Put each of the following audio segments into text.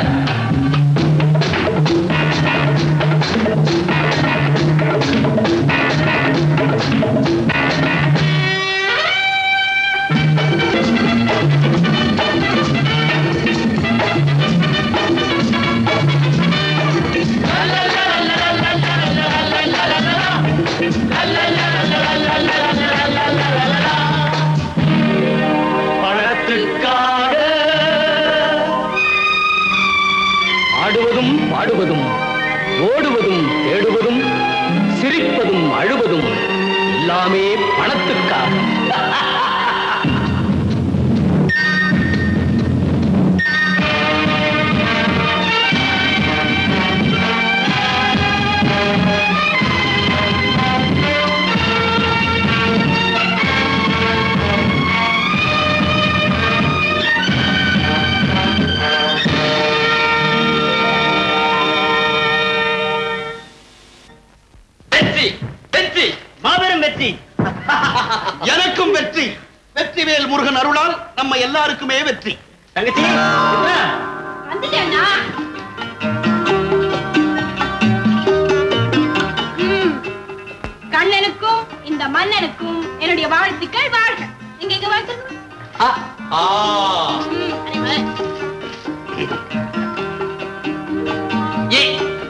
பணத்துக்காக ஆடுவதும் பாடுவதும் ஓடுவதும் தேடுவதும் சிரிப்பதும் அழுவதும் எல்லாமே பணத்துக்காக வெற்றி வெற்றி மாபெரும் வெற்றி எனக்கும் வெற்றி வெற்றிவேல் முருகன் அருளால் நம்ம எல்லாருக்குமே வெற்றி தங்கச்சி என்ன? வந்துட்டேன்னா ம். கண்ணனுக்கும் இந்த மன்னனுக்கும் என்னுடைய வாழ்த்துக்கள் வாழ்க எங்க எங்க வாழ்த்துக்கள் ஆ, ஆ. ம், அனைவரே. ஏ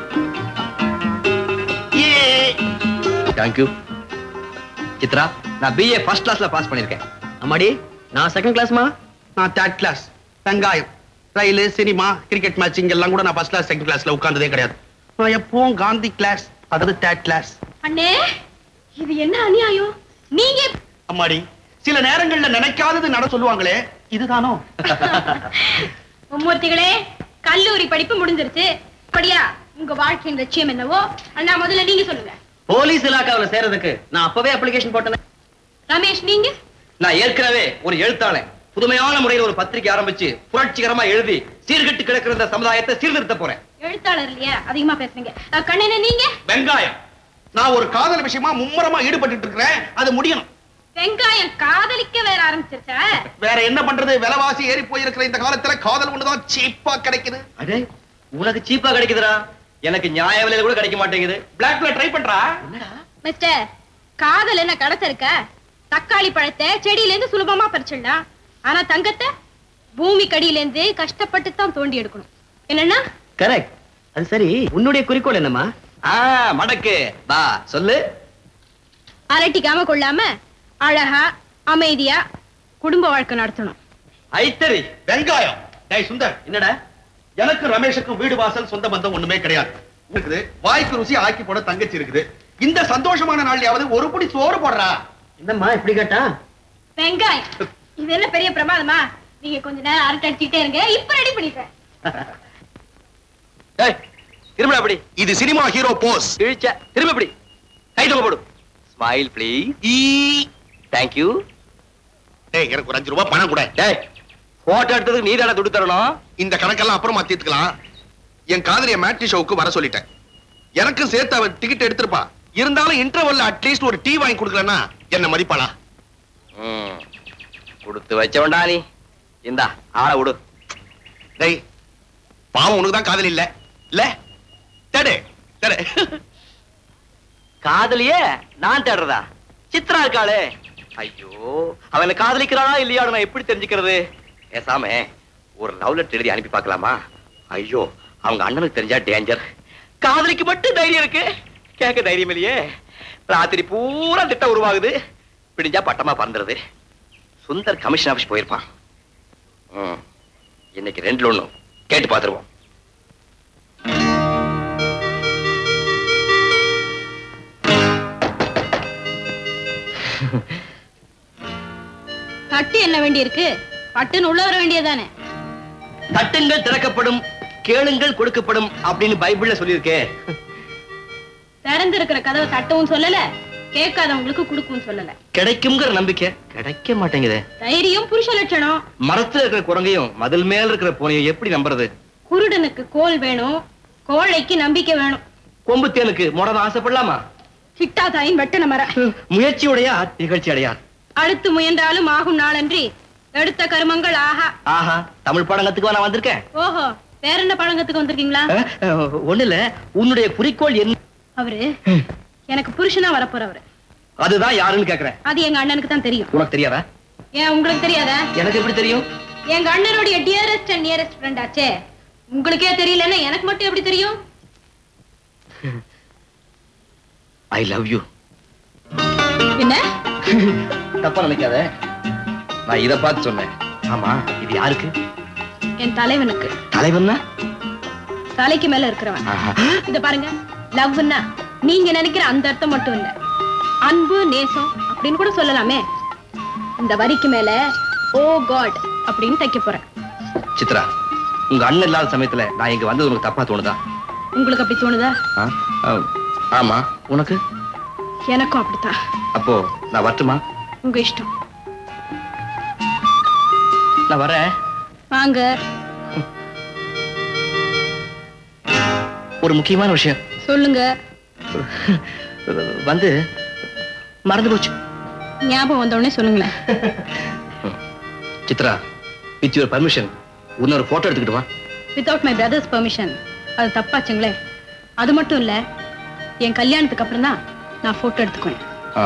ஏ தேங்க்யூ சித்ரா நான் பிஏ ஃபர்ஸ்ட் கிளாஸ்ல பாஸ் பண்ணிருக்கேன் அம்மாடி நான் செகண்ட் கிளாஸ்மா நான் தேர்ட் கிளாஸ் வெங்காயம் ரயில் சினிமா கிரிக்கெட் மேட்சிங் எல்லாம் கூட நான் ஃபர்ஸ்ட் கிளாஸ் செகண்ட் கிளாஸ்ல உட்கார்ந்ததே கிடையாது நான் எப்பவும் காந்தி கிளாஸ் அதாவது தேர்ட் கிளாஸ் அண்ணே இது என்ன அநியாயம் நீங்க அம்மாடி சில நேரங்கள்ல நினைக்காதது நட சொல்லுவாங்களே இதுதானோ மும்மூர்த்திகளே கல்லூரி படிப்பு முடிஞ்சிருச்சு அப்படியா உங்க வாழ்க்கையின் லட்சியம் என்னவோ அண்ணா முதல்ல நீங்க சொல்லுங்க போலீஸ் இலாக்காவுல சேர்றதுக்கு நான் அப்பவே அப்ளிகேஷன் போட்டேன் ரமேஷ் நீங்க நான் ஏற்கனவே ஒரு எழுத்தாளன் புதுமையான முறையில் ஒரு பத்திரிக்கை ஆரம்பிச்சு புரட்சிகரமா எழுதி சீர்கெட்டு கிடக்கிற இந்த சமுதாயத்தை சீர்திருத்த போறேன் எழுத்தாளர் இல்லையா அதிகமா பேசுறீங்க அஹ், கண்ணனே நீங்க வெங்காயம் நான் ஒரு காதல் விஷயமா மும்முரமா ஈடுபட்டு இருக்கிறேன் அது முடியணும் வெங்காயம் காதலிக்க வேற ஆரம்பிச்சிருச்சா வேற என்ன பண்றது விலைவாசி ஏறி போயிருக்கிற இந்த காலத்துல காதல் ஒண்ணுதான் சீப்பா கிடைக்குது அடே உனக்கு சீப்பா கிடைக்குதுடா எனக்கு நியாய விலையில கூட கிடைக்க மாட்டேங்குது பிளாக்ல ட்ரை பண்றா மிஸ்டர் காதல் என்ன கடத்த இருக்க தக்காளி பழத்தை செடியில இருந்து சுலபமா பறிச்சிடலாம் ஆனா தங்கத்தை பூமி கடியில இருந்து கஷ்டப்பட்டு தான் தோண்டி எடுக்கணும் என்னன்னா கரெக்ட் அது சரி உன்னுடைய குறிக்கோள் என்னம்மா ஆ மடக்கு வா சொல்லு அலட்டிக்காம கொள்ளாம அழகா அமைதியா குடும்ப வாழ்க்கை நடத்தணும் ஐத்தரி வெங்காயம் டேய் சுந்தர் என்னடா எனக்கு ரமேஷுக்கும் வீடு வாசல் சொந்த பந்தம் ஒண்ணுமே கிடையாது இருக்குது வாய்க்கு ருசி ஆக்கி போட தங்கச்சி இருக்குது இந்த சந்தோஷமான நாள்லயாவது ஒரு புடி சோறு போடுறா என்னம்மா இப்படி கேட்டா வெங்காயம் இது என்ன பெரிய பிரமாதமா நீங்க கொஞ்ச நேரம் அரட்டை அடிச்சுக்கிட்டே இருங்க இப்ப ரெடி பண்ணிட்டேன் ஏய் திரும்ப அப்படி இது சினிமா ஹீரோ போஸ் இழிச்ச திரும்ப இப்படி கை தொங்க போடு ஸ்மைல் ப்ளீஸ் ஈ தேங்க் யூ டேய் எனக்கு ஒரு அஞ்சு ரூபாய் பணம் கூட டேய் போட்டோ எடுத்ததுக்கு நீ தானே துடு தரணும் இந்த கணக்கெல்லாம் அப்புறமா தீர்த்துக்கலாம் என் காதலிய மேட்னி ஷோவுக்கு வர சொல்லிட்டேன் எனக்கும் சேர்த்து அவ டிக்கெட் எடுத்திருப்பா இருந்தாலும் இன்டர்வல்ல அட்லீஸ்ட் ஒரு டீ வாங்கி கொடுக்கலன்னா என்ன மதிப்பாளா ம். கொடுத்து வச்சவன்டா நீ இந்தா ஆளை விடு டேய் பாவம் உனக்கு தான் காதல் இல்ல இல்ல தேடு தேடு காதலியே நான் தேடுறதா சித்ரா இருக்காளே ஐயோ அவனை காதலிக்கிறானா இல்லையா நான் எப்படி தெரிஞ்சுக்கிறது பேசாம ஒரு லவ் லெட்டர் எழுதி அனுப்பி பார்க்கலாமா ஐயோ அவங்க அண்ணனுக்கு தெரிஞ்சா டேஞ்சர் காதலிக்கு மட்டும் தைரியம் இருக்கு கேட்க தைரியம் இல்லையே ராத்திரி பூரா திட்டம் உருவாகுது பிடிஞ்சா பட்டமா பறந்துருது சுந்தர் கமிஷன் ஆபீஸ் போயிருப்பான் ம். இன்னைக்கு ரெண்டுல ஒண்ணு கேட்டு பார்த்துருவோம் தட்டு என்ன வேண்டி இருக்கு பட்டுன்னு உள்ள வர வேண்டியதானே தட்டுங்கள் திறக்கப்படும் கேளுங்கள் கொடுக்கப்படும் அப்படின்னு பைபிள்ல சொல்லியிருக்கே திறந்திருக்கிற கதவை தட்டவும் சொல்லல கேட்காதவங்களுக்கு கொடுக்கவும் சொல்லல கிடைக்குங்கிற நம்பிக்கை கிடைக்க மாட்டேங்குதே தைரியம் புருஷ லட்சணம் மரத்துல இருக்கிற குரங்கையும் மதில் மேல இருக்கிற பூனையும் எப்படி நம்புறது குருடனுக்கு கோல் வேணும் கோழைக்கு நம்பிக்கை வேணும் கொம்பு தேனுக்கு முடன ஆசைப்படலாமா கிட்டா தாயின் வெட்டன மர முயற்சியுடையா நிகழ்ச்சி அடையார் அடுத்து முயன்றாலும் ஆகும் நாளன்றி எடுத்த கருமங்கள் ஆஹா ஆஹா தமிழ் பாடம் கத்துக்குவா நான் வந்திருக்கேன் ஓஹோ வேற என்ன பழங்கத்துக்கு வந்திருக்கீங்களா ஒண்ணு இல்ல உன்னுடைய குறிக்கோள் என்ன அவரு எனக்கு புருஷனா வரப்போறவரு அதுதான் யாருன்னு கேக்குறேன் அது எங்க அண்ணனுக்கு தான் தெரியும் உனக்கு தெரியாதா ஏன் உங்களுக்கு தெரியாதா எனக்கு எப்படி தெரியும் எங்க அண்ணனுடைய டியரஸ்ட் அண்ட் நியரஸ்ட் ஃப்ரெண்ட் ஆச்சே உங்களுக்கே தெரியலன்னா எனக்கு மட்டும் எப்படி தெரியும் ஐ லவ் யூ என்ன தப்பா நினைக்காத நான் இத பார்த்து சொன்னேன் ஆமா இது யாருக்கு என் தலைவனுக்கு தலைவன்னா தலைக்கு மேல இருக்கிறவன் ஆஹா. இத பாருங்க லவ்னா நீங்க நினைக்கிற அந்த அர்த்தம் மட்டும் இல்ல அன்பு நேசம் அப்படின்னு கூட சொல்லலாமே இந்த வரிக்கு மேல ஓ காட் அப்படின்னு தைக்க போறேன் சித்ரா உங்க அண்ணன் இல்லாத சமயத்துல நான் இங்க வந்தது உனக்கு தப்பா தோணுதா உங்களுக்கு அப்படி தோணுதா ஆ? ஆ, ஆமா உனக்கு எனக்கும் அப்படித்தான் அப்போ நான் வரட்டுமா உங்க இஷ்டம் நான் வரேன் வாங்க ஒரு முக்கியமான விஷயம் சொல்லுங்க வந்து மறந்து போச்சு ஞாபகம் வந்த உடனே சொல்லுங்களேன் சித்ரா வித் யுவர் பர்மிஷன் இன்னொரு போட்டோ எடுத்துக்கிட்டுமா வித்தவுட் மை பிரதர்ஸ் பெர்மிஷன் அது தப்பாச்சுங்களே அது மட்டும் இல்ல என் கல்யாணத்துக்கு அப்புறம் தான் நான் போட்டோ எடுத்துக்குவேன் ஆ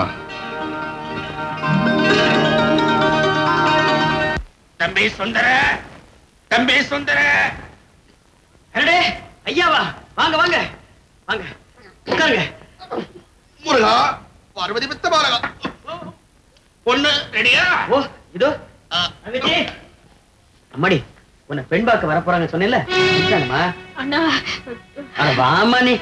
தம்பி சுந்தர தம்பி சுந்தர அடடே ஐயாவா வாங்க வாங்க வாங்க உட்காருங்க முருகா பார்வதி வித்த பாலகா பொண்ணு ரெடியா ஓ இதோ ஆ, தங்கச்சி அம்மாடி உன்னை பெண் பார்க்க வர போறாங்க சொன்னேன்ல இருக்கானுமா அண்ணா அட வாமா நீ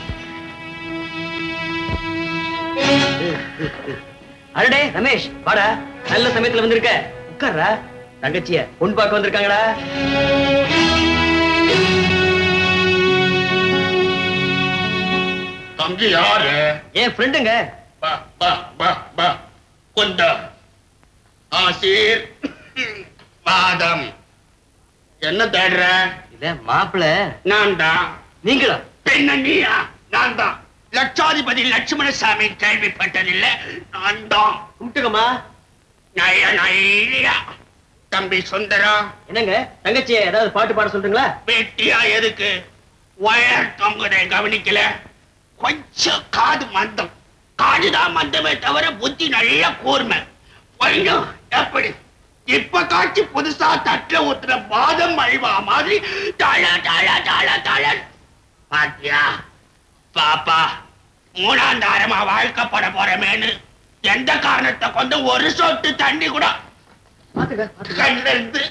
அடடே ரமேஷ் வாடா நல்ல சமயத்துல வந்திருக்க உட்கார்றா தங்கச்சிய பொன் பார்க்க வந்திருக்காங்கடா தம்பி யாரு என் ஃப்ரெண்டுங்க பா பா பா பா குந்தம் ஆசீர் வாதம் என்ன தேடுற இல்ல மாப்பிள நான் தான் நீங்களா பெண்ண நீயா நான் தான் லட்சாதிபதி லட்சுமணசாமி கேள்விப்பட்டதில்லை நான் தான் கும்பிட்டுக்கம்மா நய நையா தம்பி சுந்தரம் என்னங்க தங்கச்சிய ஏதாவது பாட்டு பாட சொல்றீங்களா வெட்டியா எதுக்கு வயர் தொங்குதை கவனிக்கல கொஞ்சம் காது மந்தம் காதுதான் மந்தமே தவிர புத்தி நல்ல கூர்மை கொஞ்சம் எப்படி இப்ப காட்சி புதுசா தட்டுல ஊத்துற பாதம் அல்வா மாதிரி தள தள தள தள பாத்தியா பாப்பா மூணாம் தாரமா வாழ்க்கப்பட போறமேன்னு எந்த காரணத்தை கொண்டு ஒரு சொட்டு தண்ணி கூட பாத்துக்க கண்ணில் இருந்து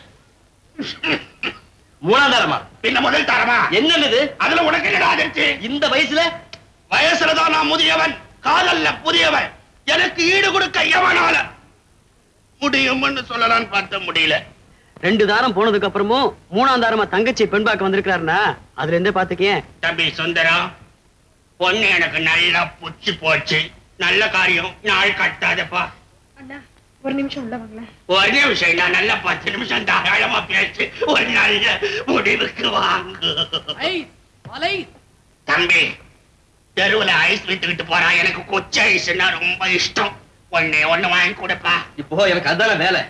மூணாம் தரமா பின்ன முதல் தரமா என்னது அதுல உனக்கு என்னடா அதிர்ச்சி இந்த வயசுல வயசுலதான் நான் முதியவன் காதல்ல புதியவன் எனக்கு ஈடு கொடுக்க எவனால முடியும்னு சொல்லலாம்னு பார்த்த முடியல ரெண்டு தாரம் போனதுக்கு அப்புறமும் மூணாம் தாரமா தங்கச்சி பெண் பார்க்க வந்திருக்கிறாருன்னா அதுல இருந்தே பாத்துக்கேன் தம்பி சுந்தரம் பொண்ணு எனக்கு நல்லா புச்சு போச்சு நல்ல காரியம் நாள் கட்டாதப்பா அண்ணா ஒரு நிமிஷம் உள்ள வாங்களேன் ஒரு நிமிஷம் நான் நல்ல பத்து நிமிஷம் தாராளமா பேசி ஒரு நல்ல முடிவுக்கு வாங்கு தம்பி தெருவுல ஐஸ் வித்துக்கிட்டு போறான் எனக்கு கொச்ச ஐஸ்னா ரொம்ப இஷ்டம் ஒண்ணே ஒண்ணு வாங்கி கொடுப்பா இப்போ எனக்கு அதான வேலை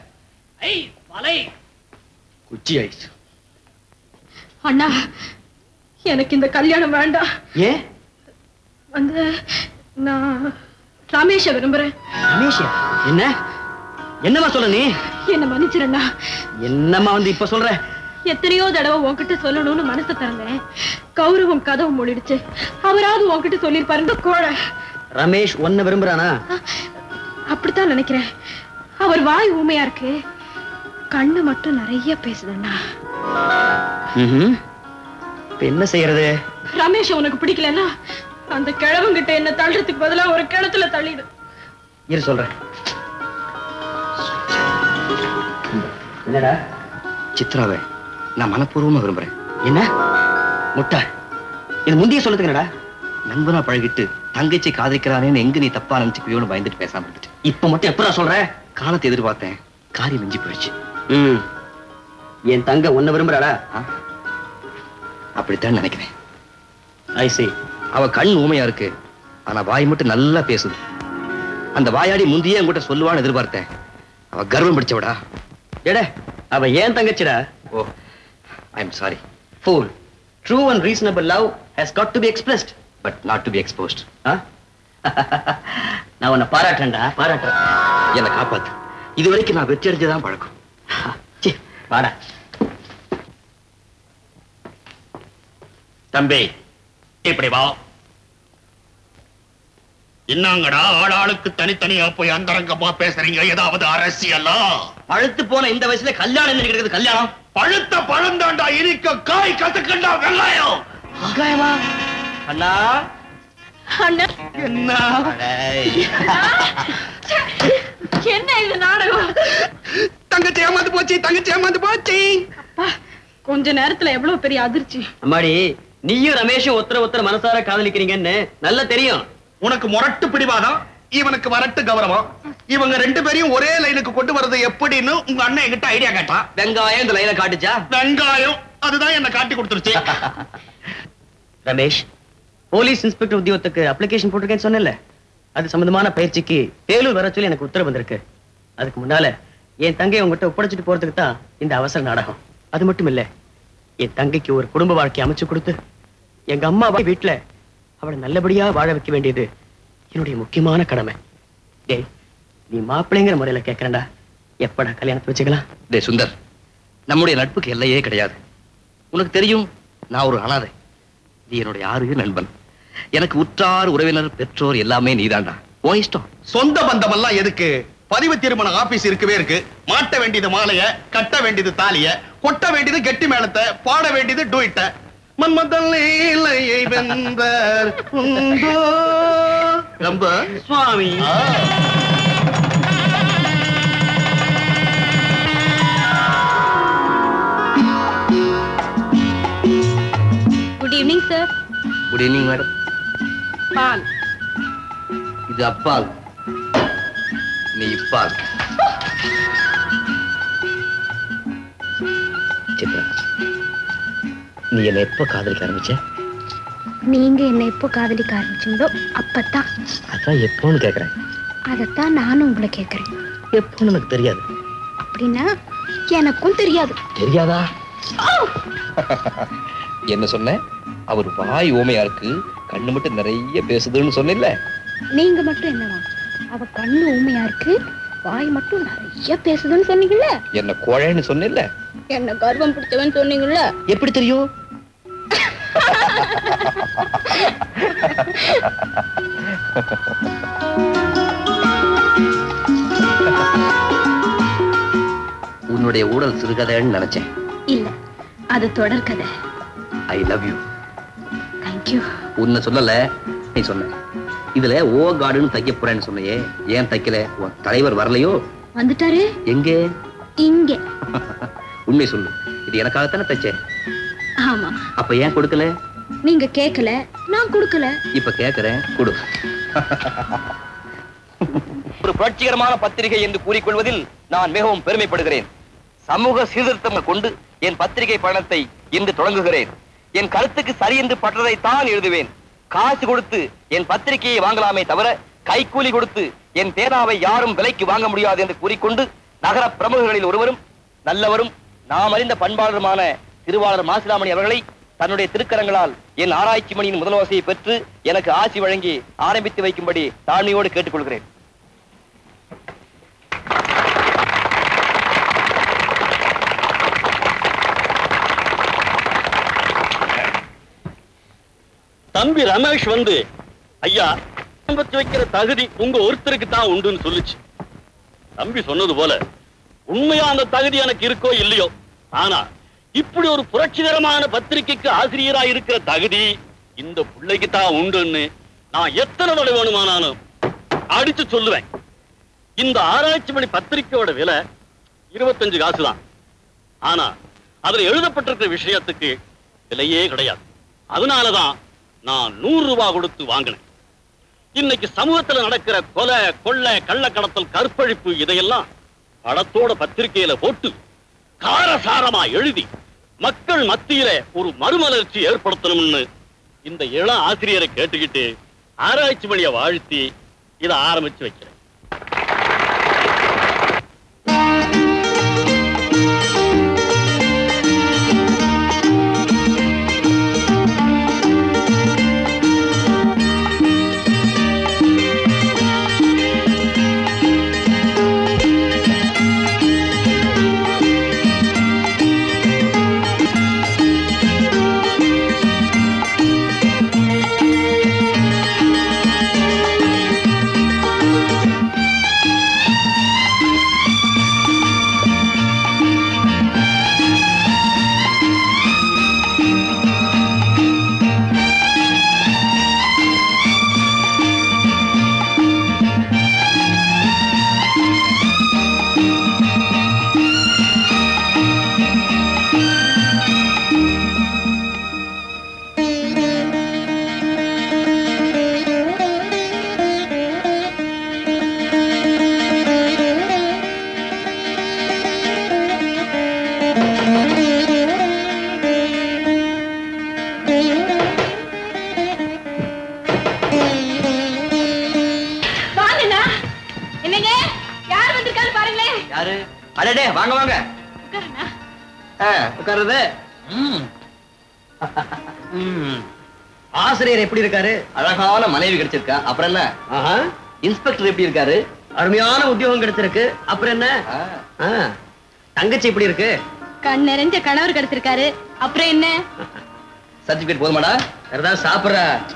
குச்சி ஐஸ் அண்ணா எனக்கு இந்த கல்யாணம் வேண்டாம் ஏன் வந்து நான் ரமேஷ விரும்புறேன் ரமேஷா என்ன என்னம்மா சொல்ற நீ என்ன மன்னிச்சிருண்ணா என்னம்மா வந்து இப்ப சொல்ற எத்தனையோ தடவை உன்கிட்ட சொல்லணும்னு மனசு திறந்தேன் கௌரவம் கதவு மூடிடுச்சு அவராவது உன்கிட்ட சொல்லிருப்பாருங்க கோழை ரமேஷ் ஒன்ன விரும்புறானா அப்படித்தான் நினைக்கிறேன் அவர் வாய் ஊமையா இருக்கு கண்ணு மட்டும் நிறைய பேசுதுண்ணா ம்ஹும். இப்ப என்ன செய்யறது ரமேஷ் உனக்கு பிடிக்கலன்னா அந்த கிழவங்கிட்ட என்ன தள்ளுறதுக்கு பதிலா ஒரு கிணத்துல தள்ளிடு இரு சொல்றேன் என்னடா சித்ராவை நான் மனப்பூர்வமா விரும்புறேன் என்ன முட்டை இது முந்தைய சொல்லுதுக்கு என்னடா நண்பனா பழகிட்டு தங்கச்சி காதலிக்கிறானேன்னு எங்க நீ தப்பா நினைச்சுக்குவியோன்னு பயந்துட்டு பேசாம இருந்துட்டு இப்ப மட்டும் எப்படா சொல்ற காலத்தை எதிர்பார்த்தேன் காரியம் மிஞ்சி போயிடுச்சு ம் என் தங்க உன்ன விரும்புறாடா ஆ? அப்படித்தான் நினைக்கிறேன் ஐ see அவ கண் ஊமையா இருக்கு ஆனா வாய் மட்டும் நல்லா பேசுது அந்த வாயாடி முந்தையே என்கிட்ட சொல்லுவான்னு எதிர்பார்த்தேன் அவ கர்வம் பிடிச்சவடா எடே அவ ஏன் தங்கச்சிடா oh I am sorry full true and reasonable love has got to be expressed but not to be exposed நான் உன்னை பாராட்டுறேன்டா பாராட்டுறேன் என்னை காப்பாத்து இது வரைக்கும் நான் வெற்றி அடைஞ்சதான் பழக்கம் சீ, வாடா தம்பி இப்படி வா என்னங்கடா ஆளாளுக்கு தனித்தனியா போய் அந்தரங்கமா பேசுறீங்க ஏதாவது அரசியலா பழுத்து போன இந்த வயசுல கல்யாணம் என்ன கிடைக்குது கல்யாணம் பழுத்த பழந்தாண்டா இனிக்க காய் கசக்கண்டா வெள்ளாயம் வெங்காயமா அண்ணா அண்ணா என்ன என்ன இது நாடகம் தங்கச்சி ஏமாந்து போச்சு தங்கச்சி ஏமாந்து போச்சு அப்பா கொஞ்ச நேரத்துல எவ்வளவு பெரிய அதிர்ச்சி அம்மாடி நீயும் ரமேஷும் ஒருத்தர ஒருத்தர மனசார காதலிக்கிறீங்கன்னு நல்லா தெரியும் உனக்கு முரட்டு பிடிவாதம் இவனுக்கு வரட்டு கௌரவம் இவங்க ரெண்டு பேரையும் ஒரே லைனுக்கு கொண்டு வர்றது எப்படின்னு உங்க அண்ணன் என்கிட்ட ஐடியா கேட்டான் வெங்காயம் இந்த லைனை காட்டுச்சா வெங்காயம் அதுதான் என்ன காட்டி கொடுத்துருச்சு ரமேஷ் போலீஸ் இன்ஸ்பெக்டர் உத்தியோகத்துக்கு அப்ளிகேஷன் போட்டிருக்கேன்னு சொன்னேன்ல அது சம்பந்தமான பயிற்சிக்கு வேலூர் வர சொல்லி எனக்கு உத்தரவு வந்திருக்கு அதுக்கு முன்னால என் தங்கையை உங்ககிட்ட ஒப்படைச்சிட்டு போறதுக்கு தான் இந்த அவசர நாடகம் அது மட்டும் இல்ல என் தங்கைக்கு ஒரு குடும்ப வாழ்க்கை அமைச்சு கொடுத்து எங்க அம்மா அப்பா வீட்டுல அவளை நல்லபடியா வாழ வைக்க வேண்டியது என்னுடைய முக்கியமான கடமை டேய் நீ மாப்பிள்ளைங்கிற முறையில கேட்கறேன்டா எப்படா கல்யாணத்தை வச்சுக்கலாம் டே சுந்தர் நம்முடைய நட்புக்கு எல்லையே கிடையாது உனக்கு தெரியும் நான் ஒரு அனாதை நீ என்னுடைய ஆறு நண்பன் எனக்கு உற்றார் உறவினர் பெற்றோர் எல்லாமே நீதான்டா உன் இஷ்டம் சொந்த பந்தம் எல்லாம் எதுக்கு பதிவு திருமண ஆபீஸ் இருக்கவே இருக்கு மாட்ட வேண்டியது மாலைய கட்ட வேண்டியது தாலிய கொட்ட வேண்டியது கெட்டி மேளத்தை பாட வேண்டியது டூயிட்ட மன்மதன் லீலையை வென்றார் உண்டோ ரொம்ப சுவாமி good evening sir good evening madam பால் இது அப்பால் நீ இப்பால் சித்ரா நீ என்ன எப்ப காதலிக்க ஆரம்பிச்ச நீங்க என்ன எப்போ காதலிக்க ஆரம்பிச்சீங்களோ அப்பதான் அதான் எப்போன்னு கேக்குறேன் அதைத்தான் நானும் உங்களை கேட்கறேன் எப்போன்னு எனக்கு தெரியாது அப்படின்னா எனக்கும் தெரியாது தெரியாதா என்ன சொன்ன அவர் வாய் ஓமையா இருக்கு கண்ணு மட்டும் நிறைய பேசுதுன்னு சொன்னில்ல நீங்க மட்டும் என்னவா அவ கண்ணு ஊமையா இருக்கு வாய் மட்டும் நிறைய பேசுதுன்னு சொன்னீங்கல்ல என்ன கோழைன்னு சொன்னில்ல என்ன கர்வம் பிடிச்சவன் சொன்னீங்கல்ல எப்படி தெரியும் உன்னுடைய ஊழல் சிறுகதைன்னு நினைச்சேன் இல்ல அது தொடர்கதை ஐ லவ் யூ தேங்க்யூ உன்னை சொல்லல நீ சொன்ன இதுல ஓ காடுன்னு தைக்க போறேன்னு சொன்னையே ஏன் தைக்கல உன் தலைவர் வரலையோ வந்துட்டாரு எங்கே இங்க உண்மை சொல்லு இது எனக்காகத்தானே தைச்சேன் ஆமா அப்ப ஏன் கொடுக்கல நீங்க கேட்கல நான் கொடுக்கல இப்ப கேக்குறேன் கொடு ஒரு புரட்சிகரமான பத்திரிகை என்று கூறிக்கொள்வதில் நான் மிகவும் பெருமைப்படுகிறேன் சமூக சீர்திருத்தம் கொண்டு என் பத்திரிகை பயணத்தை இன்று தொடங்குகிறேன் என் கருத்துக்கு சரி என்று பட்டதை தான் எழுதுவேன் காசு கொடுத்து என் பத்திரிகையை வாங்கலாமே தவிர கைக்கூலி கொடுத்து என் பேனாவை யாரும் விலைக்கு வாங்க முடியாது என்று கூறிக்கொண்டு நகர பிரமுகர்களில் ஒருவரும் நல்லவரும் நாம் அறிந்த பண்பாளருமான திருவாளர் மாசிலாமணி அவர்களை தன்னுடைய திருக்கரங்களால் என் ஆராய்ச்சி மணியின் முதல்வாசியை பெற்று எனக்கு ஆசி வழங்கி ஆரம்பித்து வைக்கும்படி தாழ்மையோடு கேட்டுக்கொள்கிறேன் தம்பி ரமேஷ் வந்து ஐயா ஆரம்பிச்சு வைக்கிற தகுதி உங்க ஒருத்தருக்கு தான் உண்டுன்னு சொல்லுச்சு தம்பி சொன்னது போல உண்மையா அந்த தகுதி எனக்கு இருக்கோ இல்லையோ ஆனா இப்படி ஒரு புரட்சிகரமான பத்திரிக்கைக்கு ஆசிரியரா இருக்கிற தகுதி இந்த பிள்ளைக்கு தான் உண்டுன்னு நான் எத்தனை தடவை வேணுமானாலும் அடிச்சு சொல்லுவேன் இந்த ஆராய்ச்சி மணி பத்திரிக்கையோட விலை இருபத்தஞ்சு காசு தான் ஆனா அதுல எழுதப்பட்டிருக்கிற விஷயத்துக்கு விலையே கிடையாது அதனாலதான் நான் நூறு ரூபாய் கொடுத்து வாங்கினேன் இன்னைக்கு சமூகத்துல நடக்கிற கொலை கொள்ளை கள்ளக்கடத்தல் கற்பழிப்பு இதையெல்லாம் படத்தோட பத்திரிகையில போட்டு காரசாரமா எழுதி மக்கள் மத்தியில ஒரு மறுமலர்ச்சி ஏற்படுத்தணும்னு இந்த இளம் ஆசிரியரை கேட்டுக்கிட்டு ஆராய்ச்சி மணியை வாழ்த்தி இதை ஆரம்பிச்சு வைக்கிறேன் அடடே வாங்க வாங்க உட்காருண்ணா. ஆ, உட்காருது ஆசிரியர் எப்படி இருக்காரு அழகான மனைவி கிடைச்சிருக்கா அப்புறம் என்ன ஆஹா இன்ஸ்பெக்டர் எப்படி இருக்காரு அருமையான உத்தியோகம் கிடைச்சிருக்கு அப்புறம் என்ன ஆ, ஆ, தங்கச்சி எப்படி இருக்கு கண் நிறைஞ்ச கணவர் கிடைச்சிருக்காரு அப்புறம் என்ன சர்டிபிகேட் போதுமாடா சரிதான் சாப்பிடுற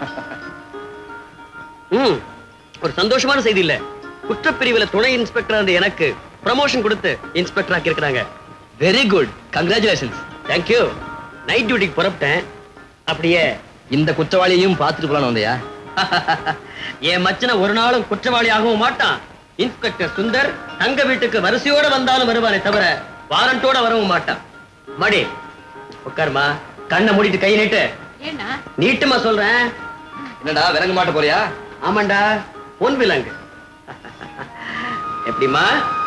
ம் ஒரு சந்தோஷமான செய்தி இல்ல குற்றப்பிரிவுல துணை இன்ஸ்பெக்டர் இருந்த எனக்கு ப்ரமோஷன் கொடுத்து இன்ஸ்பெக்டர் ஆக்கி இருக்காங்க very good congratulations thank you night டியூட்டிக்கு புறப்பட்டேன் அப்படியே இந்த குற்றவாளியையும் பார்த்துட்டு போலான்னு வந்தியா என் மச்சனை ஒரு நாளும் குற்றவாளி ஆகவும் மாட்டான் இன்ஸ்பெக்டர் சுந்தர் தங்க வீட்டுக்கு வரிசையோட வந்தாலும் வருவானே தவிர வாரண்டோட வரவும் மாட்டான் மடி உட்காருமா கண்ணை மூடிட்டு கை நீட்டு ஏன்னா நீட்டுமா சொல்றேன் என்னடா விலங்க மாட்ட போறியா ஆமாண்டா பொன் விலங்கு எப்படிமா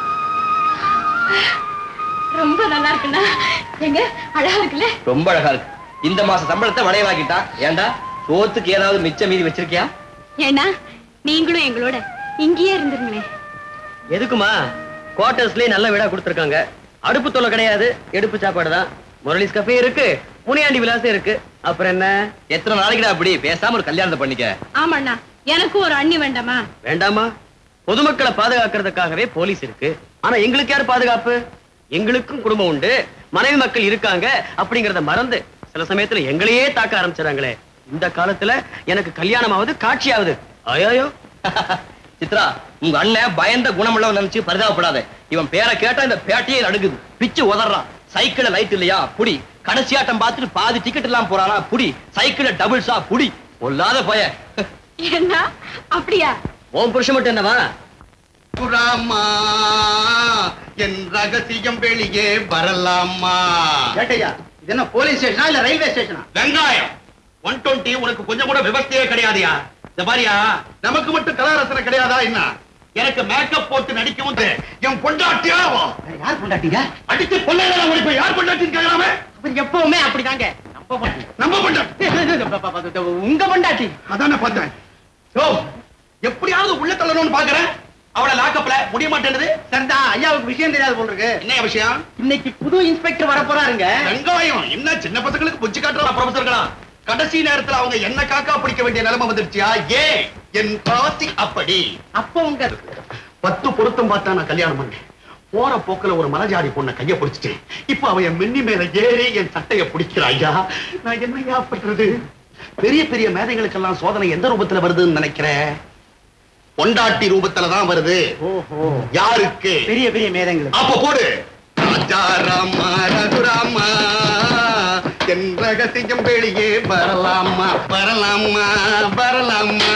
ரொம்ப நல்லா இருக்குண்ணா எங்க அழகா இருக்குல்ல ரொம்ப அழகா இருக்கு இந்த மாச சம்பளத்தை வளையலாக்கிட்டான் ஏன்டா சோத்துக்கு ஏதாவது மிச்சம் மீதி வச்சிருக்கியா ஏன்னா நீங்களும் எங்களோட இங்கேயே இருந்துருங்களேன் எதுக்குமா குவார்டர்ஸ்லயே நல்ல வீடா கொடுத்துருக்காங்க அடுப்பு தொல்லை கிடையாது எடுப்பு சாப்பாடு தான் முரளிஸ் கஃபே இருக்கு முனியாண்டி விலாசம் இருக்கு அப்புறம் என்ன எத்தனை நாளைக்குடா அப்படி பேசாம ஒரு கல்யாணத்தை பண்ணிக்க ஆமாண்ணா எனக்கும் ஒரு அண்ணி வேண்டாமா வேண்டாமா பொதுமக்களை பாதுகாக்கிறதுக்காகவே போலீஸ் இருக்கு ஆனா எங்களுக்கு யார் பாதுகாப்பு எங்களுக்கும் குடும்பம் உண்டு மனைவி மக்கள் இருக்காங்க அப்படிங்கறத மறந்து சில சமயத்துல எங்களையே தாக்க ஆரம்பிச்சிடறாங்களே இந்த காலத்துல எனக்கு கல்யாணம் ஆகுது காட்சி ஆகுது ஐயோ சித்ரா உங்க அண்ணன் பயந்த குணமுள்ளவன் நினைச்சு பரிதாபப்படாத இவன் பேரை கேட்டா இந்த பேட்டையே நடுக்குது பிச்சு உதறான் சைக்கிள்ல லைட் இல்லையா புடி கடைசி ஆட்டம் பார்த்துட்டு பாதி டிக்கெட் எல்லாம் போறானா புடி சைக்கிள்ல டபுள்ஸா புடி பொல்லாத பய என்ன அப்படியா உன் புருஷன் மட்டும் என்னவா புறாமா என் ரகசியம் வெளியே வரலாமா கேட்டையா இது என்ன போலீஸ் ஸ்டேஷனா இல்ல ரயில்வே ஸ்டேஷனா வெங்காயம் ஒன் டுவெண்ட்டி உனக்கு கொஞ்சம் கூட விவசாயே கிடையாதுயா இந்த மாதிரியா நமக்கு மட்டும் கலாரசனை கிடையாதா என்ன எனக்கு மேக்கப் போட்டு நடிக்கவும் தெ- என் பொண்டாட்டியாவோ யார் கொண்டாட்டீங்க அடித்து பொள்ளையில உனக்கு யார் பொண்டாட்டின்னு கேட்கலாமே அவர் எப்பவுமே அப்படிதாங்க நம்ப மாட்டீங்க நம்ம பொண்டாட்டி உங்க பொண்டாட்டி அதானே பார்த்தேன் ஓ எப்படியாவது உள்ள தள்ளணும்னு பாக்குறேன் அவளை லாக்கப்ல முடிய மாட்டேன்னுது சரிதான் ஐயாவுக்கு விஷயம் தெரியாது போல் இருக்கு என்ன விஷயம் இன்னைக்கு புது இன்ஸ்பெக்டர் வர போறாருங்க வெங்காயம் என்ன சின்ன பசங்களுக்கு புச்சி காட்டுறா ப்ரொஃபசர்களா கடைசி நேரத்துல அவங்க என்ன காக்கா பிடிக்க வேண்டிய நிலைமை வந்துருச்சியா ஏ என் பாசி அப்படி அப்ப உங்க பத்து பொருத்தம் பார்த்தா நான் கல்யாணம் பண்ணேன் போற போக்குல ஒரு மலஜாதி பொண்ண கைய பிடிச்சிட்டேன் இப்ப அவ என் மின்னி மேல ஏறி என் சட்டைய பிடிக்கிறா ஐயா நான் என்னையா பண்றது பெரிய பெரிய மேதைகளுக்கெல்லாம் சோதனை எந்த ரூபத்துல வருதுன்னு நினைக்கிறேன் பொண்டாட்டி ரூபத்துல தான் வருது ஓஹோ யாருக்கு பெரிய பெரிய மேதங்களுக்கு அப்ப போடு ராஜா ராமா ரகுராமா என் ரகசியம் வெளியே வரலாமா வரலாமா வரலாமா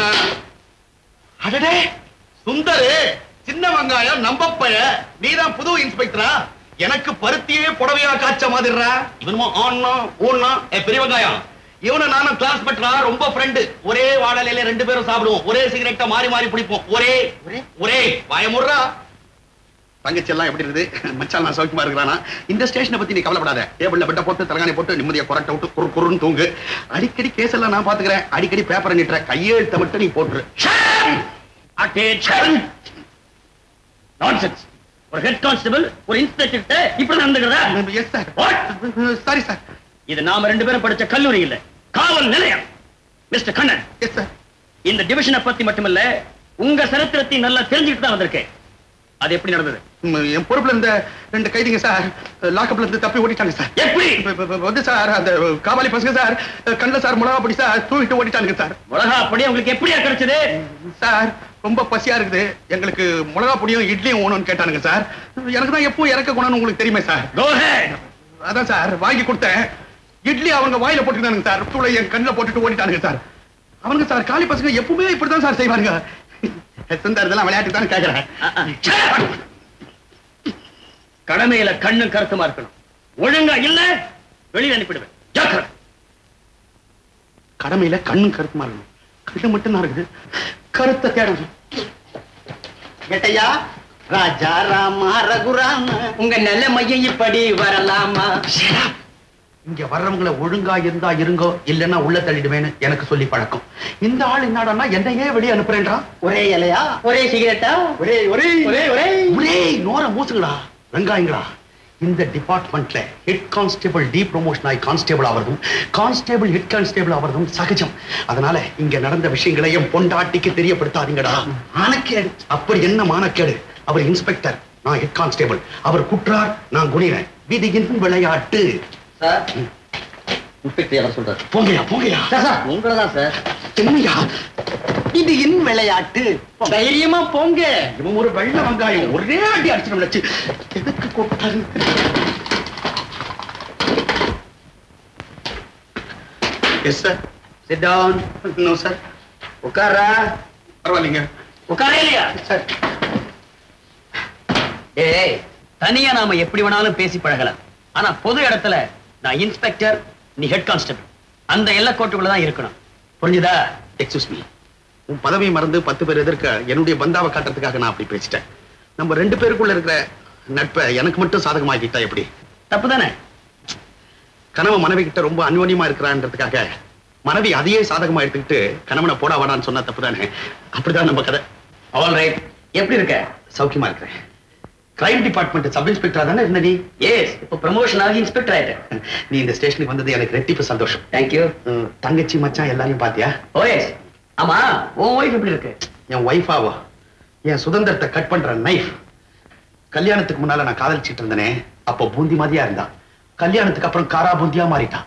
அடடே சுந்தரு சின்ன வெங்காயம் நம்பப்பய நீதான் புது இன்ஸ்பெக்டரா எனக்கு பருத்தியே புடவையா காய்ச்ச மாதிரிடா இவனுமோ ஆன்னா ஊன்னா ஏ பெரிய வெங்காயம் இவனை நானும் கிளாஸ் பற்றா ரொம்ப ஃப்ரெண்டு ஒரே வாழலையில ரெண்டு பேரும் சாப்பிடுவோம் ஒரே சிகரெட்டை மாறி மாறி பிடிப்போம் ஒரே ஒரே ஒரே பயமுறா தங்கச்சி எல்லாம் எப்படி இருக்குது மச்சான் நான் சௌக்கியமா இருக்கிறானா இந்த ஸ்டேஷனை பத்தி நீ கவலைப்படாத டேபிள்ல பெட்ட போட்டு தலகாணி போட்டு நிம்மதியா கொரட்டை விட்டு குறு குறுன்னு தூங்கு அடிக்கடி கேஸ் எல்லாம் நான் பாத்துக்கிறேன் அடிக்கடி பேப்பரை நீட்டுற கையெழுத்த மட்டும் நீ போட்டுரு அட்டேஷன் நான்சென்ஸ் ஒரு ஹெட் கான்ஸ்டபிள் ஒரு இன்ஸ்பெக்டர் இப்படி நடந்துக்கிறதா எஸ் சார் சாரி சார் இது நாம ரெண்டு பேரும் படிச்ச கல்லூரி இல்ல காவல் நிலையம் மிஸ்டர் கண்ணன் எஸ் சார் இந்த டிவிஷனை பத்தி மட்டுமல்ல உங்க சரித்திரத்தை நல்லா தெரிஞ்சுக்கிட்டு தான் வந்திருக்கேன் அது எப்படி நடந்தது என் பொறுப்புல இருந்த ரெண்டு கைதிங்க சார் லாக்கப்ல இருந்து தப்பி ஓடிட்டாங்க சார் எப்படி இப்ப- இப்ப- இப்ப வந்து சார் அந்த காவாலி பசங்க சார் கண்ணுல சார் மிளகா அப்படி சார் தூக்கிட்டு ஓடிட்டாங்க சார் மிளகா அப்படி உங்களுக்கு எப்படியா கிடைச்சது சார் ரொம்ப பசியா இருக்குது எங்களுக்கு மிளகா பொடியும் இட்லியும் வேணும்னு கேட்டானுங்க சார் எனக்கு தான் எப்போ இறக்க குணம்னு உங்களுக்கு தெரியுமே சார் Go ahead. அதான் சார் வாங்கி கொடுத்தேன் இட்லி அவங்க வாயில போட்டுருந்தானுங்க சார் தூளை என் கண்ணில் போட்டுட்டு ஓடிட்டானுங்க சார் அவனுங்க சார் காலி பசங்க எப்பவுமே இப்படிதான் சார் செய்வானுங்க சுந்தர் இதெல்லாம் விளையாட்டு தான் கேட்கிறேன் அஹ், அஹ். Shut up. கடமையில கண்ணும் கருத்துமா இருக்கணும் ஒழுங்கா இல்ல வெளியில அனுப்பிடுவேன் ஜாக்கிரதை கடமையில கண்ணும் கருத்துமா இருக்கணும் கண்ணு மட்டும் தான் இருக்குது கருத்தை தேடணும் கேட்டையா ராஜா ராமா ரகுராம உங்க நல்ல மையம் இப்படி வரலாமா இங்க வர்றவங்கள ஒழுங்கா இருந்தா இருங்கோ இல்லைன்னா உள்ள தள்ளிடுவேன்னு எனக்கு சொல்லி பழக்கம் இந்த ஆள் என்னடான்னா என்னையே வெளியே அனுப்புறேன்றா ஒரே இலையா ஒரே சிகரெட்டா ஒரே ஒரே ஒரே ஒரே ஒரே நோர மூசுங்கடா வெங்காயங்களா இந்த டிபார்ட்மெண்ட்ல ஹெட் கான்ஸ்டேபிள் டி ப்ரொமோஷன் ஆகி கான்ஸ்டேபிள் ஆவறதும் கான்ஸ்டேபிள் ஹெட் கான்ஸ்டேபிள் ஆவறதும் சகஜம் அதனால இங்க நடந்த விஷயங்களை என் பொண்டாட்டிக்கு தெரியப்படுத்தாதீங்கடா மானக்கேடு அப்படி என்ன மானக்கேடு அவர் இன்ஸ்பெக்டர் நான் ஹெட் கான்ஸ்டேபிள் அவர் குற்றார் நான் குனிறேன் விதியின் விளையாட்டு சார் இன்ஸ்பெக்டர் யாரும் சொல்றாரு போங்கயா போங்கயா சார் சார் உங்களை தான் சார் என்னையா இது என் விளையாட்டு தைரியமா போங்க இவன் ஒரு வெள்ள வெங்காயம் ஒரே அடி அடிச்சிடும் வச்சு எதுக்கு கூப்பிட்டாரு yes sir sit down no sir உட்காரா பரவாயில்லைங்க உட்காரே இல்லையா சார் ஏய் தனியா நாம எப்படி வேணாலும் பேசி பழகலாம் ஆனா பொது இடத்துல நான் இன்ஸ்பெக்டர் நீ ஹெட் கான்ஸ்டபிள் அந்த எல்லைக்கோட்டுக்குள்ள தான் இருக்கணும் புரிஞ்சுதா எக்ஸ்கூஸ் மீ உன் பதவியை மறந்து பத்து பேர் எதிர்க்க என்னுடைய பந்தாவை காட்டுறதுக்காக நான் அப்படி பேசிட்டேன் நம்ம ரெண்டு பேருக்குள்ள இருக்கிற நட்பை எனக்கு மட்டும் சாதகமாக்கிட்டா எப்படி தப்பு தானே கணவன் மனைவி கிட்ட ரொம்ப அன்யோன்யமா இருக்கிறான்றதுக்காக மனைவி அதையே சாதகமா எடுத்துக்கிட்டு கணவனை போடா வாடான்னு சொன்னா தப்புதானே அப்படிதான் நம்ம கதை ஆல் ரைட் எப்படி இருக்க சௌக்கியமா இருக்கிறேன் கிரைம் டிபார்ட்மெண்ட் சப் இன்ஸ்பெக்டரா தானே இருந்த நீ எஸ் இப்போ ப்ரமோஷன் ஆகி இன்ஸ்பெக்டர் ஆயிட்டேன் நீ இந்த ஸ்டேஷனுக்கு வந்தது எனக்கு ரெட்டிப்பு சந்தோஷம் தேங்க்யூ உம், தங்கச்சி மச்சான் எல்லாரையும் பாத்தியா ஓ எஸ் ஆமா உன் ஒய்ஃப் எப்படி இருக்கு என் ஒய்ஃபாவோ என் சுதந்திரத்தை கட் பண்ற நைஃப் கல்யாணத்துக்கு முன்னால நான் காதலிச்சிட்டு இருந்தனே அப்போ பூந்தி மாதிரியா இருந்தா கல்யாணத்துக்கு அப்புறம் காரா பூந்தியா மாறிட்டான்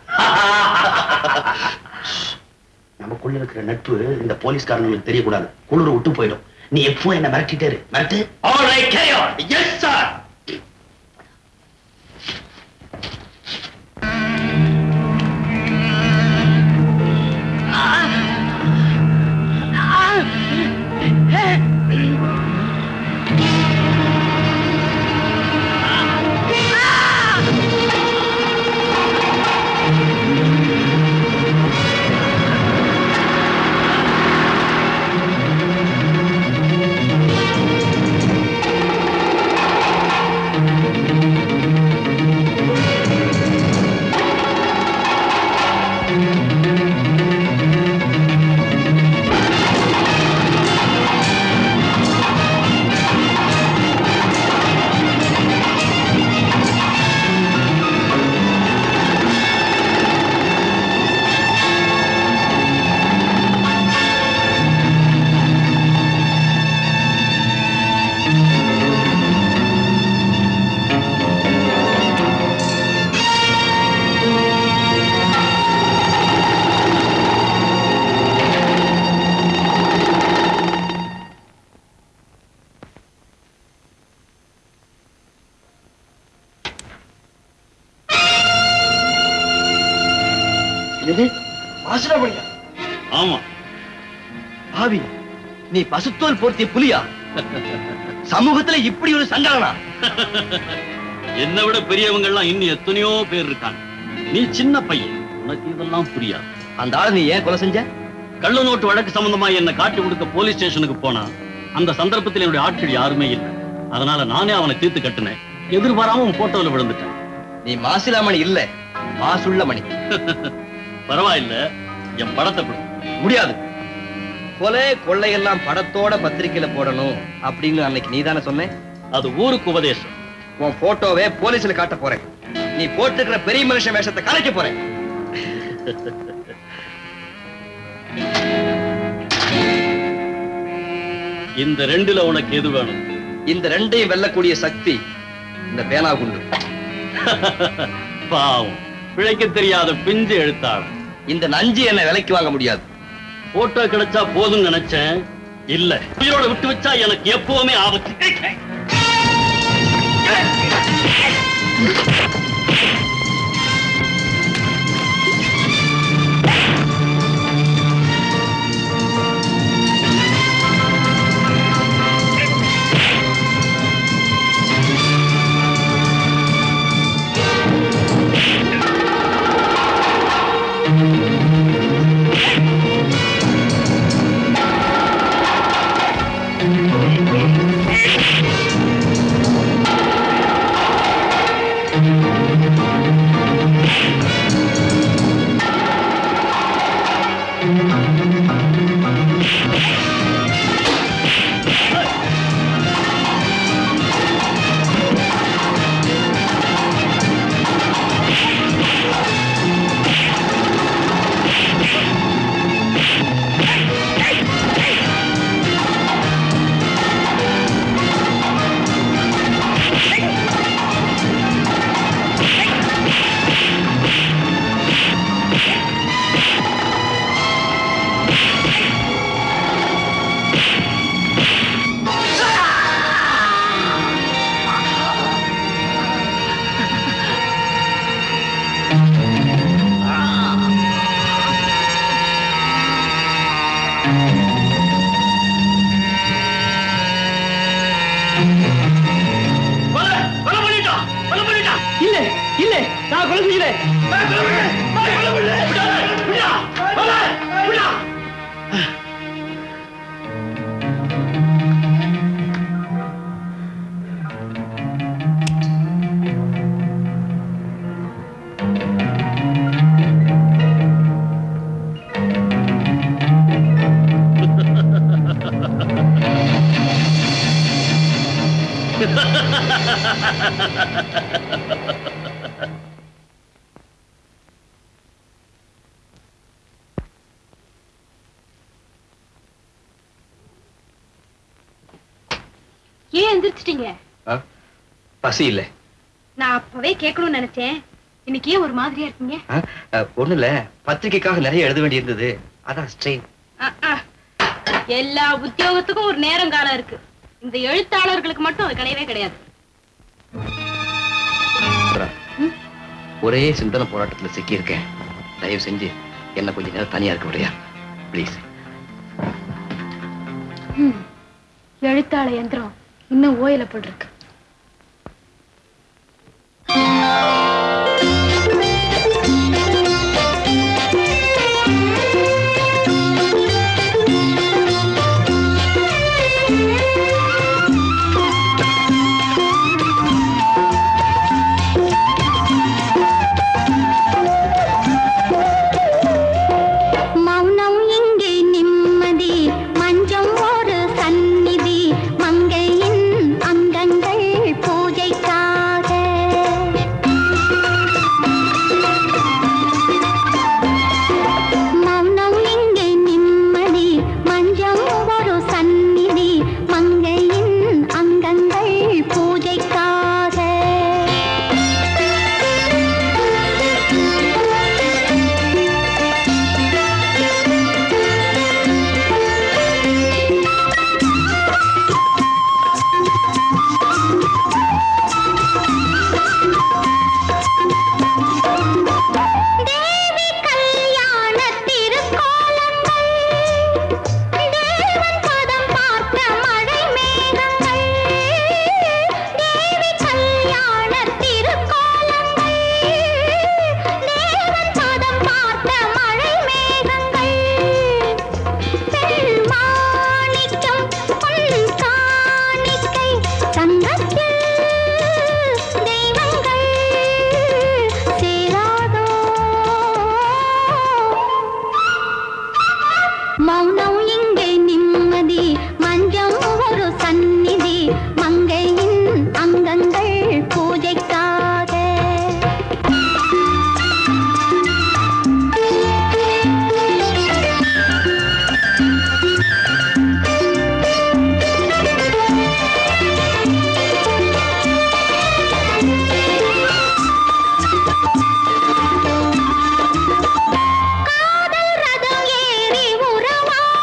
நமக்குள்ள இருக்கிற நட்பு இந்த போலீஸ்காரங்களுக்கு தெரியக்கூடாது குளிர் விட்டு போயிடும் நீ எப்போ என்ன மிரட்டிட்டே இரு மிரட்டு all right carry on yes sir ஆமா பாவி நீ பசுத்தோல் போர்த்திய புலியா சமூகத்துல இப்படி ஒரு சங்கடனா என்னை விட பெரியவங்க எல்லாம் இன்னும் எத்தனையோ பேர் இருக்காங்க நீ சின்ன பையன் உனக்கு இதெல்லாம் புரியாது அந்த ஆளை நீ ஏன் கொலை செஞ்ச கள்ள நோட்டு வழக்கு சம்பந்தமா என்ன காட்டி கொடுக்க போலீஸ் ஸ்டேஷனுக்கு போனா அந்த சந்தர்ப்பத்தில் என்னுடைய ஆட்கள் யாருமே இல்லை அதனால நானே அவனை தீர்த்து கட்டினேன் எதிர்பாராம உன் போட்டோல விழுந்துட்டேன் நீ மாசிலாமணி இல்ல மாசுள்ள மணி பரவாயில்ல என் படத்தை கொடு முடியாது கொலை கொள்ளையெல்லாம் படத்தோட பத்திரிக்கையில போடணும் அப்படின்னு அன்னைக்கு நீ தானே சொன்ன அது ஊருக்கு உபதேசம் உன் போட்டோவே போலீஸ்ல காட்ட போறேன் நீ போட்டுக்கிற பெரிய மனுஷன் வேஷத்தை கலைக்க போறேன் இந்த ரெண்டுல உனக்கு எது வேணும் இந்த ரெண்டையும் வெல்லக்கூடிய சக்தி இந்த பேனா குண்டு பாவம் பிழைக்க தெரியாத பிஞ்சு எழுத்தாளர் இந்த நஞ்சு என்ன விலைக்கு வாங்க முடியாது போட்டோ கிடைச்சா போதும் நினைச்சேன் இல்ல உயிரோட விட்டு வச்சா எனக்கு எப்பவுமே ஆபத்து ஏன் எந்திரிச்சிட்டீங்க பசி இல்ல நான் அப்பவே கேட்கணும்னு நினைச்சேன் இன்னைக்கு ஏன் ஒரு மாதிரியா இருக்கீங்க ஒண்ணு இல்ல பத்திரிக்கைக்காக நிறைய எழுத வேண்டி இருந்தது அதான் ஸ்ட்ரெயின் அஹ், அஹ். எல்லா உத்தியோகத்துக்கும் ஒரு நேரம் காலம் இருக்கு இந்த எழுத்தாளர்களுக்கு மட்டும் அது கிடையவே கிடையாது ஒரே சிந்தனை போராட்டத்துல சிக்கி இருக்கேன் தயவு செஞ்சு என்ன கொஞ்ச நேரம் தனியா இருக்க முடியா ப்ளீஸ் ம். எழுத்தாள யந்திரம் இன்னும் ஓயில போட்டிருக்கு மௌனம் இங்கே நிம்மதி மஞ்சம் ஒரு சந்நிதி மங்கையின் அங்கங்கள் பூஜைக்காக மௌனம் இங்கே நிம்மதி மஞ்சம் ஒரு சந்நிதி மங்கையின் அங்கங்கள் பூஜைக்காக தேவி கல்யாண திருக்கோலங்கள் தேவன் பதம் பார்த்த மழை மேகங்கள் தேவி கல்யாண திருக்கோலங்கள் தேவன் பதம் பார்த்த மழை மேகங்கள் மாணிக்கம் பொன் காணிக்கை தங்கத்தில் தெய்வங்கள் சேராதோ மௌனம் இங்கே நிம்மதி மஞ்சம் ஒரு சந்நிதி மங்கையின் அங்கங்கள் பூஜைக்காக காதல் ரதம் ஏறி உறவாடும்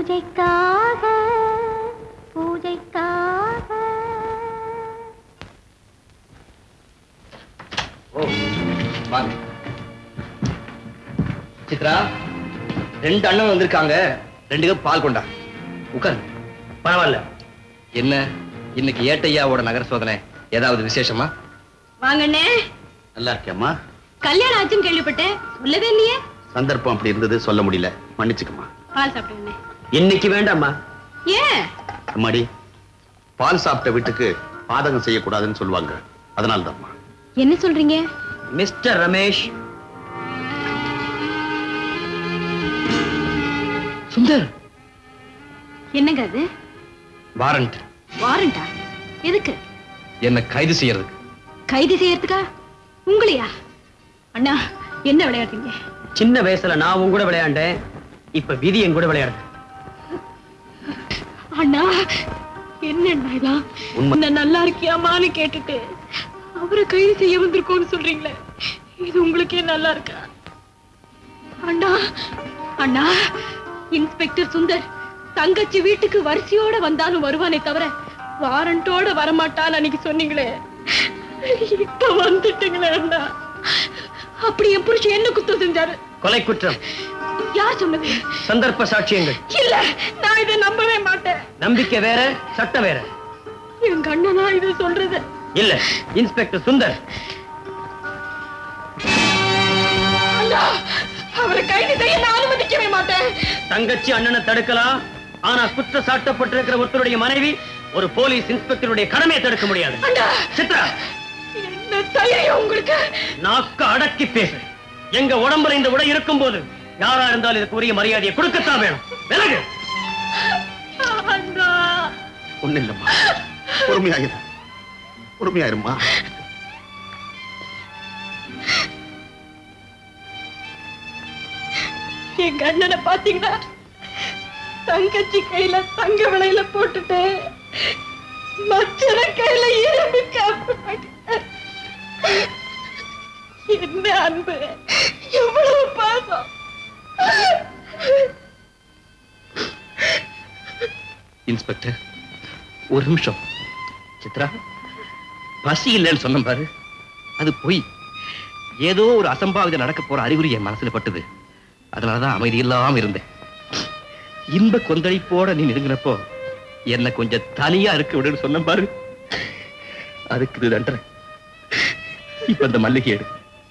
பூஜைக்காக பூஜைக்காக ஓ வாங்க சித்ரா ரெண்டு அண்ணன் வந்திருக்காங்க ரெண்டு கப் பால் கொண்டா உட்காரு பரவாயில்ல என்ன இன்னைக்கு ஏட்டையாவோட நகர சோதனை ஏதாவது விசேஷமா வாங்கண்ணே நல்லா இருக்கேம்மா கல்யாணம் ஆச்சுன்னு கேள்விப்பட்டேன் சொல்லவே இல்லையே சந்தர்ப்பம் அப்படி இருந்தது சொல்ல முடியல மன்னிச்சுக்கம்மா பால் சாப்பிடுங்கண்ணே இன்னைக்கு வேண்டாம்மா ஏன் அம்மாடி பால் சாப்பிட்ட வீட்டுக்கு பாதகம் செய்யக்கூடாதுன்னு சொல்லுவாங்க அதனால தான்மா என்ன சொல்றீங்க மிஸ்டர் ரமேஷ் சுந்தர் என்னங்க அது வாரண்ட் வாரண்டா எதுக்கு என்ன கைது செய்யறதுக்கு கைது செய்யறதுக்கா உங்களையா அண்ணா என்ன விளையாடுறீங்க சின்ன வயசுல நான் உன் கூட விளையாண்டேன் இப்ப விதி என் கூட விளையாடு அண்ணா என்னண்ணா இதெல்லாம் உண்மை. நான் நல்லா இருக்கியாமான்னு கேட்டுட்டு அவரை கைது செய்ய வந்திருக்கோம்னு சொல்றீங்களே இது உங்களுக்கே நல்லா இருக்கா அண்ணா அண்ணா இன்ஸ்பெக்டர் சுந்தர் தங்கச்சி வீட்டுக்கு வரிசையோட வந்தாலும் வருவானே தவிர வாரண்டோட வரமாட்டான்னு அன்னைக்கு சொன்னீங்களே இப்ப வந்துட்டீங்களே அண்ணா அப்படி என் புருஷன் என்ன குத்தம் செஞ்சாரு கொலை குற்றம் யார் சொன்னது சந்தர்ப்ப சாட்சியங்கள் இல்ல நான் இதை நம்பவே மாட்டேன் நம்பிக்கை வேற சட்டம் வேற எங்க அண்ணனா இதை சொல்றது இல்ல இன்ஸ்பெக்டர் சுந்தர் அண்ணா அவரை கைது செய்ய நான் அனுமதிக்கவே மாட்டேன் தங்கச்சி அண்ணனை தடுக்கலாம் ஆனா குற்ற சாட்டப்பட்டிருக்கிற ஒருத்தருடைய மனைவி ஒரு போலீஸ் இன்ஸ்பெக்டருடைய கடமையை தடுக்க முடியாது அண்ணா சித்ரா என்ன தைரியம் உங்களுக்கு நாக்க அடக்கி பேசு எங்க உடம்புல இந்த உடை இருக்கும் போது யாரா இருந்தாலும் இதுக்கு உரிய மரியாதையை கொடுக்கத்தான் வேணும் விலகு அண்ணா ஒண்ணு இல்லம்மா பொறுமையாயிரு பொறுமையாயிருமா எங்க அண்ணனை பாத்தீங்களா தங்கச்சி கையில தங்க விலையில போட்டுட்டு மச்சன கையில இரும்பு காப்பு மாட்டிட்டார். என்ன அன்பு எவ்வளவு பாசம் இன்ஸ்பெக்டர் ஒரு நிமிஷம் சித்ரா பசி இல்லைன்னு சொன்ன பாரு அது பொய் ஏதோ ஒரு அசம்பாவிதம் நடக்க போற அறிகுறி என் மனசுல பட்டது அதனாலதான் அமைதி இல்லாம இருந்தேன் இன்ப கொந்தளிப்போட நீ நெருங்கினப்போ என்ன கொஞ்சம் தனியா இருக்க விடுன்னு சொன்ன பாரு அதுக்கு இது தண்டனை இப்ப இந்த மல்லிகை எடு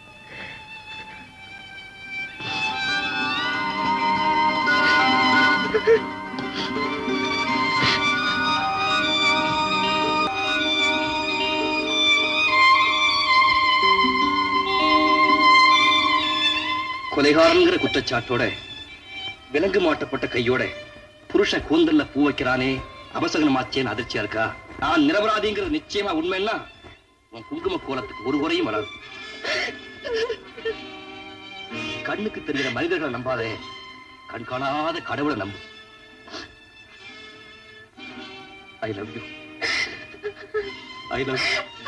கொலைகாரங்கிற குற்றச்சாட்டோட விலங்கு மாட்டப்பட்ட கையோட புருஷன் கூந்தல்ல பூ வைக்கிறானே அபசகனமாச்சேன்னு அதிர்ச்சியா இருக்கா நான் நிரபராதிங்கிறது நிச்சயமா உண்மைன்னா உன் குங்கும கோலத்துக்கு ஒரு குறையும் வராது கண்ணுக்கு தெரிகிற மனிதர்களை நம்பாதே கண் காணாத கடவுளை நம்பு I love you I love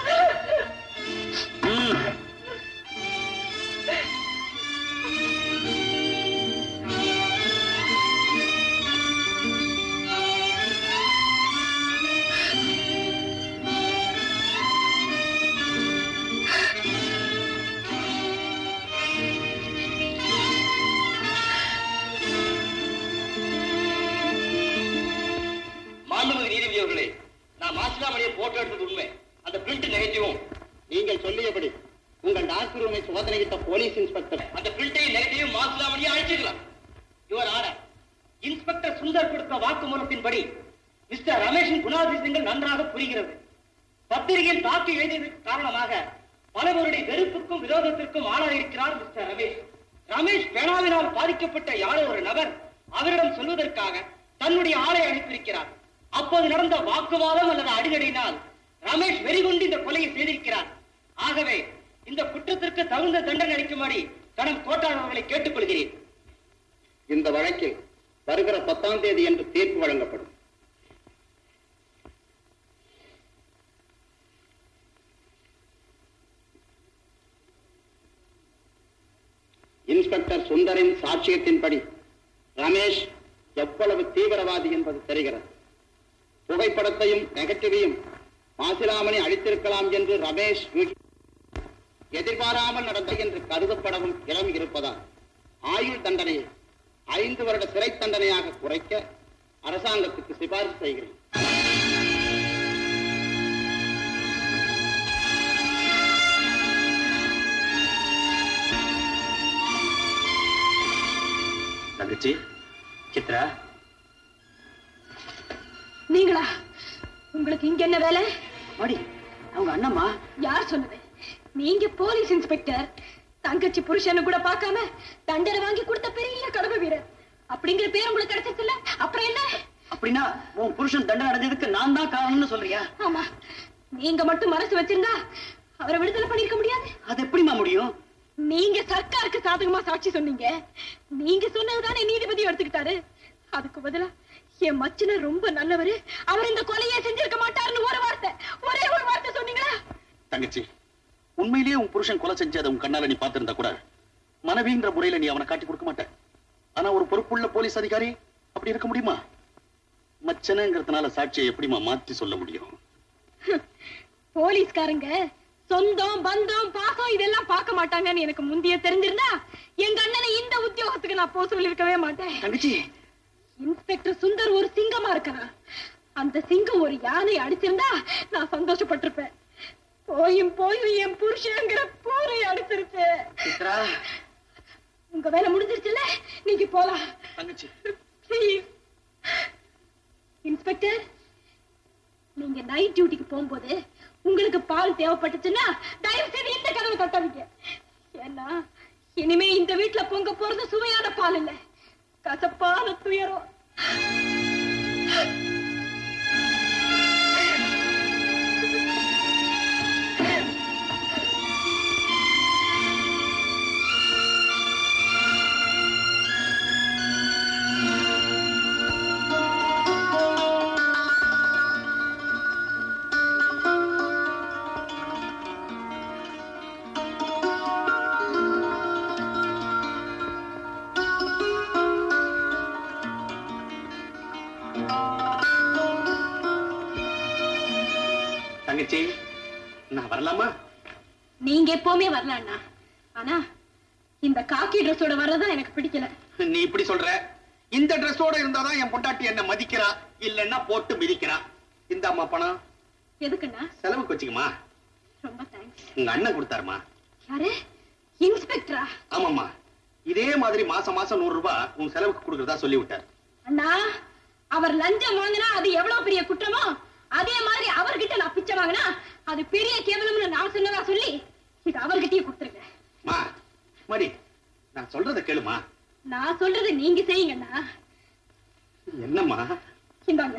மாண்புமிகு நீதிபதி அவர்களே நான் மாசிலாமணியை போட்டோ எடுத்தது உண்மை அந்த பிரிண்ட் நெகட்டிவும் நீங்கள் சொல்லியபடி உங்கள் டாக்டர் ரூமை சோதனையிட்ட போலீஸ் இன்ஸ்பெக்டர் அந்த பிரிண்டையும் நெகட்டிவும் மாசிலாமணியை அழிச்சிக்கலாம் யுவர் ஆர்டர் இன்ஸ்பெக்டர் சுந்தர் கொடுத்த வாக்குமூலத்தின்படி மிஸ்டர் ரமேஷின் குணாதிசயங்கள் நன்றாக புரிகிறது பத்திரிகையில் தாக்கி எழுதியதற்கு காரணமாக பலவருடைய வெறுப்புக்கும் விரோதத்திற்கும் ஆளாயிருக்கிறார் மிஸ்டர் ரமேஷ் ரமேஷ் பேனாவினால் பாதிக்கப்பட்ட யாரோ ஒரு நபர் அவரிடம் சொல்வதற்காக தன்னுடைய ஆளை அனுப்பியிருக்கிறார் அப்போது நடந்த வாக்குவாதம் அல்லது அடிதடியினால் ரமேஷ் வெறிகொண்டு இந்த கொலையை செய்திருக்கிறார் ஆகவே இந்த குற்றத்திற்கு தகுந்த தண்டனை அளிக்கும்படி கணம் கோட்டார் அவர்களை கேட்டுக்கொள்கிறேன் இந்த வழக்கில் வருகிற பத்தாம் தேதி என்று தீர்ப்பு வழங்கப்படும் இன்ஸ்பெக்டர் சுந்தரின் சாட்சியத்தின்படி ரமேஷ் எவ்வளவு தீவிரவாதி என்பது தெரிகிறது புகைப்படத்தையும் நெகட்டிவையும் மாசிலாமணி அளித்திருக்கலாம் என்று ரமேஷ் யூகி- எதிர்பாராமல் நடந்த என்று கருதப்படவும் இடம் இருப்பதால் ஆயுள் தண்டனையை ஐந்து வருட சிறை தண்டனையாக குறைக்க அரசாங்கத்துக்கு சிபாரிசு செய்கிறேன் தங்கச்சி சித்ரா நீங்களா உங்களுக்கு இங்க என்ன வேலை மாடி அவங்க அண்ணம்மா யார் சொன்னது நீங்க போலீஸ் இன்ஸ்பெக்டர் தங்கச்சி புருஷன்னு கூட பார்க்காம தண்டனை வாங்கி கொடுத்த பெரிய கடமை வீரர் அப்படிங்கிற பேர் உங்களுக்கு கிடைச்சிருச்சுல்ல அப்புறம் என்ன அப்படின்னா உன் புருஷன் தண்டனை அடைஞ்சதுக்கு நான் தான் காரணம்னு சொல்றியா ஆமா நீங்க மட்டும் மனசு வச்சிருந்தா அவரை விடுதலை பண்ணிருக்க முடியாது அது எப்படிமா முடியும் நீங்க சர்க்காருக்கு சாதகமா சாட்சி சொன்னீங்க நீங்க சொன்னதுதானே நீதிபதி எடுத்துக்கிட்டாரு அதுக்கு பதிலா என் மச்சனர் ரொம்ப நல்லவரு அவர் இந்த கொலையை செஞ்சிருக்க மாட்டாருன்னு ஒரு வார்த்தை ஒரே ஒரு வார்த்தை சொன்னீங்களா தங்கச்சி உண்மையிலேயே உன் புருஷன் கொலை செஞ்சதை உன் கண்ணால நீ பார்த்திருந்தா கூட மனைவிங்கிற முறையில நீ அவனை காட்டி கொடுக்க மாட்ட ஆனா ஒரு பொறுப்புள்ள போலீஸ் அதிகாரி அப்படி இருக்க முடியுமா மச்சனங்கிறதுனால சாட்சியை எப்படிமா மாத்தி சொல்ல முடியும் போலீஸ்காரங்க சொந்தம் பந்தம் பாசம் இதெல்லாம் பார்க்க மாட்டாங்கன்னு எனக்கு முந்தைய தெரிஞ்சிருந்தா எங்க அண்ணனை இந்த உத்தியோகத்துக்கு நான் போக சொல்லிருக்கவே மாட்டேன் தங்கச்சி இன்ஸ்பெக்டர் சுந்தர் ஒரு சிங்கமா இருக்கிறான் அந்த சிங்கம் ஒரு யானை அடிச்சிருந்தா நான் சந்தோஷப்பட்டிருப்பேன் போயும் போயும் என் புருஷங்கிற போரை அடிச்சிருச்சு சித்ரா உங்க வேலை முடிஞ்சிருச்சுல்ல நீங்க போலாம் தங்கச்சி ப்ளீஸ் இன்ஸ்பெக்டர் நீங்க நைட் டியூட்டிக்கு போகும்போது உங்களுக்கு பால் தேவைப்பட்டுச்சுன்னா தயவு செய்து இந்த கதவை தட்டாதீங்க ஏன்னா இனிமே இந்த வீட்டுல பொங்க போறது சுவையான பால் இல்ல கசப்பான துயரம் தங்கச்சி நான் வரலாமா நீங்க எப்பவுமே வரலாம்ண்ணா ஆனா இந்த காக்கி ட்ரெஸ்ஸோட வர்றதா எனக்கு பிடிக்கல நீ இப்படி சொல்ற இந்த ட்ரெஸ்ஸோட இருந்தாதான் என் பொண்டாட்டி என்ன மதிக்கிறா இல்லன்னா போட்டு மிதிக்கிறா இந்த அம்மா பணம் எதுக்குண்ணா செலவுக்கு வச்சுக்கமா ரொம்ப தேங்க்ஸ் உங்க அண்ணன் கொடுத்தாருமா யாரு இன்ஸ்பெக்டரா ஆமாம்மா இதே மாதிரி மாசம் மாசம் நூறு ரூபாய் உன் செலவுக்கு கொடுக்கறதா சொல்லி விட்டார் அண்ணா அவர் லஞ்சம் வாங்கினா அது எவ்வளவு பெரிய குற்றமோ அதே மாதிரி அவர்கிட்ட நான் பிச்சை வாங்கினா அது பெரிய கேவலம்னு நான் சொன்னதா சொல்லி இது அவர்கிட்டயே கொடுத்துருங்க மா மடி நான் சொல்றத கேளுமா நான் சொல்றது நீங்க செய்யுங்கண்ணா என்னம்மா இந்தாங்க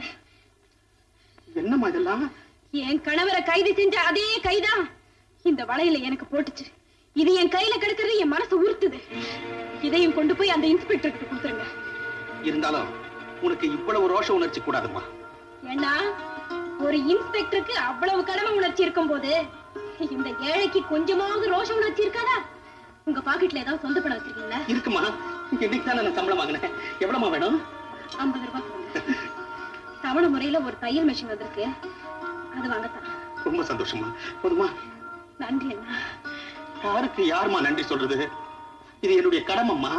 என்னம்மா இதெல்லாம் என் கணவரை கைது செஞ்ச அதே கைதான் இந்த வளையல எனக்கு போட்டுச்சு இது என் கையில கிடக்கிறது என் மனசு உறுத்துது இதையும் கொண்டு போய் அந்த இன்ஸ்பெக்டர் கிட்ட கொடுத்துருங்க இருந்தாலும் உனக்கு இவ்வளவு ரோஷ உணர்ச்சி கூடாதும்மா ஏன்னா ஒரு இன்ஸ்பெக்டருக்கு அவ்வளவு கடமை உணர்ச்சி இருக்கும் போது இந்த ஏழைக்கு கொஞ்சமாவது ரோஷ உணர்ச்சி இருக்காதா உங்க பாக்கெட்ல ஏதாவது சொந்த பணம் வச்சிருக்கீங்களா இருக்குமா இன்னைக்கு தான் நான் சம்பளம் வாங்கினேன் எவ்வளவுமா வேணும் ஐம்பது ரூபாய் கொடுங்க. தவணை முறையில ஒரு தையல் மிஷின் வந்திருக்கு அது வாங்கத்தான் ரொம்ப சந்தோஷமா போதுமா நன்றி அண்ணா யாருக்கு யாரும்மா நன்றி சொல்றது இது என்னுடைய கடமைம்மா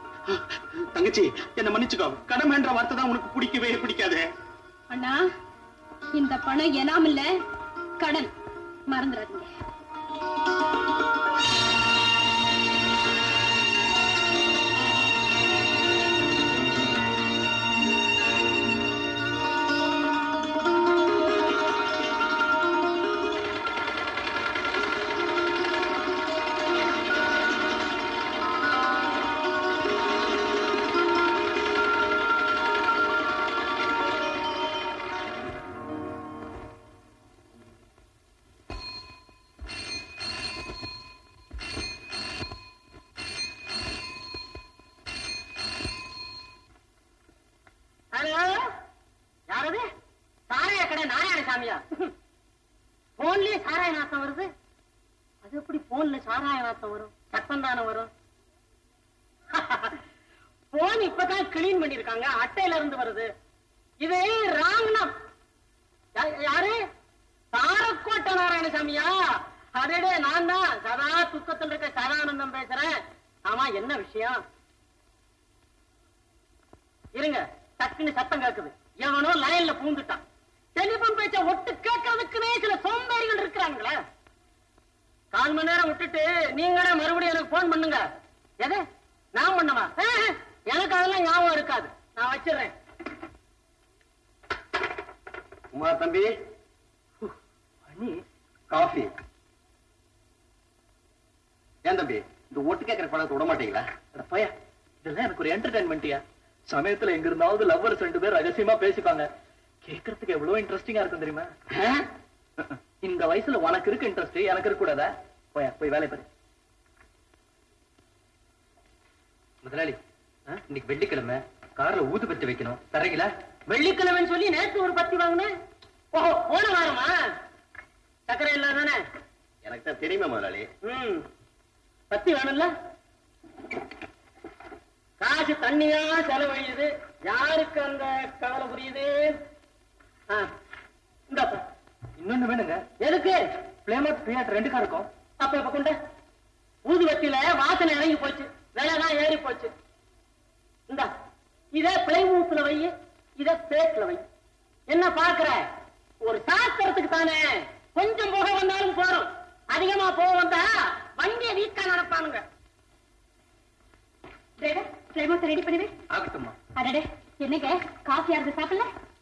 தங்கச்சி என்ன மன்னிச்சுக்கோ கடமைன்ற வார்த்தை தான் உனக்கு பிடிக்கவே பிடிக்காது அண்ணா இந்த பணம் எனாம் இல்ல கடன் மறந்துடாதீங்க ஹலோ யாரது சாராய கடை நாராயண சாமியா போன்லயே சாராய நாத்தம் வருது அது எப்படி போன்ல சாராய நாத்தம் வரும் சத்தம் தானே வரும் போன் இப்பதான் கிளீன் பண்ணிருக்காங்க அட்டையில இருந்து வருது இது ராங்னா யாரு தாரக்கோட்டை நாராயணசாமியா அதடே நான் தான் சதா துக்கத்தில் இருக்க சதானந்தம் பேசுறேன் ஆமா என்ன விஷயம் இருங்க டக்குன்னு சத்தம் கேக்குது எவனோ லைன்ல பூந்துட்டான் டெலிபோன் பேச்ச ஒட்டு கேட்கறதுக்குனே சில சோம்பேறிகள் இருக்கிறாங்களே கால் மணி நேரம் விட்டுட்டு நீங்களே மறுபடியும் எனக்கு போன் பண்ணுங்க எது நான் பண்ணவா ஆஹ், எனக்கு அதெல்லாம் ஞாபகம் இருக்காது நான் வச்சிடுறேன் உமா தம்பி காஃபி ஏன் தம்பி இந்த ஒட்டு கேட்கிற பழத்தை விட மாட்டீங்களா பையா இதெல்லாம் எனக்கு ஒரு என்டர்டைன்மெண்ட்டியா சமயத்துல எங்க இருந்தாவது லவ்வர்ஸ் ரெண்டு பேர் ரகசியமா பேசிப்பாங்க கேட்கறதுக்கு எவ்வளவு இன்ட்ரெஸ்டிங்கா இருக்கும் தெரியுமா இந்த வயசுல உனக்கு இருக்கு இன்ட்ரெஸ்ட் எனக்கு இருக்க கூடாதா போயா போய் வேலை பாரு முதலாளி இன்னைக்கு வெள்ளிக்கிழமை கார்ல ஊதுபத்தி வைக்கணும் தரீங்களா வெள்ளிக்கிழமைன்னு சொல்லி நேற்று ஒரு பத்தி வாங்கினேன் ஓஹோ போன வாரமா சக்கரை இல்லாதானே எனக்கு தான் தெரியுமா முதலாளி ம் பத்தி வேணும்ல காசு தண்ணியா செலவழியுது யாருக்கு அந்த கவலை புரியுது ஆ, இந்தாப்பா இன்னொன்னு வேணுங்க எதுக்கு பிளேமோட் பிரியாட் ரெண்டு கார் இருக்கும் அப்ப இப்ப கொண்ட ஊதுவத்தில வாசனை இறங்கி போச்சு விலைதான் ஏறி போச்சு இந்தா இத பிளைமூத்துல வை இத பேட்ல வை என்ன பாக்குற ஒரு சாஸ்திரத்துக்கு தானே கொஞ்சம் புகை வந்தாலும் போறோம் அதிகமா போக வந்தா வண்டியை வீக்கா நடப்பானுங்க டிரைவர் ஃப்ளேமோஸ் ரெடி பண்ணுவே ஆகட்டுமா அடடே என்னங்க காஃபி யாருக்கு சாப்பிடல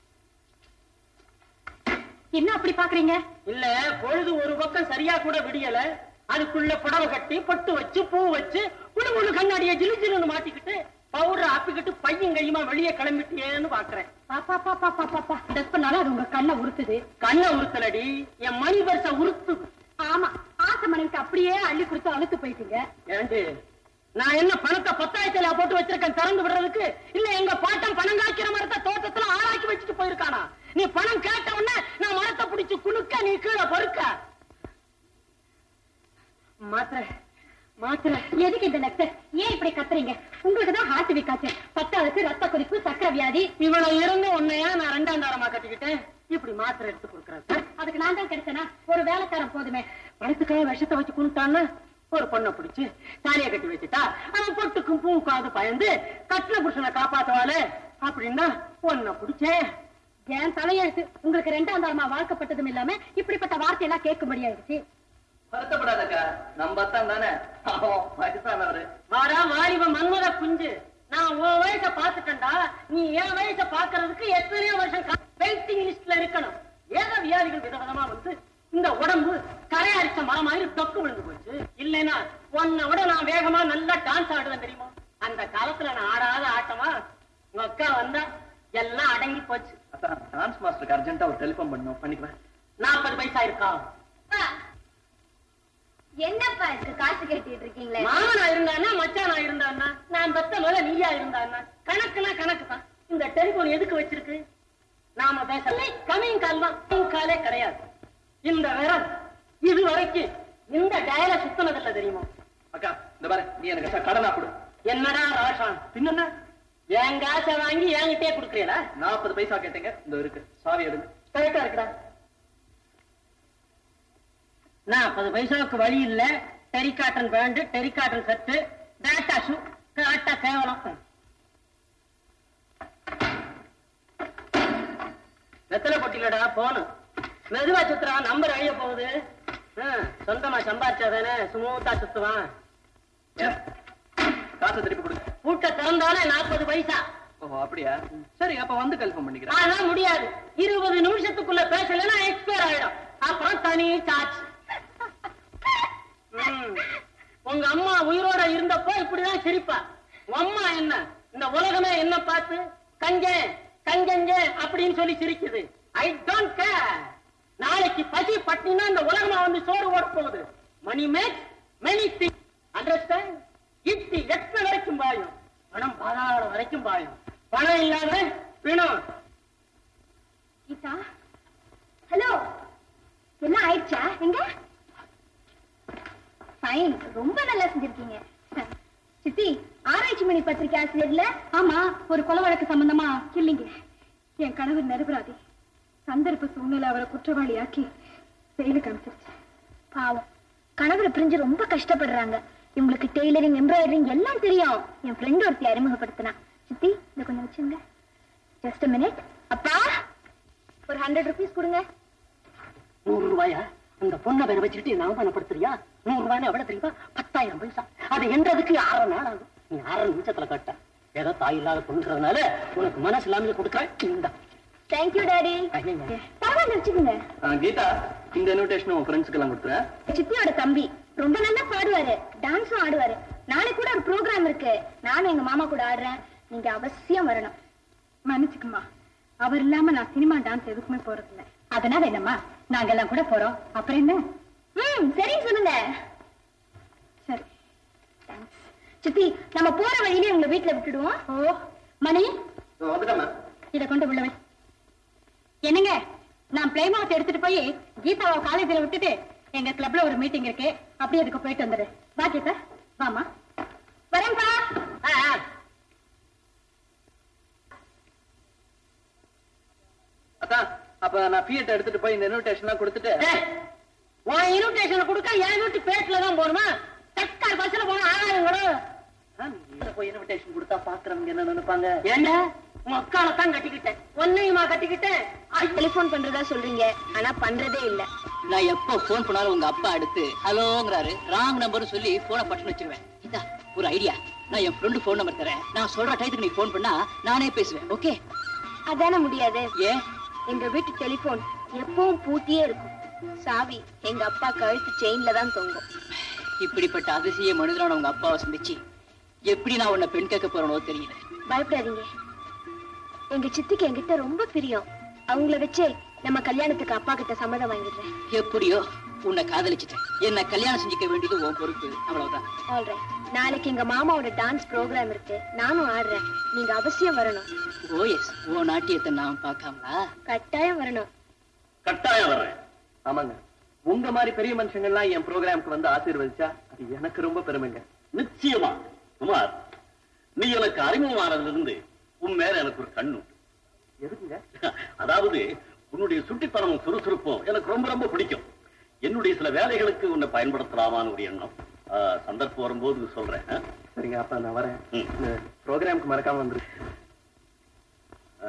என்ன அப்படி பாக்குறீங்க இல்ல பொழுது ஒரு பக்கம் சரியா கூட விடியல அதுக்குள்ள புடவை கட்டி பொட்டு வச்சு பூ வச்சு உள்ள உள்ள கண்ணாடிய ஜிலு ஜிலுன்னு மாட்டிக்கிட்டு பவுடர் ஆப்பிக்கிட்டு பையன் கையுமா வெளியே கிளம்பிட்டியேன்னு பாக்குறேன் பாப்பா பாப்பா பாப்பா பா ட்ரெஸ் பண்ணாலும் அது உங்க கண்ணை உறுத்துது கண்ணை உறுத்தலடி என் மணி பரிச உறுத்துது ஆமா ஆசை மனைவிக்கு அப்படியே அள்ளி கொடுத்து அழுத்து போயிட்டீங்க ஏண்டி நான் என்ன பணத்தை பத்தாயிரத்துல போட்டு வச்சிருக்கேன் திறந்து விடுறதுக்கு இல்ல எங்க பாட்டம் பணம் காய்க்கிற மரத்தை தோட்டத்துல ஆளாக்கி வச்சுட்டு போயிருக்கானா நீ பணம் கேட்ட உடனே நான் மரத்தை பிடிச்சு குலுக்க நீ கீழே பொறுக்க மாத்திரை மாத்திரை எதுக்கு இந்த லெக்சர் ஏன் இப்படி கத்துறீங்க உங்களுக்கு தான் ஹார்ட் வீக் ஆச்சு பத்தாவதுக்கு ரத்த கொதிப்பு சக்கரை வியாதி இவ்வளவு இருந்து உன்னையா நான் ரெண்டாம் தாரமா கட்டிக்கிட்டேன் இப்படி மாத்திரை எடுத்து கொடுக்குறேன் அதுக்கு நான் தான் கிடைச்சனா ஒரு வேலைக்காரன் போதுமே பணத்துக்காக விஷத்தை வச்சு குணுத்தான்னு ஒரு பொண்ணை பிடிச்சு தாலியை கட்டி வச்சுட்டா அவன் பொட்டுக்கும் பூக்காது பயந்து கட்டின புருஷனை காப்பாத்துவாளே அப்படின்னா பொண்ணை பிடிச்சேன் என் தலையெழுத்து உங்களுக்கு ரெண்டாம் தாரமா வாழ்க்கப்பட்டதும் இல்லாம இப்படிப்பட்ட வார்த்தையெல்லாம் கேட்கும்படியாயிருச்சு வருத்தப்படாதக்கா நம்ம தான் தானே பாவம் வயசானவரு வாடா வாலிப மன்மத குஞ்சு நான் உன் வயசை பாத்துட்டேன்டா நீ என் வயசை பாக்குறதுக்கு எத்தனையோ வருஷம் வெயிட்டிங் லிஸ்ட்ல இருக்கணும் ஏக வியாதிகள் விதவிதமா வந்து இந்த உடம்பு கரை அரிச்ச மரம் மாதிரி தொக்கு விழுந்து போச்சு இல்லைன்னா உன்னை விட நான் வேகமா நல்லா டான்ஸ் ஆடுவேன் தெரியுமா அந்த காலத்துல நான் ஆடாத ஆட்டமா உங்க அக்கா வந்தா எல்லாம் அடங்கி போச்சு அதான் டான்ஸ் மாஸ்டருக்கு அர்ஜென்ட்டா ஒரு டெலிஃபோன் பண்ணணும் பண்ணிக்குவேன் நாற்பது பைசா இருக்கா என்னப்பா இருக்கு காசு கேட்டுட்டு இருக்கீங்களே மாமனா இருந்தானா மச்சானா இருந்தானா நான் பெத்த முதல்ல நீயா இருந்தானா கணக்குனா கணக்கு தான் இந்த டெலிபோன் எதுக்கு வச்சிருக்கு நாம பேசல கமிங் கால் தான் coming காலே கிடையாது இந்த விரல் இது வரைக்கும் இந்த டயல சுத்தினதில்ல தெரியுமா அக்கா இந்த பாரு நீ எனக்கு எக்ஸ்ட்ரா கடனா கொடு என்னடா ராஷான் பின்ன என் காசை வாங்கி என்கிட்டே கொடுக்குறீங்களா நாற்பது பைசா கேட்டீங்க இந்த இருக்கு சாவி எடுங்க கரெக்டா இருக்குடா நாற்பது பைசாவுக்கு வழி இல்ல டெரிகாட்டன் பேண்ட் டெரிகாட்டன் செட்டு டேட்டா ஷூ காட்டா கேவலம் வெத்தலை பொட்டிலடா போனு மெதுவா சுத்துறா நம்பர் அழிய போகுது ஆ, சொந்தமா சம்பாரிச்சாதானே சுமூத்தா சுத்துவான் காசை திருப்பி கொடுங்க பூட்டை திறந்தாலே நாற்பது பைசா ஓஹோ அப்படியா சரி அப்ப வந்து கன்ஃபார்ம் பண்ணிக்கிறேன் அதெல்லாம் முடியாது இருபது நிமிஷத்துக்குள்ள பேசலைன்னா எக்ஸ்பயர் ஆயிடும் அப்புறம் தனி சார்ஜ் ம். உங்க அம்மா உயிரோட இருந்தப்போ இப்படிதான் சிரிப்பா உங்க அம்மா என்ன இந்த உலகமே என்ன பார்த்து கஞ்சே கஞ்சஞ்ச அப்படின்னு சொல்லி சிரிக்குது ஐ டோன்ட் கேர் நாளைக்கு பசி பட்டினா இந்த உலகமா வந்து சோறு ஓட போகுது money make many thing understand it எத்தனை வரைக்கும் பாயும் பணம் பாதாள வரைக்கும் பாயும் பணம் இல்லாத பிணம் கீதா ஹலோ என்ன ஆயிடுச்சா எங்க ஃபைன் ரொம்ப நல்லா செஞ்சிருக்கீங்க சித்தி ஆராய்ச்சி மணி பத்திரிக்கை ஆசிரியர்ல ஆமா ஒரு கொலை வழக்கு சம்பந்தமா இல்லைங்க என் கணவர் நிரபராதி சந்தர்ப்ப சூழ்நிலை அவரை குற்றவாளியாக்கி செயலுக்கு அனுப்பிச்சிருச்சு பாவம் கணவரை பிரிஞ்சு ரொம்ப கஷ்டப்படுறாங்க இவங்களுக்கு டெய்லரிங் எம்ப்ராய்டரிங் எல்லாம் தெரியும் என் ஃப்ரெண்ட் ஒருத்தி அறிமுகப்படுத்தினா சித்தி இதை கொஞ்சம் வச்சுங்க ஜஸ்ட் மினிட் அப்பா ஒரு ஹண்ட்ரட் ருபீஸ் கொடுங்க நூறு ரூபாயா அந்த பொண்ணை வேற வச்சுக்கிட்டு என்ன அவமானப்படுத்துறியா நூறு ரூபாய் எவ்வளவு தெரியுமா பத்தாயிரம் பைசா அதை என்றதுக்கு ஆறு நாள் ஆகும் நீ ஆறு நிமிஷத்துல கட்ட ஏதோ தாய் இல்லாத பொண்ணுன்றதுனால உனக்கு மனசு இல்லாம கொடுக்குறேன் இந்த தேங்க்யூ டாடி பரவாயில்ல வச்சுக்கோங்க கீதா இந்த இன்விடேஷன் உன் ஃப்ரெண்ட்ஸ்க்கு எல்லாம் கொடுத்துற சித்தியோட தம்பி ரொம்ப நல்லா பாடுவாரு டான்ஸும் ஆடுவாரு நாளைக்கு கூட ஒரு ப்ரோக்ராம் இருக்கு நானும் எங்க மாமா கூட ஆடுறேன் நீங்க அவசியம் வரணும் மன்னிச்சுக்குமா அவர் இல்லாம நான் சினிமா டான்ஸ் எதுக்குமே போறது இல்ல அதனால என்னம்மா நாங்க எல்லாம் கூட போறோம் அப்புறம் என்ன ம் சரி சொல்லுங்க சரி தேங்க்ஸ் சித்தி நம்ம போற வழியிலே உங்க வீட்டுல விட்டுடுவோம் ஓ மணி வந்துட்டேன் இத கொண்டு உள்ள வை என்னங்க நான் பிளேமாஸ் எடுத்துட்டு போய் கீதாவை காலேஜ்ல விட்டுட்டு எங்க கிளப்ல ஒரு மீட்டிங் இருக்கு அப்படியே அதுக்கு போயிட்டு வந்துடு வா கீதா வாமா வரேன்பா ஆ, ஆ. அதான் அப்ப நான் பிஎட் எடுத்துட்டு போய் இந்த இன்விடேஷன் கொடுத்துட்டு ஏய், உன் இன்விடேஷன் கொடுக்க என் வீட்டு பேட்ல தான் போகணுமா தக்கார் பஸ்ல போனா ஆகாயம் கூட ஆ, நீ போய் இன்விடேஷன் கொடுத்தா பாக்குறவங்க என்ன நினைப்பாங்க ஏண்டா உன் அக்கால தான் கட்டிக்கிட்டேன் ஒன்னையுமா கட்டிக்கிட்டேன் டெலிபோன் பண்றதா சொல்றீங்க ஆனா பண்றதே இல்ல நான் எப்போ போன் பண்ணாலும் உங்க அப்பா அடுத்து ஹலோங்கிறாரு ராங் நம்பர் சொல்லி போனை பட்டன் வச்சிருவேன் இதா ஒரு ஐடியா நான் என் ஃப்ரெண்டு போன் நம்பர் தரேன் நான் சொல்ற டயத்துக்கு நீ போன் பண்ணா நானே பேசுவேன் ஓகே அதானே முடியாது ஏன் எங்க வீட்டு டெலிபோன் எப்பவும் பூட்டியே இருக்கும் சாவி எங்க அப்பா கழுத்து செயின்ல தான் தொங்கும் இப்படிப்பட்ட அதிசய மனிதரான உங்க அப்பாவை சந்திச்சு எப்படி நான் உன்னை பெண் கேட்க போறேனோ தெரியல பயப்படாதீங்க எங்க சித்திக்கு என்கிட்ட ரொம்ப பிரியம் அவங்கள வச்சே நம்ம கல்யாணத்துக்கு அப்பா கிட்ட சம்மதம் வாங்கிடுறேன் எப்படியோ உன்னை காதலிச்சிட்டேன் என்ன கல்யாணம் செஞ்சுக்க வேண்டியது உன் பொறுப்பு அவ்வளவுதான் ஆல்ரைட் நாளைக்கு எங்க மாமாவோட டான்ஸ் ப்ரோக்ராம் இருக்கு நானும் ஆடுறேன் நீங்க அவசியம் வரணும் ஓ எஸ் உன் நாட்டியத்தை நான் பார்க்காமலா கட்டாயம் வரணும் கட்டாயம் வர்றேன் ஆமாங்க உங்க மாதிரி பெரிய மனுஷங்க எல்லாம் என் ப்ரோக்ராம்க்கு வந்து ஆசீர்வதிச்சா அது எனக்கு ரொம்ப பெருமைங்க நிச்சயமா குமார் நீ எனக்கு அறிமுகமானதுல இருந்து உன் மேல எனக்கு ஒரு கண்ணு எதுக்குங்க அதாவது உன்னுடைய சுட்டித்தனமும் சுறுசுறுப்பும் எனக்கு ரொம்ப ரொம்ப பிடிக்கும் என்னுடைய சில வேலைகளுக்கு உன்னை பயன்படுத்தலாமான்னு ஒரு எண்ணம் ஆ, சந்தர்ப்பம் வரும்போது சொல்றேன் ஆ? சரிங்க அப்ப நான் வரேன் ம். இந்த ப்ரோக்ராம்க்கு மறக்காம வந்துரு ஆ,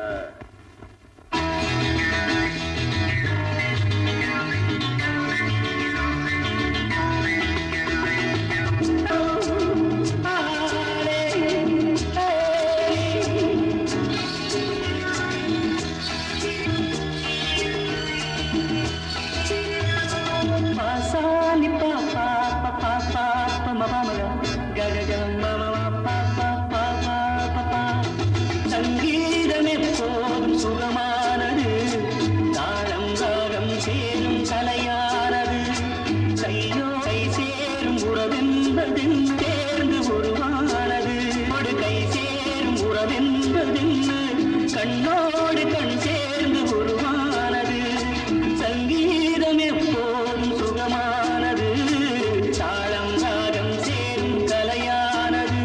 பாசாலி பா பா பா பா பா பா ம பா ம க க க ம ம ம பா பா பா பா பா பா சங்கீதம் எப்போதும் சுகமானது தாளம் ராகம் சேரும் கலையானது கையோ கை சேரும் உறவென்பதென் சேர்ந்து உருவானது ஒரு கை சேரும் உறவென்பதென்னு கண்ணோடு கண் சேர்ந்து உருவானது சங்கீதம் எப்போதும் சுகமானது தாளம் ராகம் சேரும் கலையானது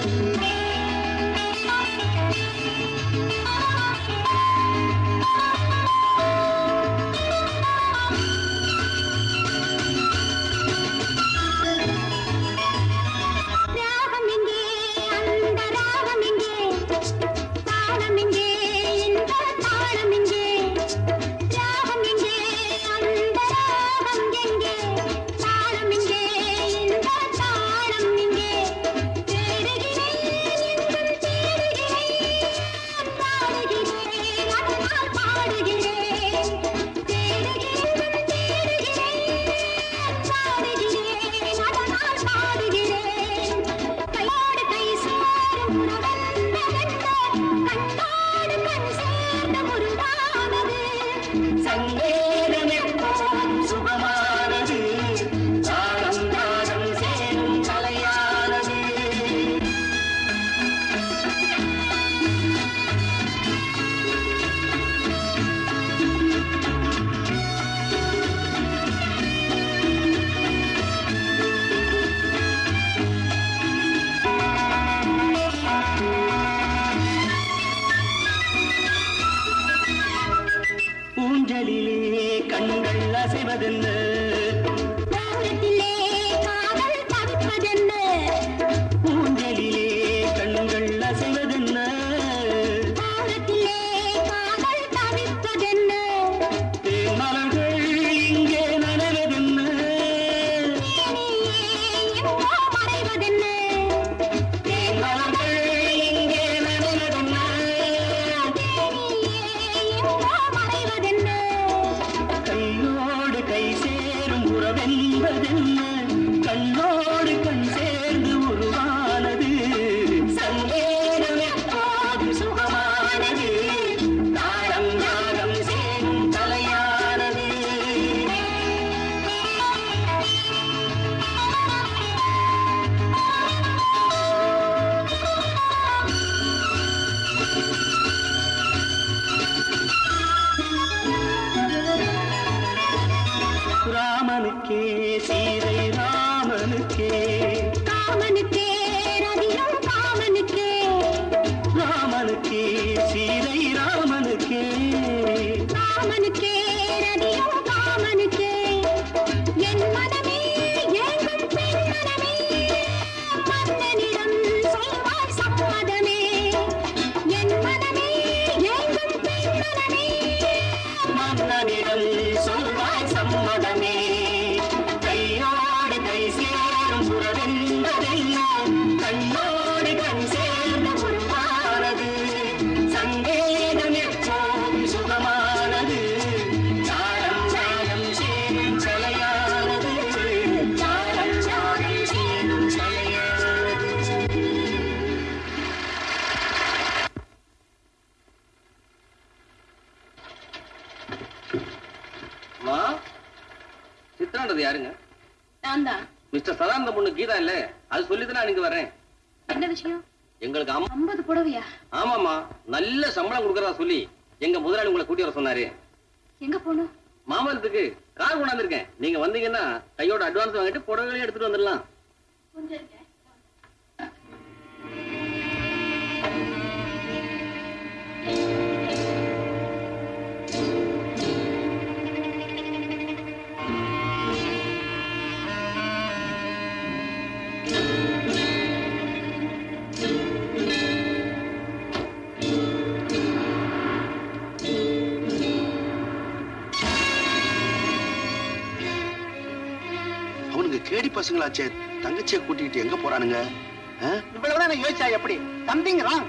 ராகம் எங்கே அந்த ராகம் எங்கே தாளம் எங்கே இந்த தாளம் எங்கே ராகம் எங்கே அந்த ராகம் எங்கே தாளம் எங்கே இந்த தாளம் எங்கே தேடுகிறேன் எங்கும் தேடுகிறேன் பாடுகிறேன் அதனால் பாடுகிறேன் தேடுகிறேன் தேடுகிறேன் பாடுகிறேன் அதனால் பாடுகிறேன் கையோடு கை சேரும் உறவென்பதென்ன கண்ணோடு கண் சேர்ந்த முருகானது சங்கேதம் எப்போதும் சுகமானது தாளம் ராகம் சேரும் கலையானது ராகம் ஊஞ்சலிலே கண்கள் அசைவதென்ன ஓரத்திலே காதல் தவிப்பதென்ன ஊஞ்சலிலே கண்கள் அசைவதென்ன ஓரத்திலே காதல் தவிப்பதென்ன தேன்மலர்கள் இங்கே நனைவதென்ன தேனியே எங்கோ மறைவதென்ன தேன்மலர்கள் இங்கே நனைவதென்ன தேனியே எங்கோ மறைவதென்ன கையோடு கை சேரும் உறவென்பதென்ன கண்ணோடு கண் சேர்ந்து உருவானது சங்கேதம் எப்போது சுகமானது தாளம் ஞானம் சேரும் தலையானது ராமனுக்கே சீதை ராமனுக்கே காமனுக்கே ரதியும் காமனுக்கே ராமனுக்கே சீதை ராமனுக்கே காமனுக்கே ரதியும் காமனுக்கே என் மனமே ஏங்கும் பெண் மனமே மன்னனிடம் சொல்வாய் சம்மதமே என் மனமே ஏங்கும் பெண் மனமே மன்னனிடம் சொல்வாய் சம்மதமே கையோடு கை சேரும் புறவென்பதென்ன கண்ணோடு கண் சேர்ந்து உருவானது சங்கேதம் எப்போதும் சுகமானது தாளம் தாளம் சேரும் சலையானது தாளம் தாளம் சேரும் சலையானது அம்மா சித்ரான்றது யாருங்க நான் தான் மிஸ்டர் சதானந்த பொண்ணு கீதா இல்ல அது சொல்லிதான் நான் இங்க வரேன் என்ன விஷயம் எங்களுக்கு அம்மா ஐம்பது புடவையா ஆமாமா நல்ல சம்பளம் கொடுக்கறதா சொல்லி எங்க முதலாளி உங்களை கூட்டி வர சொன்னாரு எங்க போகணும் மாமல்லத்துக்கு கார் கொண்டாந்துருக்கேன் நீங்க வந்தீங்கன்னா கையோட அட்வான்ஸ் வாங்கிட்டு புடவைகளையும் எடுத்துட்டு வந்துடலாம் கொஞ்சம் இருக்கேன் அவனுங்க கேடி பசங்களாச்சே தங்கச்சியை கூட்டிக்கிட்டு எங்க போறானுங்க ஆ? இவ்வளவுதான் யோசிச்சா எப்படி சம்திங் ராங்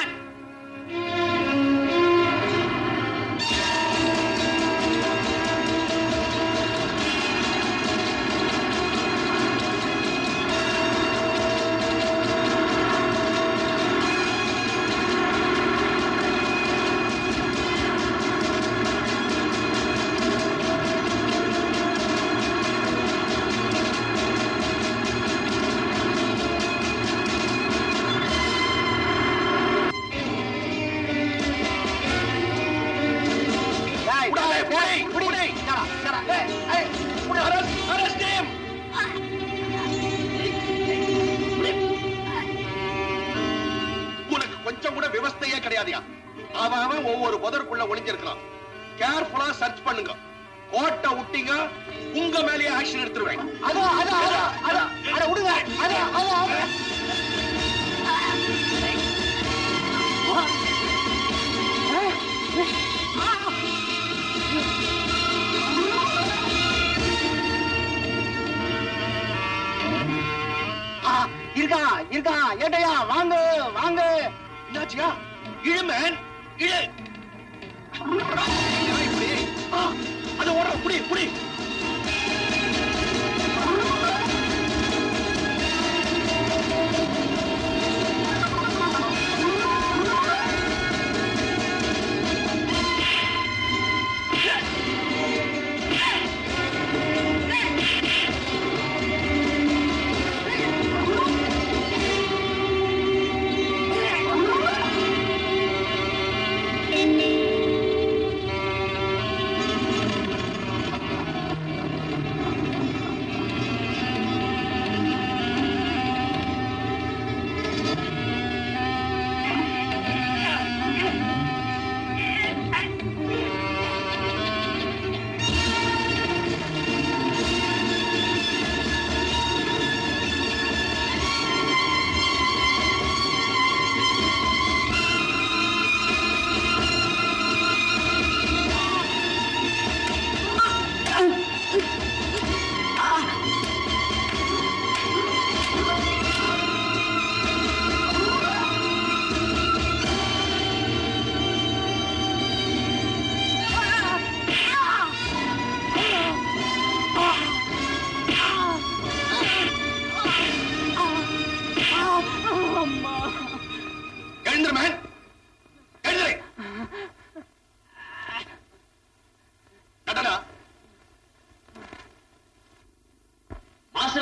உனக்கு கொஞ்சம் கூட விவஸ்தையே கிடையாதுயா அவன் அவன் ஒவ்வொரு புதருக்குள்ள ஒளிஞ்சிருக்கிறான் கேர்ஃபுல்லா சர்ச் பண்ணுங்க கோட்டை விட்டீங்க உங்க மேலேயே ஆக்ஷன் எடுத்துருவேன் அதோ அதோ அதோ அதோ அட விடுங்க அதோ அதோ அதோ. ஆ, இருக்கா இருக்கா ஏட்டையா வாங்க வாங்க என்னாச்சியா இழுமேன் இழு என்னடா இப்படி? ஆ, அது ஓடுற புடி புடி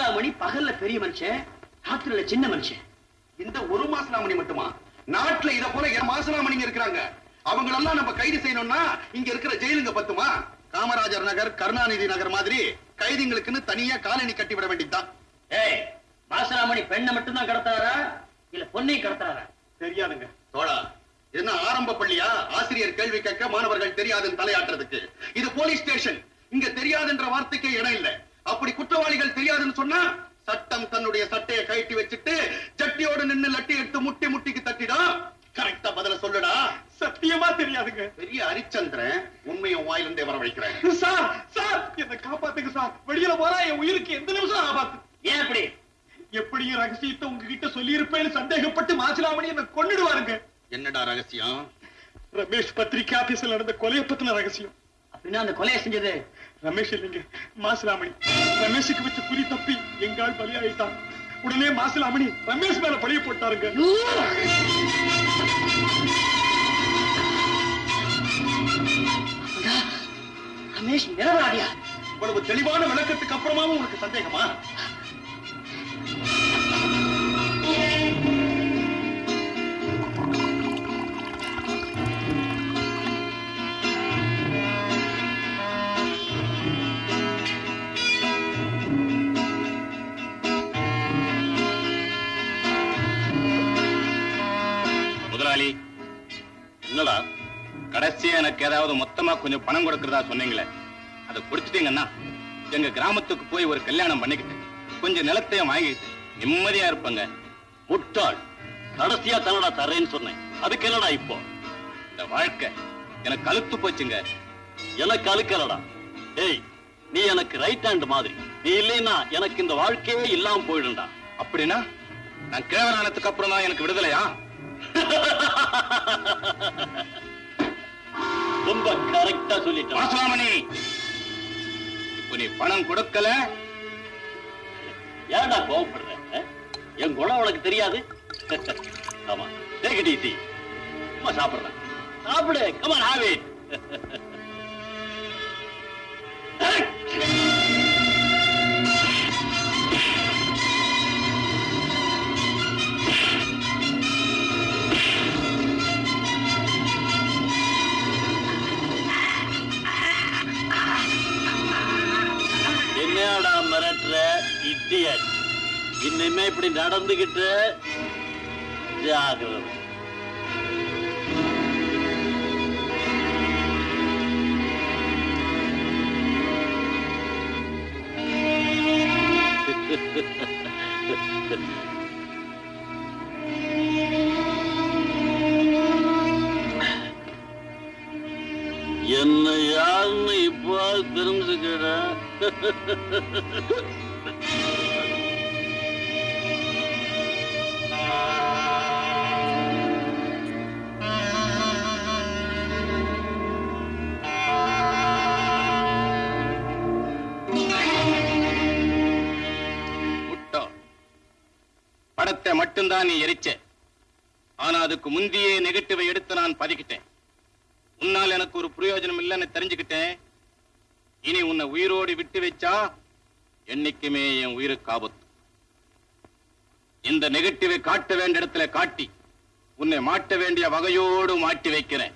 மாசிலாமணி பகல்ல பெரிய மனுஷன் ராத்திரில சின்ன மனுஷன் இந்த ஒரு மாசலாமணி மட்டுமா நாட்டுல இத போல என் மாசலாமணிங்க இருக்கிறாங்க அவங்களெல்லாம் நம்ம கைது செய்யணும்னா இங்க இருக்கிற ஜெயிலுங்க பத்துமா காமராஜர் நகர் கருணாநிதி நகர் மாதிரி கைதிங்களுக்குன்னு தனியா காலனி கட்டி விட வேண்டியதுதான் ஏய் மாசிலாமணி பெண்ணை மட்டும்தான் கடத்தாரா இல்ல பொண்ணையும் கடத்தாரா தெரியாதுங்க தோழா இது என்ன ஆரம்ப பள்ளியா ஆசிரியர் கேள்வி கேட்க மாணவர்கள் தெரியாதுன்னு தலையாட்டுறதுக்கு இது போலீஸ் ஸ்டேஷன் இங்க தெரியாதுன்ற வார்த்தைக்கே இடம் இல்ல அப்படி குற்றவாளிகள் தெரியாதுன்னு சொன்னா சட்டம் தன்னுடைய சட்டையை கழட்டி வச்சுட்டு ஜட்டியோடு நின்னு லட்டி எடுத்து முட்டி முட்டிக்கு தட்டிடும் கரெக்டா பதில சொல்லுடா சத்தியமா தெரியாதுங்க பெரிய ஹரிச்சந்திரன் உண்மையை வாயிலிருந்தே வரவழைக்கிறேன் சார் சார் என்ன காப்பாத்துங்க சார் வெளியில போறா என் உயிருக்கு எந்த நிமிஷம் ஆபாத்து ஏன் அப்படி எப்படியும் ரகசியத்தை உங்ககிட்ட சொல்லி இருப்பேன்னு சந்தேகப்பட்டு மாசிலாமணி என்ன கொன்னுடுவாருங்க என்னடா ரகசியம் ரமேஷ் பத்திரிகை ஆபீஸ்ல நடந்த கொலையை பத்தின ரகசியம் அப்படின்னா அந்த கொலையை செஞ்சது ரமேஷ் இல்லைங்க மாசிலாமணி ரமேஷுக்கு வச்ச குறி தப்பி எங்கால் பலியாயிட்டான் உடனே மாசிலாமணி ரமேஷ் மேல பழிய போட்டாருங்க ரமேஷ் நிரபராதியா இவ்வளவு தெளிவான விளக்கத்துக்கு அப்புறமாவும் உனக்கு சந்தேகமா முதலாளி என்னடா கடைசியா எனக்கு ஏதாவது மொத்தமா கொஞ்சம் பணம் கொடுக்கறதா சொன்னீங்களே அதை கொடுத்துட்டீங்கன்னா எங்க கிராமத்துக்கு போய் ஒரு கல்யாணம் பண்ணிக்கிட்டு கொஞ்சம் நிலத்தையும் வாங்கிட்டு நிம்மதியா இருப்பேங்க முட்டாள் கடைசியா தன்னடா தரேன்னு சொன்னேன் அதுக்கு என்னடா இப்போ இந்த வாழ்க்கை எனக்கு அழுத்து போச்சுங்க எனக்கு அழுக்கலடா ஏய் நீ எனக்கு ரைட் ஹேண்ட் மாதிரி நீ இல்லைன்னா எனக்கு இந்த வாழ்க்கையே இல்லாம போயிடும்டா அப்படின்னா நான் கிழவனானதுக்கு அப்புறம் தான் எனக்கு விடுதலையா ரொம்ப கரெக்டா சொல்லிட்டேன் மாசுவாமணி இப்போ நீ பணம் கொடுக்கல ஏன்டா கோவப்படுற ஆ? என் குணம் உனக்கு தெரியாது ஆமா take it easy சும்மா சாப்பிடுறேன் சாப்பிடு கமான் have it என்னடா மிரட்டுற இடியட் இனிமே இப்படி நடந்துகிட்டு ஜாகிரதை என்ன யாருன்னு இப்போ தெரிஞ்சுக்கிற முட்டோ படத்தை மட்டும்தான் நீ எரிச்ச ஆனா அதுக்கு முந்தியே நெகட்டிவை எடுத்து நான் பதிக்கிட்டேன் உன்னால் எனக்கு ஒரு பிரயோஜனம் இல்லைன்னு தெரிஞ்சுக்கிட்டேன் இனி உன்னை உயிரோடு விட்டு வச்சா என்னைக்குமே என் உயிருக்கு ஆபத்து இந்த நெகட்டிவை காட்ட வேண்டிய இடத்துல காட்டி உன்னை மாட்ட வேண்டிய வகையோடு மாட்டி வைக்கிறேன்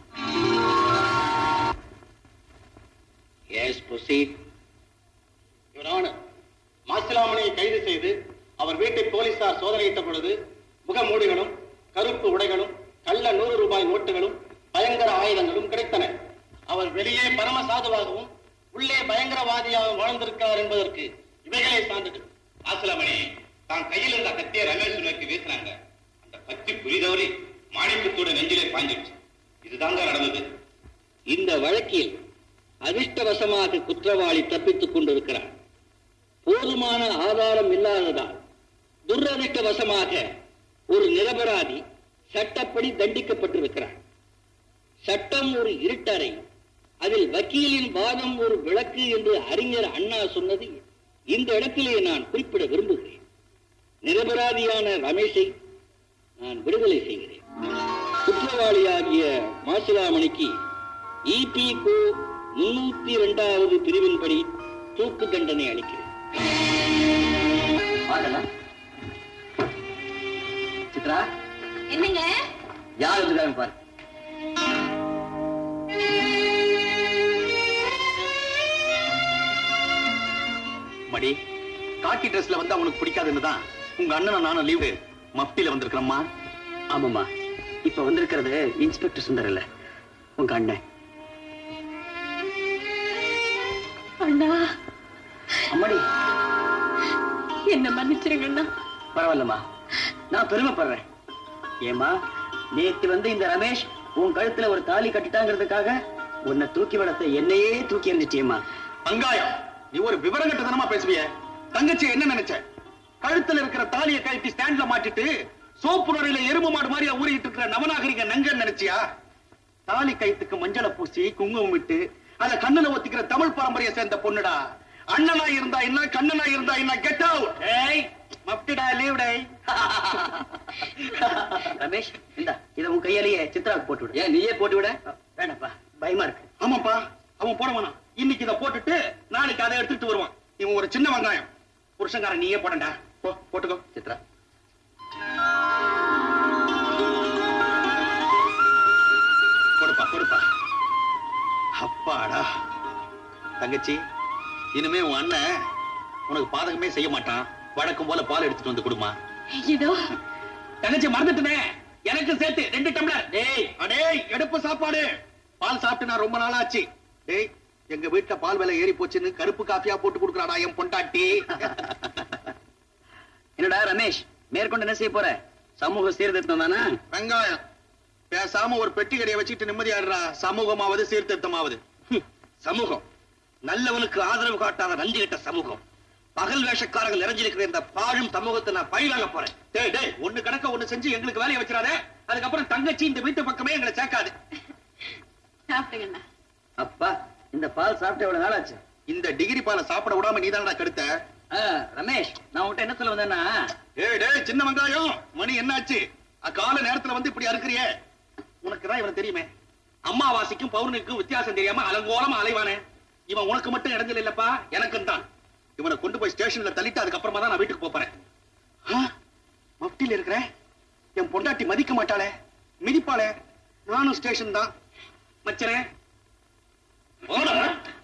எஸ் ப்ரொசீட் யுவர் ஆனர் மாசிலாமணியை கைது செய்து அவர் வீட்டை போலீசார் சோதனையிட்ட பொழுது முகமூடிகளும் கருப்பு உடைகளும் கள்ள நூறு ரூபாய் நோட்டுகளும் பயங்கர ஆயுதங்களும் கிடைத்தன அவர் வெளியே பரம சாதுவாகவும் உள்ளே பயங்கரவாதியாகவும் வாழ்ந்திருக்கிறார் என்பதற்கு இவைகளே சான்றுகள் மாசிலாமணி தான் கையில் இருந்த கத்திய ரமேஷ் நோக்கி வீசினாங்க அந்த கத்தி புரிதவரி மாணிக்கத்தோட நெஞ்சிலே பாஞ்சிருச்சு இதுதாங்க நடந்தது இந்த வழக்கில் அதிர்ஷ்டவசமாக குற்றவாளி தப்பித்துக் கொண்டிருக்கிறார் போதுமான ஆதாரம் இல்லாததால் துரதிர்ஷ்டவசமாக ஒரு நிரபராதி சட்டப்படி தண்டிக்கப்பட்டிருக்கிறார் சட்டம் ஒரு இருட்டறை அதில் வக்கீலின் வாதம் ஒரு விளக்கு என்று அறிஞர் அண்ணா சொன்னது இந்த இடத்திலே நான் குறிப்பிட விரும்புகிறேன் நிரபராதியான ரமேஷை நான் விடுதலை செய்கிறேன் குற்றவாளியாகிய மாசிலாமணிக்கு இபி கோ முன்னூத்தி இரண்டாவது பிரிவின்படி தூக்கு தண்டனை அளிக்கிறேன் பார்க்கலாம் சித்ரா என்னங்க யார் வந்துருக்காங்க பாரு மடி காக்கி ட்ரெஸ்ல வந்து அவனுக்கு பிடிக்காதுன்னு தான் உங்க அண்ணனும் நானும் லீவு மப்டியில வந்திருக்கிறோம்மா ஆமாம்மா இப்ப வந்திருக்கிறது இன்ஸ்பெக்டர் சுந்தர் இல்ல உங்க அண்ணன் அண்ணா அம்மாடி என்ன மன்னிச்சிருங்க அண்ணா பரவாயில்லம்மா நான் பெருமைப்படுறேன் ஏமா நேத்து வந்து இந்த ரமேஷ் உன் கழுத்துல ஒரு தாலி கட்டிட்டாங்கிறதுக்காக உன்னை தூக்கி வளர்த்த என்னையே தூக்கி எறிஞ்சிட்டியம்மா அங்காயம் நீ ஒரு விவரங்கட்டதனமா பேசுவிய தங்கச்சி என்ன நினைச்ச கழுத்துல இருக்கிற தாலியை கழட்டி ஸ்டாண்ட்ல மாட்டிட்டு சோப்பு நுரையில எருமை மாடு மாதிரியா ஊறிட்டு இருக்கிற நவநாகரிக நங்கன் நினைச்சியா தாலி கயித்துக்கு மஞ்சளை பூசி குங்குமம் விட்டு அத கண்ணுல ஒத்திக்கிற தமிழ் பரம்பரையை சேர்ந்த பொண்ணுடா அண்ணனா இருந்தா என்ன கண்ணனா இருந்தா என்ன கெட் அவுட் ஏய் மப்டிடா லீவ் டே ரமேஷ் இந்த இத உன் கையாலேயே சித்ராவுக்கு போட்டு விடு ஏன் நீயே போட்டு விட வேணாப்பா பயமா இருக்கு ஆமாப்பா அவன் போட வேணாம் இன்னைக்கு இத போட்டுட்டு நாளைக்கு அதை எடுத்துட்டு வருவான் இவன் ஒரு சின்ன வெங்காயம் புருஷங்காரன் நீயே போடண்டா போ போட்டுக்கோ சித்ரா கொடுப்பா கொடுப்பா அப்பாடா தங்கச்சி இனிமே உன் அண்ணன் உனக்கு பாதகமே செய்ய மாட்டான் வழக்கம் போல பால் எடுத்துட்டு வந்து கொடுமா இதோ தங்கச்சி மறந்துட்டனே எனக்கு சேர்த்து ரெண்டு டம்ளர் டேய் அடேய் எடுப்பு சாப்பாடு பால் சாப்பிட்டு நான் ரொம்ப நாள் ஆச்சு டேய் எங்க வீட்டுல பால் விலை ஏறி போச்சுன்னு கருப்பு காஃபியா போட்டு கொடுக்குறாடா என் பொண்டாட்டி என்னடா ரமேஷ் மேற்கொண்டு என்ன செய்ய போற சமூக சீர்திருத்தம் தானே வெங்காயம் பேசாம ஒரு பெட்டி கடையை வச்சுட்டு நிம்மதியாடுறா சமூகமாவது சீர்திருத்தமாவது ஹம், சமூகம் நல்லவனுக்கு ஆதரவு காட்டாத நன்றி கிட்ட சமூகம் பகல் வேஷக்காரர்கள் நிறைஞ்சிருக்கிற இந்த பாழும் சமூகத்தை நான் பழிவாங்க போறேன் டேய் டேய் ஒண்ணு கணக்க ஒண்ணு செஞ்சு எங்களுக்கு வேலையை வச்சிடாத அதுக்கப்புறம் தங்கச்சி இந்த வீட்டு பக்கமே எங்களை சேர்க்காது சாப்பிடுங்க அண்ணா அப்பா இந்த பால் சாப்பிட்டு எவ்வளவு நாள் ஆச்சு இந்த டிகிரி பாலை சாப்பிட விடாம நீதானடா கெடுத்த ஆ, ரமேஷ் நான் உன்கிட்ட என்ன சொல்ல வந்தேன்னா ஏய் டேய் சின்ன வெங்காயம் மணி என்னாச்சு அக்கால நேரத்துல வந்து இப்படி அறுக்கிறியே உனக்கு தான் இவனை தெரியுமே அம்மாவாசைக்கும் பௌர்ணமிக்கும் வித்தியாசம் தெரியாம அலங்கோலமா அலைவானே இவன் உனக்கு மட்டும் இடைஞ்சல் இல்லப்பா எனக்கும் தான் இவனை கொண்டு போய் ஸ்டேஷன்ல தள்ளிட்டு அதுக்கப்புறமா தான் நான் வீட்டுக்கு போப் போறேன் ஆ, மப்டியில இருக்கிறேன் என் பொண்டாட்டி மதிக்க மாட்டாளே மிதிப்பாளே நானும் ஸ்டேஷன் தான் மச்சனே போடா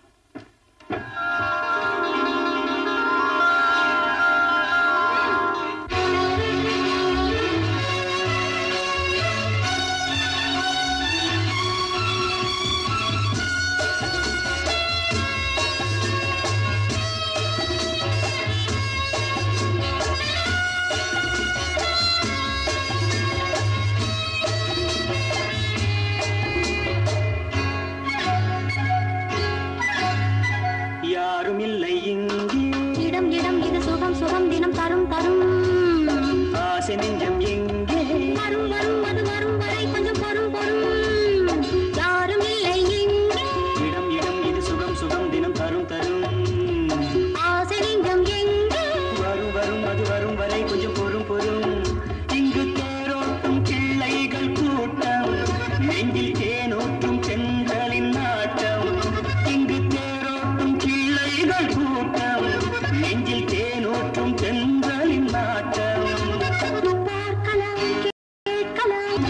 யாரும் இல்லை இங்கே இடம் இடம் இது சுகம் சுகம் தினம் தரும் தரும் ஆசை நெஞ்சம் எங்கே வரும் வரும் அது வரும் வரை கொஞ்சம் பொறும் பொறும் யாரும் இல்லை இங்கே இடம் இடம் இது சுகம் சுகம் தினம் தரும் தரும் ஆசை நெஞ்சம் எங்கே வரும் வரும் அது வரும் வரை கொஞ்சம் பொறும் பொறும் இங்கு தேரோட்டும் கிள்ளைகள் கூட்டம் நெஞ்சில் தேனூற்றும் பெண்களின் நாட்டம் இங்கு தேரோட்டும் கிள்ளைகள் கூட்டம் நெஞ்சில் தேனூற்றும் பெண்களின் நாட்டம் பார்க்கலாம் கேட்கலாம்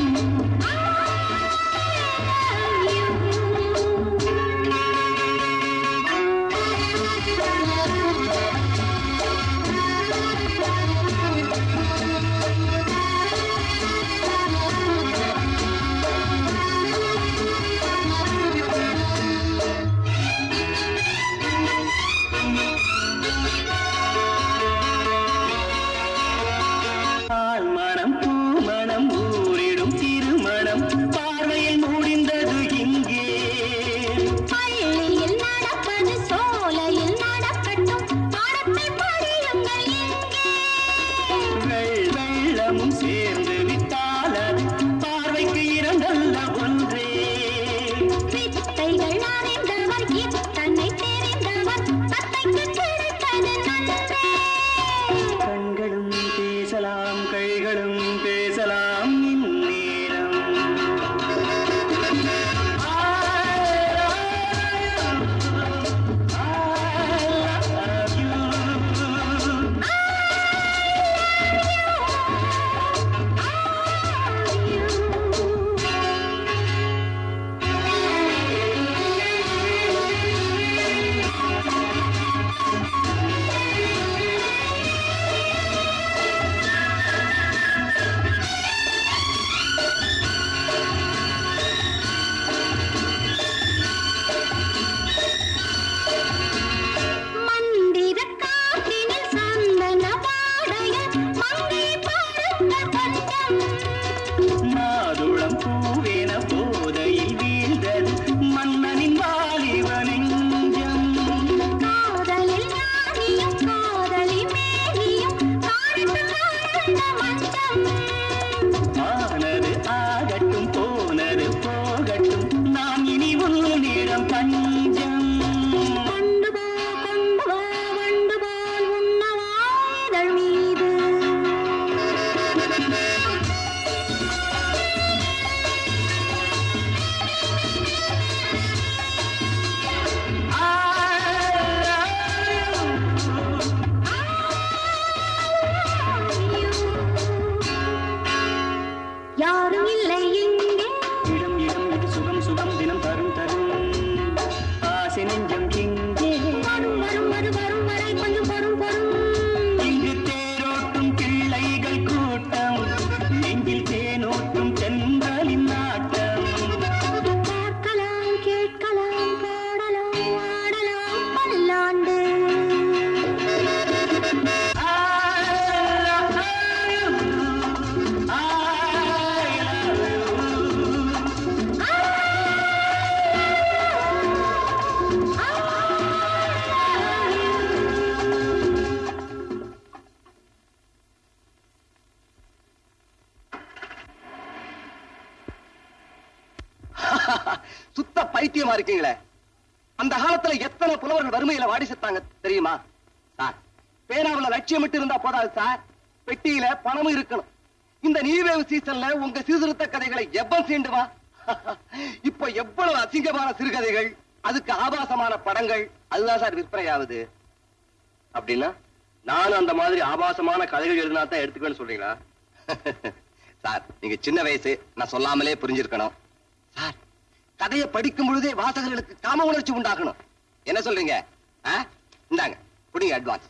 சுத்த பைத்தியமா இருக்கீங்களே அந்த காலத்துல எத்தனை புலவர்கள் வறுமையில வாடி செத்தாங்க தெரியுமா சார் பேனாவுல லட்சியம் மட்டும் இருந்தா போதாது சார் பெட்டியில பணமும் இருக்கணும் இந்த நீவேவு சீசன்ல உங்க சீர்திருத்த கதைகளை எவ்வளவு சீண்டுவா இப்போ எவ்வளவு அசிங்கமான சிறுகதைகள் அதுக்கு ஆபாசமான படங்கள் அதுதான் சார் விற்பனையாகுது அப்படின்னா நானும் அந்த மாதிரி ஆபாசமான கதைகள் எழுதினா தான் எடுத்துக்கணும்னு சொல்றீங்களா சார் நீங்க சின்ன வயசு நான் சொல்லாமலே புரிஞ்சிருக்கணும் சார் கதையை படிக்கும் பொழுதே வாசகர்களுக்கு காம உணர்ச்சி உண்டாகணும் என்ன சொல்றீங்க ஆ? இந்தாங்க புடிங்க அட்வான்ஸ்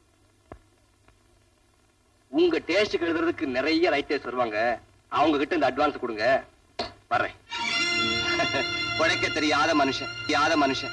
உங்க டேஸ்டுக்கு எழுதுறதுக்கு நிறைய ரைட்டர்ஸ் வருவாங்க அவங்க கிட்ட இந்த அட்வான்ஸ் கொடுங்க வர்றேன் உழைக்க தெரியாத மனுஷன் தெரியாத மனுஷன்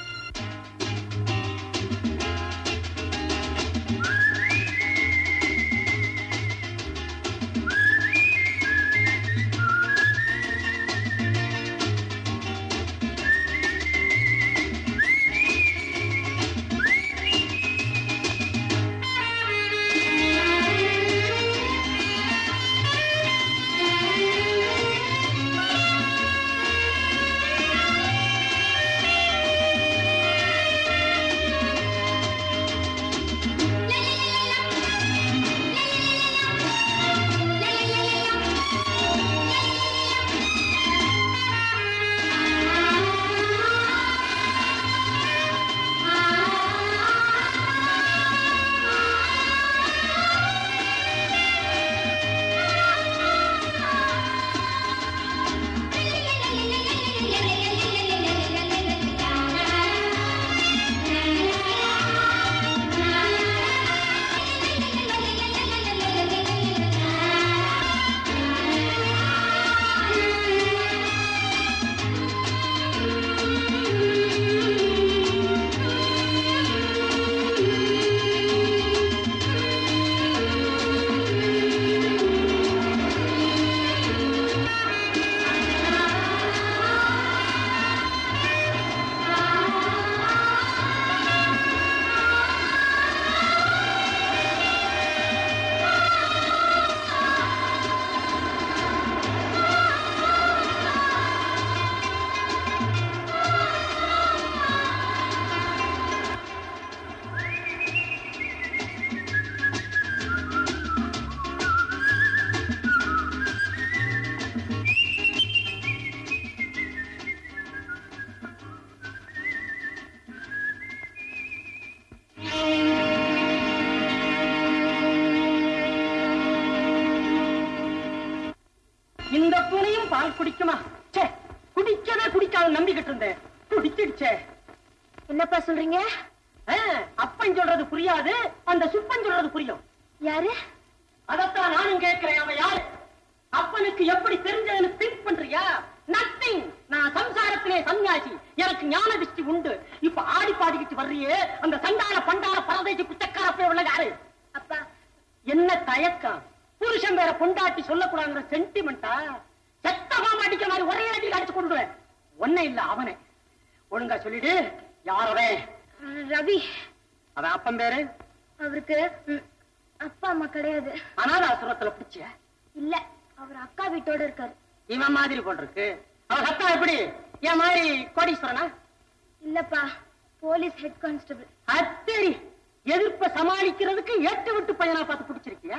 இந்த பூனையும் பால் குடிக்குமா ச்சே குடிக்கவே குடிக்காத நம்பிக்கிட்டு இருந்தேன் குடிச்சிடுச்சே என்னப்பா சொல்றீங்க ஆ, அப்பன் சொல்றது புரியாது அந்த சுப்பன் சொல்றது புரியும் யாரு அதத்தான் நானும் கேட்கிறேன் அவன் யாரு அப்பனுக்கு எப்படி தெரிஞ்சதுன்னு திங்க் பண்றியா நத்திங் நான் சம்சாரத்திலே சன்னியாசி எனக்கு ஞான திருஷ்டி உண்டு இப்ப ஆடி பாடிக்கிட்டு வர்றியே அந்த சண்டான பண்டான பரதேசி பிச்சைக்கார போய் உள்ள யாரு அப்பா என்ன தயக்கம் புருஷன் வேற பொண்டாட்டி சொல்லக்கூடாதுங்கிற சென்டிமெண்டா செத்தமா அடிக்க மாதிரி ஒரே அடியில் அடிச்சு கொண்டுடுவேன் ஒன்ன இல்ல அவனை ஒழுங்கா சொல்லிடு யாரவன் ரவி அவன் அப்பன் பேரு அவருக்கு ம், அப்பா அம்மா கிடையாது அனாதாசுரத்துல பிடிச்சிய இல்ல அவர் அக்கா வீட்டோட இருக்காரு இவன் மாதிரி போட்டிருக்கு அவன் சத்தம் எப்படி என் மாதிரி கோடீஸ்வரனா இல்லப்பா போலீஸ் ஹெட் கான்ஸ்டபிள் அத்தேரி எதிர்ப்ப சமாளிக்கிறதுக்கு ஏட்டு விட்டு பையனா பார்த்து பிடிச்சிருக்கியா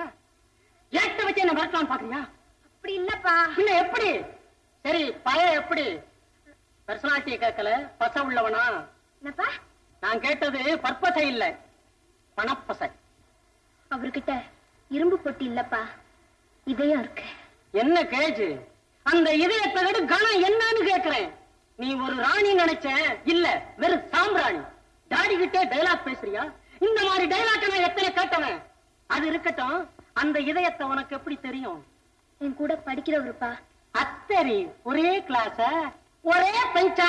ஏட்ட வச்சு என்ன மிரட்டலாம் பாக்குறியா அப்படி இல்லப்பா பின்ன எப்படி சரி பையன் எப்படி பர்சனாலிட்டியை கேட்கல பச உள்ளவனா என்னப்பா நான் கேட்டது பற்பசை இல்ல பணப்பசை அவர்கிட்ட இரும்பு பொட்டி இல்லப்பா இதயம் இருக்கு என்ன கேஜு அந்த இதயத்தை விட கணம் என்னன்னு கேக்குறேன் நீ ஒரு ராணி நினைச்ச இல்ல வெறும் சாம்பிராணி டாடி கிட்டே டைலாக் பேசுறியா இந்த மாதிரி டைலாக் நான் எத்தனை கேட்டவன் அது இருக்கட்டும் அந்த இதயத்தை உனக்கு எப்படி தெரியும் என் கூட படிக்கிறவருப்பா அத்தரி ஒரே கிளாஸ ஒரே பெஞ்சா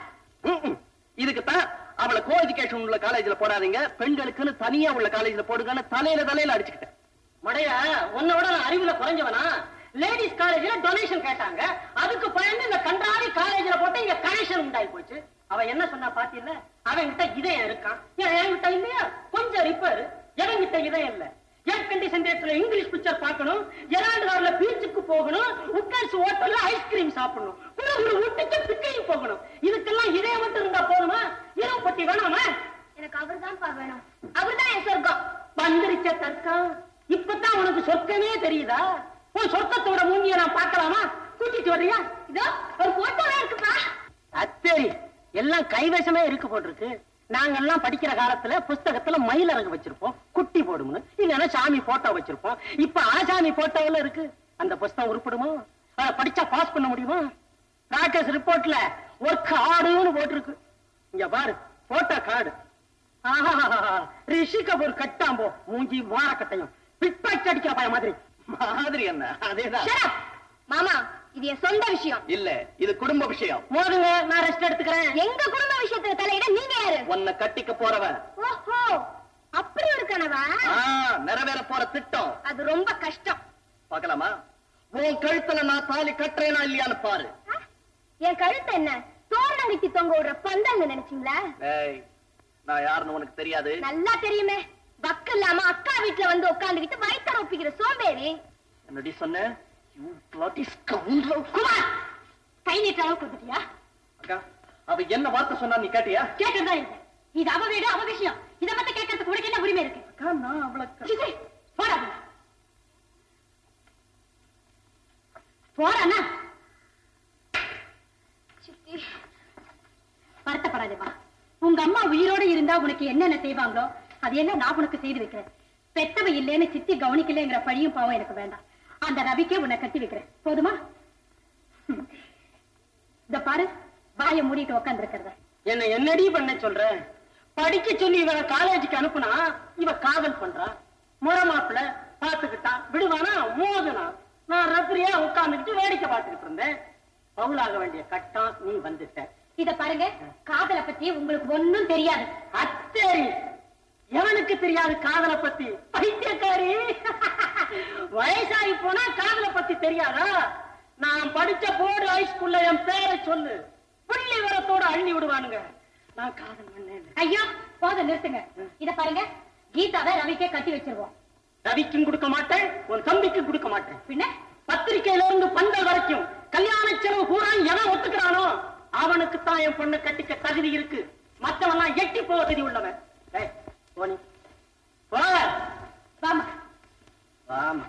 இதுக்குத்தான் அவளை கோ எஜுகேஷன் உள்ள காலேஜ்ல போடாதீங்க பெண்களுக்குன்னு தனியா உள்ள காலேஜ்ல போடுங்கன்னு தலையில தலையில அடிச்சுக்கிட்டேன் மடையா உன்னோட நான் அறிவுல குறைஞ்சவனா லேடிஸ் காலேஜ்ல டொனேஷன் கேட்டாங்க அதுக்கு பயந்து இந்த கன்றாவி காலேஜ்ல போட்டு இங்க கனெக்ஷன் உண்டாகி போச்சு அவ என்ன சொன்னா பாத்தீல்ல அவன் கிட்ட இதயம் இருக்கான் ஏன் என்கிட்ட இல்லையா கொஞ்சம் ரிப்பேர் எவன் கிட்ட இதயம் இல்ல ஏர் கண்டிஷன் தியேட்டர்ல இங்கிலீஷ் பிக்சர் பார்க்கணும் ஜெரால்டு கார்ல பீச்சுக்கு போகணும் உட்கார்ஸ் ஹோட்டல்ல ஐஸ்கிரீம் சாப்பிடணும் குழு குழு ஊட்டிக்கு பிக்னிக் போகணும் இதுக்கெல்லாம் இதே மட்டும் இருந்தா போதுமா இரவு பட்டி வேணாமா எனக்கு அவர்தான்ப்பா வேணும் அவர்தான் என் சொர்க்கம் வந்துருச்ச தர்க்கம் இப்பதான் உனக்கு சொர்க்கமே தெரியுதா உன் சொர்க்கத்தோட மூஞ்சிய நான் பார்க்கலாமா கூட்டிட்டு வர்றியா இதோ ஒரு போட்டோவே இருக்குப்பா அத்தேரி எல்லாம் கைவசமே இருக்கு போட்டிருக்கு நாங்கெல்லாம் படிக்கிற காலத்துல புஸ்தகத்துல மயிலரகு வச்சிருப்போம் குட்டி போடும்னு இல்லைன்னா சாமி போட்டோ வச்சிருப்போம் இப்ப ஆசாமி போட்டோவில் இருக்கு அந்த புஸ்தகம் உருப்படுமா அதை படிச்சா பாஸ் பண்ண முடியுமா ப்ராக்டிஸ் ரிப்போர்ட்ல ஒர்க் ஆடுன்னு போட்டிருக்கு இங்க பாரு போட்டோ கார்டு ரிஷி கபூர் கட்டாம்போ மூஞ்சி மோர கட்டையும் பிட்பாக்கெட் அடிக்கிற பையன் மாதிரி மாதிரி என்ன அதேதான் Shut up. மாமா இது என் சொந்த விஷயம் இல்ல இது குடும்ப விஷயம் மோதுங்க நான் ரெஸ்ட் எடுத்துக்கிறேன் எங்க குடும்ப விஷயத்துல தலையிட நீங்க யாரு உன்னை கட்டிக்க போறவன் ஓஹோ அப்படி ஒரு கனவா ஆ, நிறைவேற போற திட்டம் அது ரொம்ப கஷ்டம் பார்க்கலாமா உன் கழுத்துல நான் தாலி கட்டுறேனா இல்லையான்னு பாரு என் கழுத்து என்ன தோரணம் கட்டி தொங்க விடுற பந்தல்னு நினைச்சீங்களா ஏய் நான் யாருன்னு உனக்கு தெரியாது நல்லா தெரியுமே வக்கு இல்லாம அக்கா வீட்டுல வந்து உட்காந்துக்கிட்டு வயிற்று ஒப்பிக்கிற சோம்பேறி என்னடி சொன்ன You bloody scoundrel. குமார் கை நீட்ட அளவுக்கு வந்துட்டியா அக்கா அவ என்ன வார்த்தை சொன்னா நீ கேட்டியா கேட்கறதா இல்லை இது அவ வீடு அவ விஷயம் இத பத்தி கேட்கறதுக்கு உனக்கு என்ன உரிமை இருக்கு அக்கா நான் அவளை சிசி, போடா உள்ள. போறானா சித்தி வருத்தப்படாதேப்பா உங்க அம்மா உயிரோட இருந்தா உனக்கு என்னென்ன செய்வாங்களோ அது என்ன நான் உனக்கு செய்து வைக்கிறேன் பெத்தவ இல்லைன்னு சித்தி கவனிக்கலைங்கிற பழியும் பாவம் எனக்கு வேண்டாம் அந்த ரவிக்கே உன்னை கட்டி வைக்கிறேன் போதுமா இந்த பாரு வாயை மூடிட்டு உட்கார்ந்து என்ன என்னடி பண்ண சொல்ற படிக்க சொல்லி இவள காலேஜுக்கு அனுப்புனா இவ காதல் பண்றா முறை மாப்பிள பாத்துக்கிட்டா விடுவானா மோதுனா நான் ரத்திரியா உட்கார்ந்துகிட்டு வேடிக்கை பார்த்துக்கிட்டு இருந்தேன் பவுலாக வேண்டிய கட்டம் நீ வந்துட்ட இத பாருங்க காதலை பத்தி உங்களுக்கு ஒண்ணும் தெரியாது அத்தேரி எவனுக்கு தெரியாது காதலை பத்தி பைத்தியக்காரி வயசாகி போனா காதலை பத்தி தெரியாதா நான் படிச்ச போர்டு ஹைஸ்கூல்ல என் பேரை சொல்லு புள்ளி வரத்தோட அள்ளி விடுவானுங்க நான் காதல் பண்ணேன் ஐயோ போதும் நிறுத்துங்க இத பாருங்க கீதாவை ரவிக்கே கட்டி வச்சிருவோம் ரவிக்கும் கொடுக்க மாட்டேன் உன் தம்பிக்கும் கொடுக்க மாட்டேன் பின்ன பத்திரிக்கையில இருந்து பந்தல் வரைக்கும் கல்யாண செலவு பூரா எவன் ஒத்துக்கிறானோ அவனுக்கு தான் என் பொண்ணு கட்டிக்க தகுதி இருக்கு மத்தவன் எட்டி போக தகுதி உள்ளவன் ஏய், போ நீ. போ. வாமா வாமா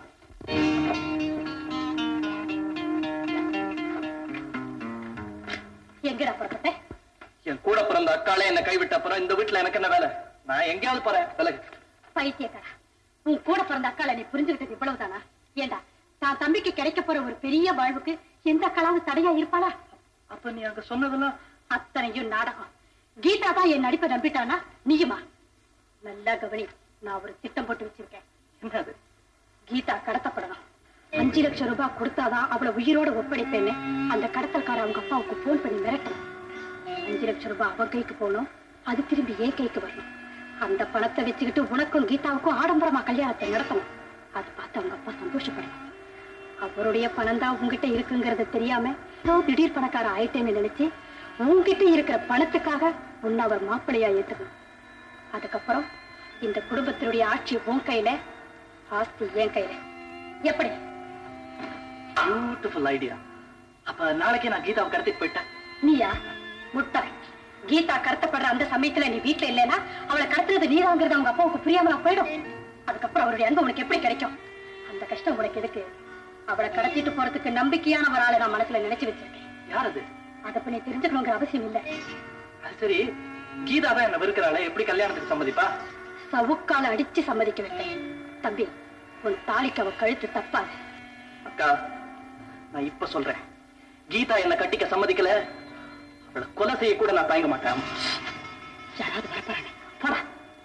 எங்கடா புறப்பட்ட என் கூட பிறந்த அக்காலே என்ன கைவிட்ட அப்புறம் இந்த வீட்டுல எனக்கு என்ன வேலை நான் எங்கேயாவது போறேன் விலகு பைத்தியக்காரா உன் கூட பிறந்த அக்காளை நீ புரிஞ்சுக்கிட்டது இவ்வளவுதானா ஏண்டா தான் தம்பிக்கு கிடைக்க போற ஒரு பெரிய வாழ்வுக்கு எந்த அக்காளாவது தடையா இருப்பாளா அப்ப நீ அங்க சொன்னதெல்லாம் அத்தனையும் நாடகம் கீதா தான் என் நடிப்பை நம்பிட்டானா நீயுமா நல்லா கவனி நான் ஒரு திட்டம் போட்டு வச்சிருக்கேன் என்னது கீதா கடத்தப்படணும் அஞ்சு லட்சம் ரூபாய் கொடுத்தாதான் அவளை உயிரோட ஒப்படைப்பேன்னு அந்த கடத்தல்கார அவங்க அப்பாவுக்கு போன் பண்ணி மிரட்டணும் அஞ்சு லட்சம் ரூபாய் அவ கைக்கு போகணும் அது திரும்பி என் கைக்கு வரணும் அந்த பணத்தை வச்சுக்கிட்டு உனக்கும் கீதாவுக்கும் ஆடம்பரமா கல்யாணத்தை நடத்தணும் அது பார்த்து அவங்க அப்பா சந்தோஷப்படணும் அவருடைய பணம் தான் உங்ககிட்ட இருக்குங்கிறது தெரியாம ஏதோ திடீர் பணக்கார ஆயிட்டேன்னு நினைச்சு உன்கிட்ட இருக்கிற பணத்துக்காக உன்னை அவர் மாப்பிள்ளையா ஏத்துக்கணும் அதுக்கப்புறம் இந்த குடும்பத்தினுடைய ஆட்சி உன் கையில ஆஸ்தி என் கையில எப்படி பியூட்டிஃபுல் ஐடியா அப்ப நாளைக்கே நான் கீதாவை கடத்திட்டு போயிட்டேன் நீயா முட்டாள் கீதா கடத்தப்படுற அந்த சமயத்துல நீ வீட்டுல இல்லைன்னா அவளை கடத்துறது நீதாங்கிறது அவங்க அப்பாவுக்கு புரியாமலா போயிடும் அதுக்கப்புறம் அவருடைய அன்பு உனக்கு எப்படி கிடைக்கும் அந்த கஷ்டம் உனக்கு எதுக்கு அவளை கடத்திட்டு போறதுக்கு நம்பிக்கையான ஒரு ஆளை நான் மனசுல நினைச்சு வச்சிருக்கேன் யார் அது அதை இப்ப நீ தெரிஞ்சுக்கணுங்கிற அவசியம் இல்ல அது சரி கீதா தான் என்ன வெறுக்கிறாளே எப்படி கல்யாணத்துக்கு சம்மதிப்பா சவுக்கால அடிச்சு சம்மதிக்க வைப்பேன் தம்பி உன் தாலிக்கு அவ கழுத்து தப்பாது அக்கா நான் இப்ப சொல்றேன் கீதா என்ன கட்டிக்க சம்மதிக்கல அவளை கொலை செய்ய கூட நான் தயங்க மாட்டேன் யாராவது வரப்போறானே போடா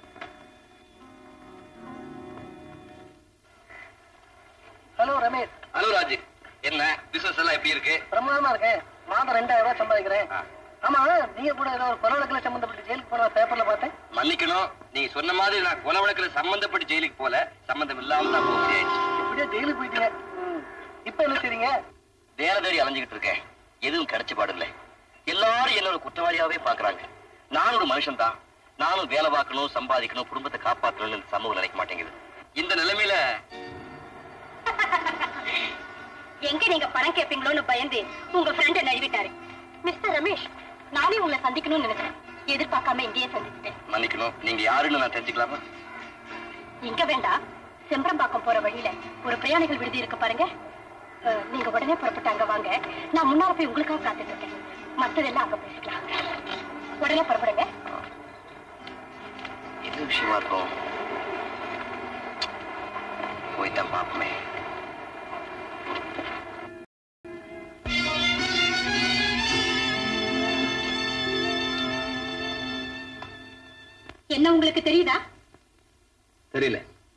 ஹலோ ரமேஷ் ஹலோ ராஜு என்ன பிசினஸ் எல்லாம் எப்படி இருக்கு பிரமாதமா இருக்கேன் மாதம் ரெண்டாயிரம் ரூபாய் சம்பாதிக்கிறேன் ஆமா நீங்க கூட ஏதோ ஒரு கொலை வழக்குல சம்பந்தப்பட்ட ஜெயிலுக்கு போன பேப்பர்ல பார்த்தேன் மன்னிக்கணும் நீங்க சொன்ன மாதிரி நான் கொலை வழக்குல சம்பந்தப்பட்டு ஜெயிலுக்கு போல சம்பந்தம் இல்லாம தான் போக முடியாச்சு எப்படியோ ஜெயிலுக்கு போயிட்டீங்க ம். இப்ப என்ன செய்றீங்க வேலை தேடி அலைஞ்சுகிட்டு இருக்கேன் எதுவும் கிடைச்ச பாடில்ல எல்லாரும் என்னோட குற்றவாளியாவே பாக்குறாங்க நான் ஒரு மனுஷன் தான் நானும் வேலை பார்க்கணும் சம்பாதிக்கணும் குடும்பத்தை காப்பாற்றணும்னு இந்த சமூகம் நினைக்க மாட்டேங்குது இந்த நிலைமையில எங்க நீங்க பணம் கேட்பீங்களோன்னு பயந்து உங்க ஃப்ரெண்ட நழுவிட்டாரு மிஸ்டர் ரமேஷ் நானே உங்களை சந்திக்கணும்னு நினைக்கிறேன் எதிர்பார்க்காம இங்கேயே சந்திச்சிட்டேன் மன்னிக்கணும் நீங்க யாருன்னு நான் தெரிஞ்சுக்கலாமா இங்க வேண்டாம் செம்பரம்பாக்கம் போற வழியில ஒரு பிரயாணிகள் விடுதி இருக்கு பாருங்க அஹ், நீங்க உடனே புறப்பட்டு அங்க வாங்க நான் முன்னால போய் உங்களுக்காக காத்துட்டு இருக்கேன் மத்ததெல்லாம் அங்க பேசிக்கலாம் உடனே புறப்படுங்க என்ன விஷயமா இருக்கும் போய் தான் பார்ப்போமே என்ன உங்களுக்கு தெரியுதா தெரியல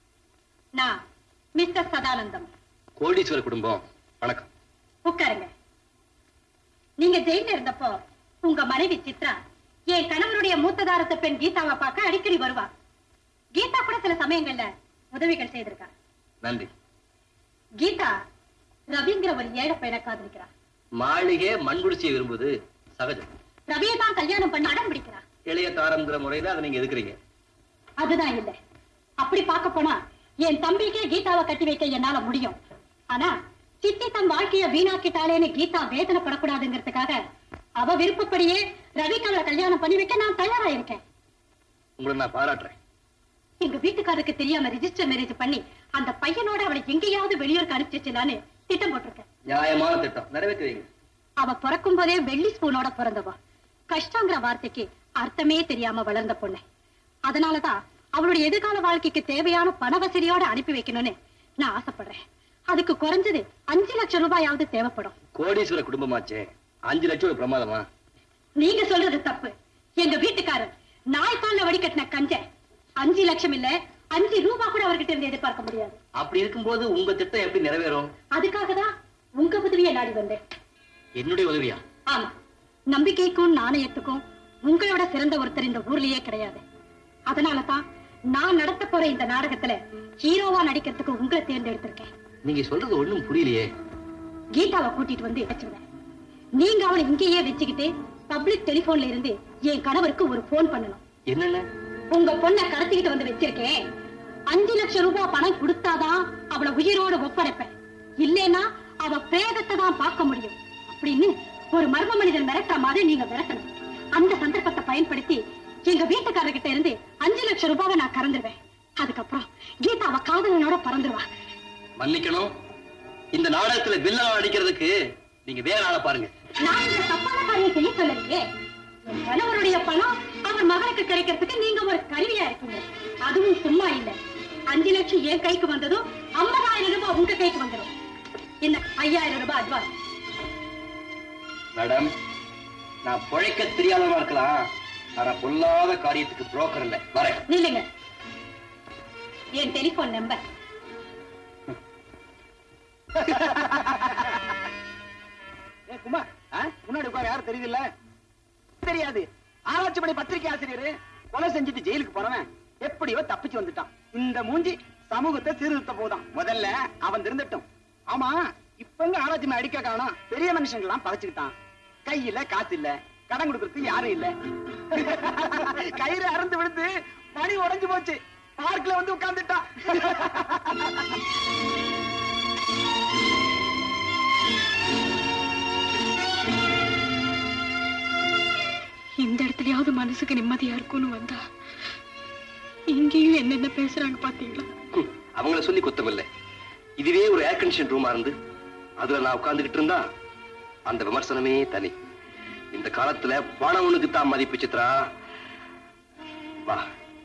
நான் மிஸ்டர் சதானந்தம் கோடீஸ்வர குடும்பம் வணக்கம் உட்காருங்க நீங்க ஜெயில இருந்தப்போ உங்க மனைவி சித்ரா என் கணவருடைய மூத்ததாரத்து பெண் கீதாவை பார்க்க அடிக்கடி வருவா கீதா கூட சில சமயங்கள்ல உதவிகள் செய்திருக்கா நன்றி கீதா ரவிங்கிற ஒரு ஏழை பையனை காதலிக்கிறா மாளிகை மண்குடிச்சியை விரும்புவது சகஜம் ரவியை தான் கல்யாணம் பண்ண அடம் பிடிக்கிறா இளைய தாரம்ங்கிற முறையில அதை நீங்க எதுக்குறீங்க அதுதான் இல்ல அப்படி பார்க்க போனா என் தம்பிக்கே கீதாவை கட்டி வைக்க என்னால முடியும் ஆனா சித்தி தன் வாழ்க்கைய வீணாக்கிட்டாளேன்னு கீதா வேதனைப்படக்கூடாதுங்கிறதுக்காக அவ விருப்பப்படியே ரவிக்கு அவளை கல்யாணம் பண்ணி வைக்க நான் தயாரா இருக்கேன் உங்களை நான் பாராட்டுறேன் எங்க வீட்டுக்காரருக்கு தெரியாம ரிஜிஸ்டர் மேரேஜ் பண்ணி அந்த பையனோட அவளை எங்கேயாவது வெளியூருக்கு அனுப்பிச்சு வச்சிடலான்னு திட்டம் போட்டிருக்கேன் நியாயமான திட்டம் நிறைவேற்றி வைங்க அவ பிறக்கும் போதே வெள்ளி ஸ்பூனோட பிறந்தவ கஷ்டங்கிற வார்த்தைக்கு அர்த்தமே தெரியாம வளர்ந்த பொண்ணு அதனாலதான் அவளுடைய எதிர்கால வாழ்க்கைக்கு தேவையான பண வசதியோட அனுப்பி வைக்கணும்னு நான் ஆசைப்படுறேன் அதுக்கு குறைஞ்சது அஞ்சு லட்சம் ரூபாயாவது தேவைப்படும் கோடீஸ்வர குடும்பமாச்சே அஞ்சு லட்சம் ஒரு பிரமாதமா நீங்க சொல்றது தப்பு எங்க வீட்டுக்காரர் நாய்க்கால்ல வடிகட்டின கஞ்ச அஞ்சு லட்சம் இல்ல அஞ்சு ரூபா கூட அவர்கிட்ட இருந்து எதிர்பார்க்க முடியாது அப்படி இருக்கும்போது உங்க திட்டம் எப்படி நிறைவேறும் அதுக்காக தான் உங்க உதவியை நாடி வந்தேன் என்னுடைய உதவியா ஆமா நம்பிக்கைக்கும் நாணயத்துக்கும் உங்களோட சிறந்த ஒருத்தர் இந்த ஊர்லயே கிடையாது அதனால தான் நான் நடத்த போற இந்த நாடகத்துல ஹீரோவா நடிக்கிறதுக்கு உங்களை தேர்ந்தெடுத்திருக்கேன் நீங்க சொல்றது ஒண்ணும் புரியலையே கீதாவை கூட்டிட்டு வந்து வச்சிருவேன் நீங்க அவளை இங்கேயே வச்சுக்கிட்டு பப்ளிக் டெலிபோன்ல இருந்து என் கணவருக்கு ஒரு போன் பண்ணணும் என்னென்ன உங்க பொண்ணை கடத்திக்கிட்டு வந்து வச்சிருக்கேன் அஞ்சு லட்சம் ரூபாய் பணம் கொடுத்தாதான் அவளை உயிரோட ஒப்படைப்பேன் இல்லைன்னா அவ பிரேதத்தை தான் பார்க்க முடியும் அப்படின்னு ஒரு மர்ம மனிதன் மிரட்டுற மாதிரி நீங்க மிரட்டணும் அந்த சந்தர்ப்பத்தை பயன்படுத்தி எங்க வீட்டுக்காரர்கிட்ட இருந்து அஞ்சு லட்சம் ரூபாவை நான் கறந்துருவேன் அதுக்கப்புறம் கீதா அவ காதலனோட பறந்துருவா மன்னிக்கணும் இந்த நாடகத்துல வில்லா அடிக்கிறதுக்கு நீங்க வேற ஆளை பாருங்க நான் இந்த தப்பான காரியம் செய்ய சொல்லலையே என் கணவருடைய பணம் அவர் மகனுக்கு கிடைக்கிறதுக்கு நீங்க ஒரு கருவியா இருக்கீங்க அதுவும் சும்மா இல்ல அஞ்சு லட்சம் என் கைக்கு வந்ததும் ஐம்பதாயிரம் ரூபாய் உங்க கைக்கு வந்துடும் இந்த ஐயாயிரம் ரூபாய் அட்வான்ஸ் மேடம் நான் பிழைக்க தெரியாதவனா இருக்கலாம் ஆனா பொல்லாத காரியத்துக்கு புரோக்கர் இல்ல வரேன் நில்லுங்க என் டெலிபோன் நம்பர் ஏ குமார் ஆ? முன்னாடி உட்கார யாரும் தெரியுதுல்ல தெரியாது ஆராய்ச்சி பணி பத்திரிகை ஆசிரியர் கொலை செஞ்சுட்டு ஜெயிலுக்கு போறவன் எப்படியோ தப்பிச்சு வந்துட்டான் இந்த மூஞ்சி சமூகத்தை சீர்திருத்த போதான் முதல்ல அவன் திருந்தட்டும் ஆமா இப்பங்க ஆராய்ச்சி மேல அடிக்க காணோம் பெரிய மனுஷங்க எல்லாம் பதைச்சுக்கிட்டான் கையில காசு இல்ல கடன் கொடுக்கறதுக்கு யாரும் இல்ல கயிறு அறந்து விழுந்து மணி உடைஞ்சு போச்சு பார்க்ல வந்து உட்கார்ந்துட்டான் இந்த இடத்துலயாவது மனசுக்கு நிம்மதியா இருக்கும்னு வந்தா இங்கேயும் என்னென்ன பேசுறாங்க பாத்தீங்களா ஹம், அவங்கள சொல்லி குத்தம் இல்ல இதுவே ஒரு ஏர் கண்டிஷன் ரூமா இருந்து அதுல நான் உட்கார்ந்துகிட்டு இருந்தா அந்த விமர்சனமே தனி இந்த காலத்துல பணவனுக்கு தான் மதிப்பு சித்ரா வா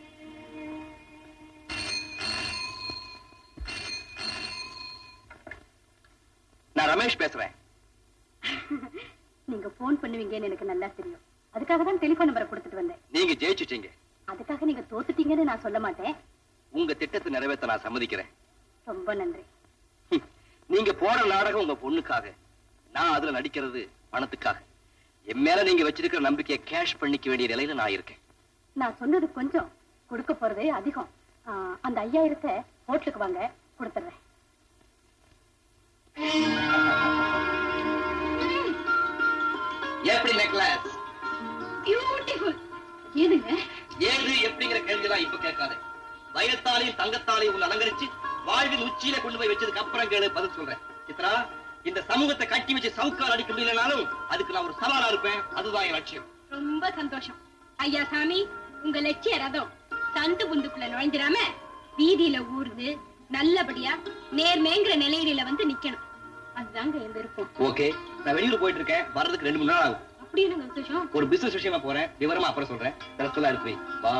நான் ரமேஷ் பேசுறேன் நீங்க போன் பண்ணுவீங்கன்னு எனக்கு நல்லா தெரியும் அதுக்காக தான் டெலிபோன் நம்பரை கொடுத்துட்டு வந்தேன் நீங்க ஜெயிச்சுட்டீங்க அதுக்காக நீங்க தோத்துட்டீங்கன்னு நான் சொல்ல மாட்டேன் உங்க திட்டத்தை நிறைவேற்ற நான் சம்மதிக்கிறேன் ரொம்ப நன்றி ஹம், நீங்க போற நாடகம் உங்க பொண்ணுக்காக நான் அதுல நடிக்கிறது பணத்துக்காக என் மேல நீங்க வச்சிருக்கிற நம்பிக்கையை கேஷ் பண்ணிக்க வேண்டிய நிலையில நான் இருக்கேன் நான் சொன்னது கொஞ்சம் கொடுக்க போறது அதிகம் ஆ, அந்த ஐயாயிரத்தை ஹோட்டலுக்கு வாங்க கொடுத்துறேன் எப்படி நெக்லஸ் பியூட்டிஃபுல் ஏதுங்க ஏது எப்படிங்கிற கேள்விலாம் இப்ப கேட்காத வயத்தாலையும் தலை தங்கத்தாலே உன்னை அலங்கரிச்சு வாழ்வின் உச்சியில கொண்டு போய் வச்சதுக்கு அப்புறம் கேளு பதில் சொல்றேன் சித்ரா இந்த சமூகத்தை கட்டி வச்சு சவுக்கால் அடிக்க முடியலனாலும் அதுக்கு நான் ஒரு சவாலா இருப்பேன் அதுதான் என் லட்சியம் ரொம்ப சந்தோஷம் ஐயா சாமி உங்க லட்சிய ரதம் சந்து புந்துக்குள்ள நுழைஞ்சிராம வீதியில ஊர்ந்து நல்லபடியா நேர்மேங்கிற நிலையில வந்து நிக்கணும் அதுதாங்க என் விருப்பம் ஓகே நான் வெளியூர் போயிட்டு இருக்கேன் வர்றதுக்கு ரெண்டு மூணு நாள் ஆகும் அப்படி என்னங்க விசேஷம் ஒரு பிசினஸ் விஷயமா போறேன் விவரமா அப்புறம் சொல்றேன் ரசத்தெல்லாம் எடுத்து வை வா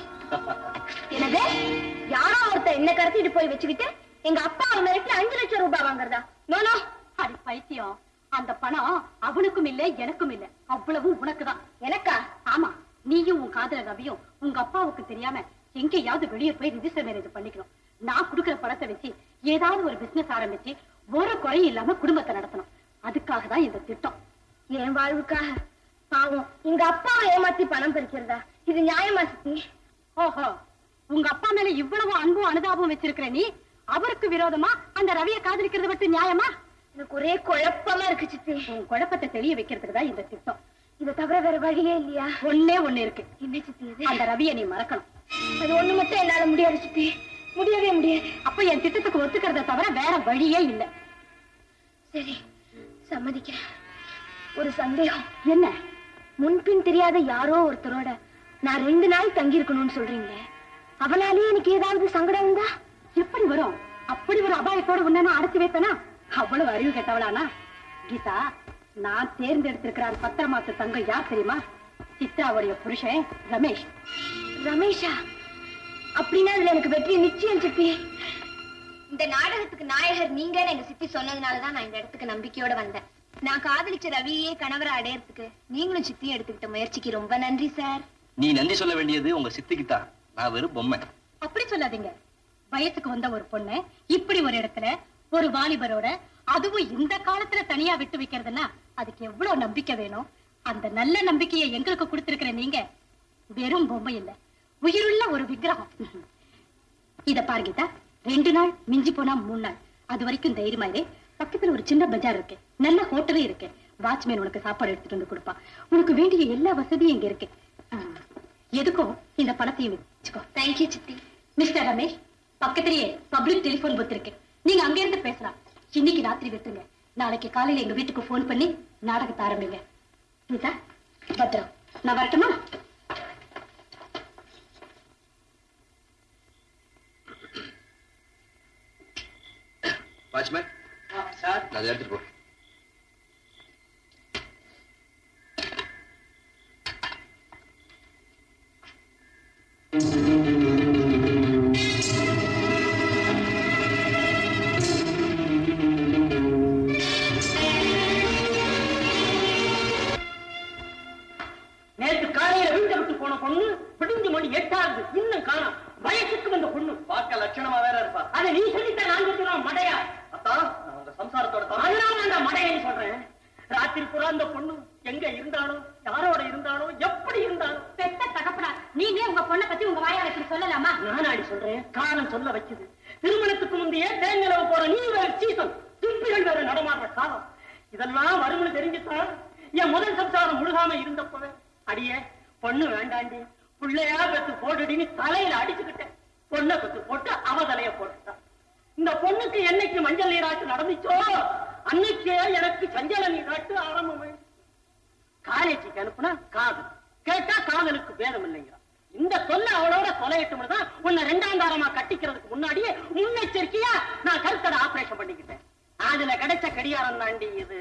என்னது யாரோ ஒருத்தர் என்ன கடத்திட்டு போய் வச்சுக்கிட்டு எங்க அப்பா மிரட்டி அஞ்சு லட்சம் ரூபாய் வாங்குறதா நோனோ அது பைத்தியம் அந்த பணம் அவனுக்கும் இல்ல எனக்கும் இல்ல அவ்வளவு உனக்குதான் எனக்கா ஆமா நீயும் உன் காதல ரவியும் உங்க அப்பாவுக்கு தெரியாம எங்கேயாவது வெளியே போய் ரிஜிஸ்டர் மேரேஜ் பண்ணிக்கணும் நான் குடுக்கிற பணத்தை வச்சு ஏதாவது ஒரு பிசினஸ் ஆரம்பிச்சு ஒரு குறையும் இல்லாம குடும்பத்தை நடத்தணும் அதுக்காக தான் இந்த திட்டம் என் வாழ்வுக்காக பாவம் எங்க அப்பாவை ஏமாத்தி பணம் பறிக்கிறதா இது நியாயமா சித்தி ஓஹோ உங்க அப்பா மேல இவ்வளவு அன்பும் அனுதாபம் வச்சிருக்கிற நீ அவருக்கு விரோதமா அந்த ரவிய காதலிக்கிறது மட்டும் நியாயமா எனக்கு ஒரே குழப்பமா இருக்கு சித்தி உன் குழப்பத்தை தெளிய வைக்கிறதுக்கு தான் இந்த திட்டம் இதை தவிர வேற வழியே இல்லையா ஒண்ணே ஒண்ணு இருக்கு என்ன சித்தி அந்த ரவிய நீ மறக்கணும் அது ஒண்ணு மட்டும் என்னால முடியாது சித்தி முடியவே முடியாது அப்ப என் திட்டத்துக்கு ஒத்துக்கிறத தவிர வேற வழியே இல்ல சரி சம்மதிக்கிறேன் ஒரு சந்தேகம் என்ன முன்பின் தெரியாத யாரோ ஒருத்தரோட நான் ரெண்டு நாள் தங்கி இருக்கணும்னு சொல்றீங்களே அவனாலே எனக்கு ஏதாவது சங்கடம் இருந்தா எப்படி வரும் அப்படி ஒரு அபாயத்தோட உன்ன நான் அடைச்சு வைப்பேனா அவ்வளவு அறிவு கெட்டவளானா கீதா நான் தேர்ந்தெடுத்திருக்கிறான் பத்திர மாச தங்கம் யார் தெரியுமா சித்ராவுடைய புருஷன் ரமேஷ் ரமேஷா அப்படின்னா அதுல எனக்கு வெற்றி நிச்சயம் சித்தி இந்த நாடகத்துக்கு நாயகர் நீங்கன்னு எங்க சித்தி சொன்னதுனாலதான் நான் இந்த இடத்துக்கு நம்பிக்கையோட வந்தேன் நான் காதலிச்ச ரவியே கணவரை அடையறதுக்கு நீங்களும் சித்தியும் எடுத்துக்கிட்ட முயற்சிக்கு ரொம்ப நன்றி சார் நீ நன்றி சொல்ல வேண்டியது உங்க சித்திக்கு தான் நான் வெறும் பொம்மை அப்படி சொல்லாதீங்க வயசுக்கு வந்த ஒரு பொண்ணு இப்படி ஒரு இடத்துல ஒரு வாலிபரோட அதுவும் இந்த காலத்துல தனியா விட்டு வைக்கிறதுன்னா அதுக்கு எவ்வளவு நம்பிக்கை வேணும் அந்த நல்ல நம்பிக்கையை எங்களுக்கு கொடுத்திருக்கிற நீங்க வெறும் பொம்மை இல்ல உயிருள்ள ஒரு விக்கிரகம் இத பாருங்கதா ரெண்டு நாள் மிஞ்சி போனா மூணு நாள் அது வரைக்கும் தைரியமா இரு பக்கத்துல ஒரு சின்ன பஜார் இருக்கு நல்ல ஹோட்டலும் இருக்கு வாட்ச்மேன் உனக்கு சாப்பாடு எடுத்துட்டு வந்து கொடுப்பான் உனக்கு வேண்டிய எல்லா வசதியும் இங்க இருக்கு ஆ, எதுக்கும் இந்த பணத்தையும் வச்சுக்கோ தேங்க்யூ சித்தி மிஸ்டர் ரமேஷ் பக்கத்திலேயே பப்ளிக் டெலிபோன் பூத் இருக்கு நீங்க அங்க இருந்து பேசலாம் இன்னைக்கு ராத்திரி விட்டுருங்க நாளைக்கு காலையில எங்க வீட்டுக்கு போன் பண்ணி நாடகத்தை ஆரம்பிங்க கீதா பத்திரம் நான் வரட்டுமா வாட்ச்மேன் சார் நான் அதை எடுத்துட்டு போ நேற்று காலையில வீட்டை விட்டு போன பொண்ணு விடிஞ்சு மணி எட்டாவது இன்னும் காணோம் வயசுக்கு வந்த பொண்ணு பார்க்க லட்சணமா வேற இருப்பா அதை நீ சொல்லிட்ட நான் சொல்லுவேன் மடையா அத்தா நான் உங்க சம்சாரத்தோட தம்பி. அதனால நான் அந்த மடையன்னு சொல்றேன் ராத்திரி பூரா அந்த பொண்ணு எங்க இருந்தாலும் யாரோட இருந்தாலும் எப்படி இருந்தாலும் பெத்த தகப்படா நீங்க உங்க பொண்ணை பத்தி உங்க வாயால இப்படி சொல்லலாமா நானாடி சொல்றேன் காலம் சொல்ல வச்சது திருமணத்துக்கு முந்தைய தேங்கலவு போற நீ வேற சீசன் தும்பிகள் வேற நடமாடுற காலம் இதெல்லாம் வரும்னு தெரிஞ்சுதான் என் முதல் சம்சாரம் முழுகாம இருந்தப்பவே அடியே பொண்ணு வேண்டாண்டி பிள்ளையா பெத்து போட்டுடின்னு தலையில அடிச்சுக்கிட்டேன் பொண்ணை பெத்து போட்டு அவ தலைய போட்டுட்டான் இந்த பொண்ணுக்கு என்னைக்கு மஞ்சள் நீராட்டு நடந்துச்சோ அன்னைக்கே எனக்கு சஞ்சல நீராட்டு ஆரம்பம் காலேஜுக்கு அனுப்புனா காதல் கேட்டா காதலுக்கு பேதம் இல்லைங்கிறான் இந்த சொல்ல அவளோட தொலையட்டும் தான் உன்னை ரெண்டாம் தாரமா கட்டிக்கிறதுக்கு முன்னாடியே முன்னெச்சரிக்கையா நான் கருத்தடை ஆபரேஷன் பண்ணிக்கிட்டேன் அதுல கிடைச்ச கடியாரம் தாண்டி இது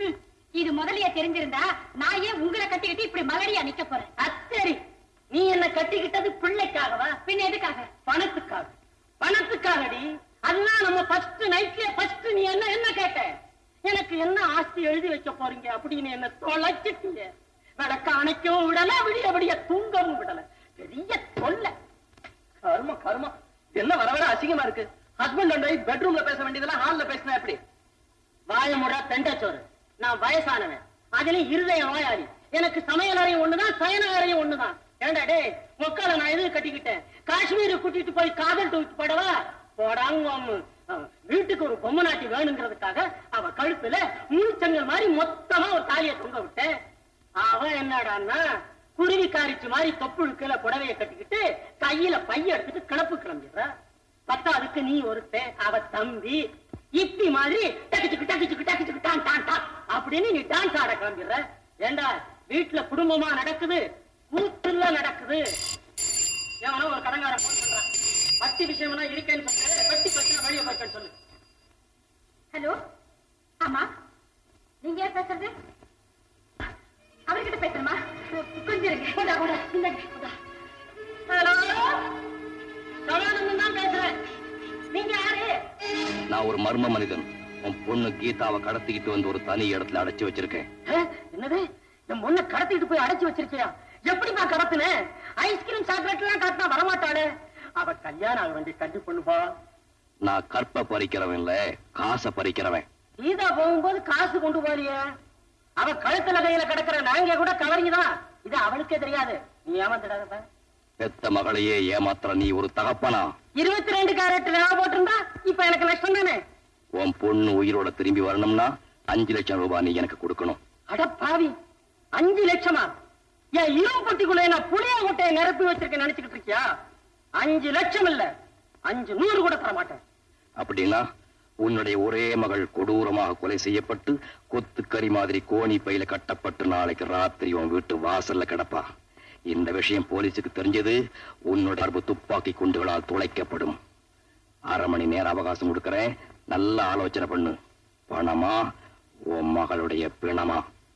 இது முதலிய தெரிஞ்சிருந்தா நான் ஏன் உங்களை கட்டிக்கிட்டு இப்படி மலடியா நிக்க போறேன் அத்தரி நீ என்ன கட்டிக்கிட்டது பிள்ளைக்காகவா பின்ன எதுக்காக பணத்துக்காக பணத்துக்காகடி அதுதான் நம்ம ஃபர்ஸ்ட் நைட்ல ஃபர்ஸ்ட் நீ என்ன என்ன கேட்ட எனக்கு என்ன ஆஸ்தி எழுதி வைக்க போறீங்க அப்படின்னு என்ன தொலைச்சிட்டீங்க விளக்க அணைக்கவும் விடல விடிய விடிய தூங்கவும் விடல பெரிய தொல்லை கர்மம் கர்மம் என்ன வர வர அசிங்கமா இருக்கு ஹஸ்பண்ட் அண்ட் ஒய்ஃப் பெட்ரூம்ல பேச வேண்டியதெல்லாம் ஹால்ல பேசினா எப்படி வாயமுடா தெண்டச்சோறு நான் வயசானவன் அதுலயும் இருதய நோயாளி எனக்கு சமையல் அறையும் ஒண்ணுதான் சயன அறையும் ஒண்ணுதான் ஏண்டா டேய் மொக்கால நான் எது கட்டிக்கிட்டேன் காஷ்மீர் கூட்டிட்டு போய் காதல் தூக்கி போடவா போடாங்க வீட்டுக்கு ஒரு பொம்மை நாட்டி வேணுங்கிறதுக்காக அவ கழுத்துல முழுச்சங்கல் மாதிரி மொத்தமா ஒரு தாலியை தொங்க விட்டேன் அவ என்னடான்னா குருவி காரிச்சு மாதிரி தொப்புள் கீழே புடவைய கட்டிக்கிட்டு கையில பைய எடுத்துட்டு கிளப்பு கிளம்பிடுறா பத்தாவதுக்கு நீ ஒருத்தன் அவ தம்பி இப்படி மாதிரி டக்கு டக்கு டக்கு டக்கு டான் டான் டான் அப்படின்னு நீ டான்ஸ் ஆட கிளம்பிடுற ஏண்டா வீட்டுல குடும்பமா நடக்குது கூத்துல நடக்குது எவனோ ஒரு கடங்காரன் போன் பண்றான் பத்தி விஷயம்னா இருக்கேன்னு சொல்லு பத்தி பிரச்சனை வெளியே போய்க்கன்னு சொல்லு ஹலோ ஆமா நீங்க யார் பேசுறது அவர்கிட்ட பேசுறமா கொஞ்சம் இருங்க கொண்டா, கொண்டா, இந்தாங்க, கொண்டா. ஹலோ சதானந்தம் தான் பேசுறேன் நீங்க யாரு நான் ஒரு மர்ம மனிதன் உன் பொண்ணு கீதாவை கடத்திக்கிட்டு வந்து ஒரு தனி இடத்துல அடைச்சு வச்சிருக்கேன் ஆ, என்னது என் பொண்ணை கடத்திட்டு போய் அடைச்சு வச்சிருக்கியா எப்படிப்பா கடத்துன ஐஸ்கிரீம் சாக்லேட் எல்லாம் காட்டினா வரமாட்டாளே அவ கல்யாணம் ஆக வேண்டிய கண்டி பொண்ணுப்பா நான் கற்ப பறிக்கிறவன் இல்ல காசை பறிக்கிறவன் கீதா போகும்போது காசு கொண்டு போறியே அவ கழுத்துல கையில கிடக்குற நாங்க கூட கவரிங்க தான் இது அவளுக்கே தெரியாது நீ ஏமாந்துடாதப்ப பெத்த மகளையே ஏமாத்துற நீ ஒரு தகப்பனா இருபத்தி ரெண்டு கேரட் ரவா போட்டிருந்தா இப்ப எனக்கு நஷ்டம் தானே உன் பொண்ணு உயிரோட திரும்பி வரணும்னா அஞ்சு லட்சம் ரூபாய் நீ எனக்கு கொடுக்கணும் அட பாவி அஞ்சு லட்சமா என் இரும்பு பொட்டிக்குள்ள நான் புளிய கொட்டையை நிரப்பி வச்சிருக்கேன் நினைச்சுக்கிட்டு இருக்கியா அஞ்சு லட்சம் இல்ல அஞ்சு நூறு கூட தர மாட்டேன் அப்படின்னா உன்னுடைய ஒரே மகள் கொடூரமாக கொலை செய்யப்பட்டு கொத்துக்கறி மாதிரி கோணி பையில கட்டப்பட்டு நாளைக்கு ராத்திரி உன் வீட்டு வாசல்ல கிடப்பா இந்த விஷயம் போலீஸுக்கு தெரிஞ்சது உன்னுடைய அர்பு துப்பாக்கி குண்டுகளால் துளைக்கப்படும் அரை மணி நேரம் அவகாசம் கொடுக்கறேன் நல்ல ஆலோசனை பண்ணு பணமா உன் மகளுடைய பிணமா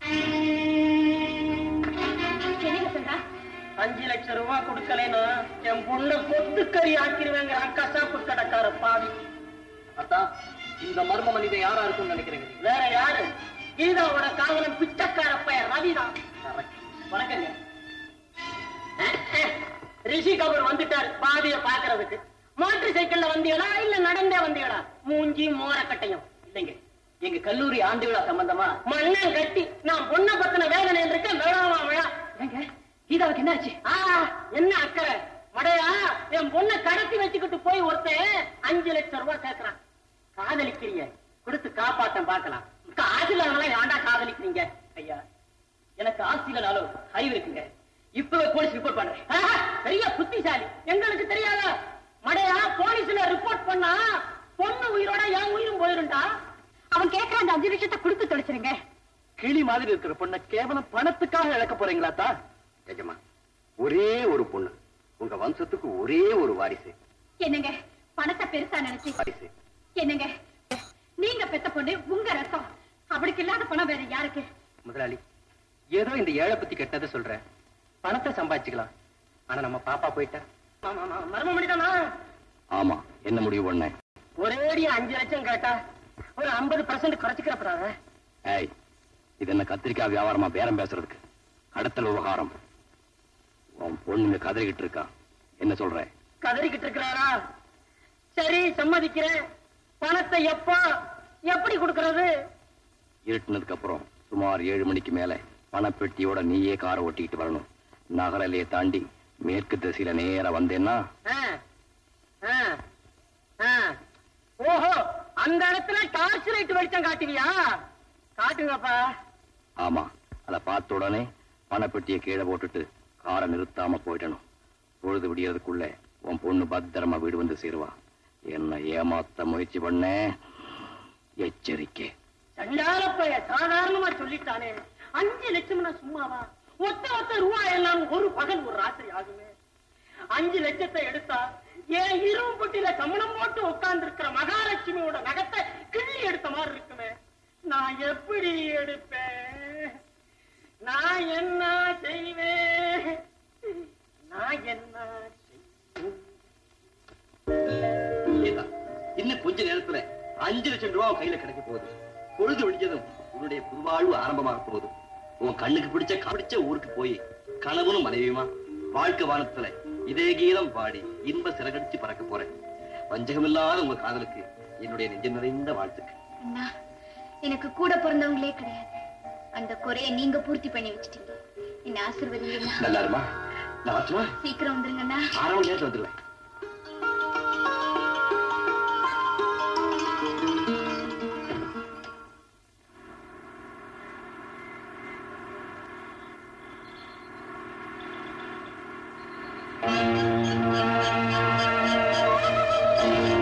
என்னங்க சொல்றா அஞ்சு லட்சம் ரூபாய் கொடுக்கலைன்னா என் பொண்ணை கொத்துக்கறி ஆக்கிருவேங்க கசாப்பு கடைக்கார பாவி அத்தா இந்த மர்ம மனிதன் யாரா இருக்கும்னு நினைக்கிறீங்க வேற யாரு கீதாவோட காவலன் பிச்சைக்கார பையன் ரவிதான் வணக்கங்க அஹ், அஹ், ரிஷி கபூர் வந்துட்டாரு பாதிய பாக்குறதுக்கு மோட்டர் சைக்கிள்ல வந்தீங்களா இல்ல நடந்தே வந்தீங்களா மூஞ்சி மோரக்கட்டையும் இல்லைங்க எங்க கல்லூரி ஆண்டு விழா சம்பந்தமா மண்ணம் கட்டி நான் பொண்ணை பத்தின வேதனை இருக்கேன் விழாவா விழா ஏங்க கீதாவுக்கு என்னாச்சு ஆ, என்ன அக்கறை மடையா என் பொண்ணை கடத்தி வச்சுக்கிட்டு போய் ஒருத்தன் அஞ்சு லட்சம் ரூபாய் கேக்குறான் காதலிக்கிறீங்க கொடுத்து காப்பாத்தம் பார்க்கலாம் காதுல ஏன்டா காதலிக்கிறீங்க ஐயா எனக்கு ஆஸ்திரேலியாலும் அறிவு இருக்குங்க இப்பவே போலீஸ் ரிப்போர்ட் பண்றேன் ஆஹா, பெரிய புத்திசாலி எங்களுக்கு தெரியாதா மடையா போலீஸ்ல ரிப்போர்ட் பண்ணா பொண்ணு உயிரோட என் உயிரும் போயிருண்டா அவன் கேட்கிற அந்த அஞ்சு லட்சத்தை கொடுத்து தொலைச்சிருங்க கிளி மாதிரி இருக்கிற பொண்ணை கேவலம் பணத்துக்காக இழக்க போறீங்களா தா நிஜமா ஒரே ஒரு பொண்ணு உங்க வம்சத்துக்கு ஒரே ஒரு வாரிசு என்னங்க பணத்தை பெருசா நினைச்சு வாரிசு என்னங்க நீங்க பெத்த பொண்ணு உங்க ரத்தம் அவளுக்கு இல்லாத பணம் வேற யாருக்கு முதலாளி ஏதோ இந்த ஏழை பத்தி கெட்டதை சொல்றேன் பணத்தை சம்பாதிச்சுக்கலாம் ஆனா நம்ம பாப்பா போயிட்டா மர்ம மனிதனா ஆமா என்ன முடிவு பண்ண ஒரேடி அஞ்சு லட்சம் கேட்டா ஒரு ஐம்பது பர்சன்ட் குறைச்சிக்கிறப்படாத ஏய் இது என்ன கத்திரிக்காய் வியாபாரமா பேரம் பேசுறதுக்கு கடத்தல் விவகாரம் உன் பொண்ணுங்க கதறிக்கிட்டு இருக்கா என்ன சொல்ற கதறிக்கிட்டு இருக்கிறாரா சரி சம்மதிக்கிறேன் பணத்தை எப்போ எப்படி கொடுக்கறது இருட்டுனதுக்கு அப்புறம் சுமார் ஏழு மணிக்கு மேல பணப்பெட்டியோட நீயே காரை ஓட்டிக்கிட்டு வரணும் நகரலையை தாண்டி மேற்கு திசையில நேரா வந்தேன்னா ஆ, ஆ, ஆ. ஓஹோ அந்த இடத்துல டார்ச் லைட் வெளிச்சம் காட்டுவியா காட்டுங்கப்பா ஆமா அத பார்த்த உடனே பணப்பெட்டியை கீழே போட்டுட்டு காரை நிறுத்தாம போயிடணும் பொழுது விடியறதுக்குள்ள உன் பொண்ணு பத்திரமா வீடு வந்து சேருவா என்ன ஏமாத்த முயற்சி பண்ண எச்சரிக்கை சண்டாலப்பைய சாதாரணமா சொல்லிட்டானே அஞ்சு லட்சம்னா சும்மாவா ஒத்த ஒத்த ரூபாய் எல்லாம் ஒரு பகல் ஒரு ராத்திரி ஆகுமே அஞ்சு லட்சத்தை எடுத்தா என் இரும்பு பொட்டியில கமனம் போட்டு உட்கார்ந்து இருக்கிற மகாலட்சுமியோட நகத்தை கிள்ளி எடுத்த மாதிரி இருக்குமே நான் எப்படி எடுப்பேன் நான் என்ன செய்வேன் நான் என்ன கீதா, இன்னும் கொஞ்ச நேரத்துல அஞ்சு லட்சம் ரூபாய் உன் கையில கிடைக்க போகுது பொழுது விடிஞ்சதும் உன்னுடைய புதுவாழ்வு ஆரம்பமாக போகுது உன் கண்ணுக்கு பிடிச்ச பிடிச்ச ஊருக்கு போய் கணவனும் மனைவியுமா வாழ்க்கை வானத்துல இதே கீதம் பாடி இன்ப சிறகடிச்சு பறக்க போறேன் வஞ்சகமில்லாத உங்க காதலுக்கு என்னுடைய நெஞ்சம் நிறைந்த வாழ்த்துக்கள் அண்ணா எனக்கு கூட பிறந்தவங்களே கிடையாது அந்த குறைய நீங்க பூர்த்தி பண்ணி வச்சிட்டீங்க என்ன ஆசிர்வதிங்க நல்லா இருமா நான் வரட்டுமா சீக்கிரம் வந்துருங்கண்ணா அரை மணி நேரத்துல வந்துடுவேன் ஆ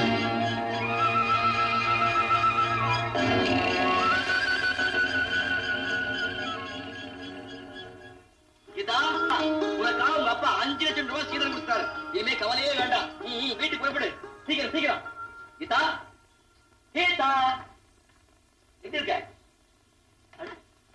இதா உனக்காக உங்க அப்பா அஞ்சு லட்சம் ரூபாய் சீதனம் கொடுத்தாரு இனிமே கவலையே வேண்டாம் ம், ம், வீட்டுக்கு புறப்படு சீக்கிரம் சீக்கிரம் கீதா கீதா எங்க இருக்க அட.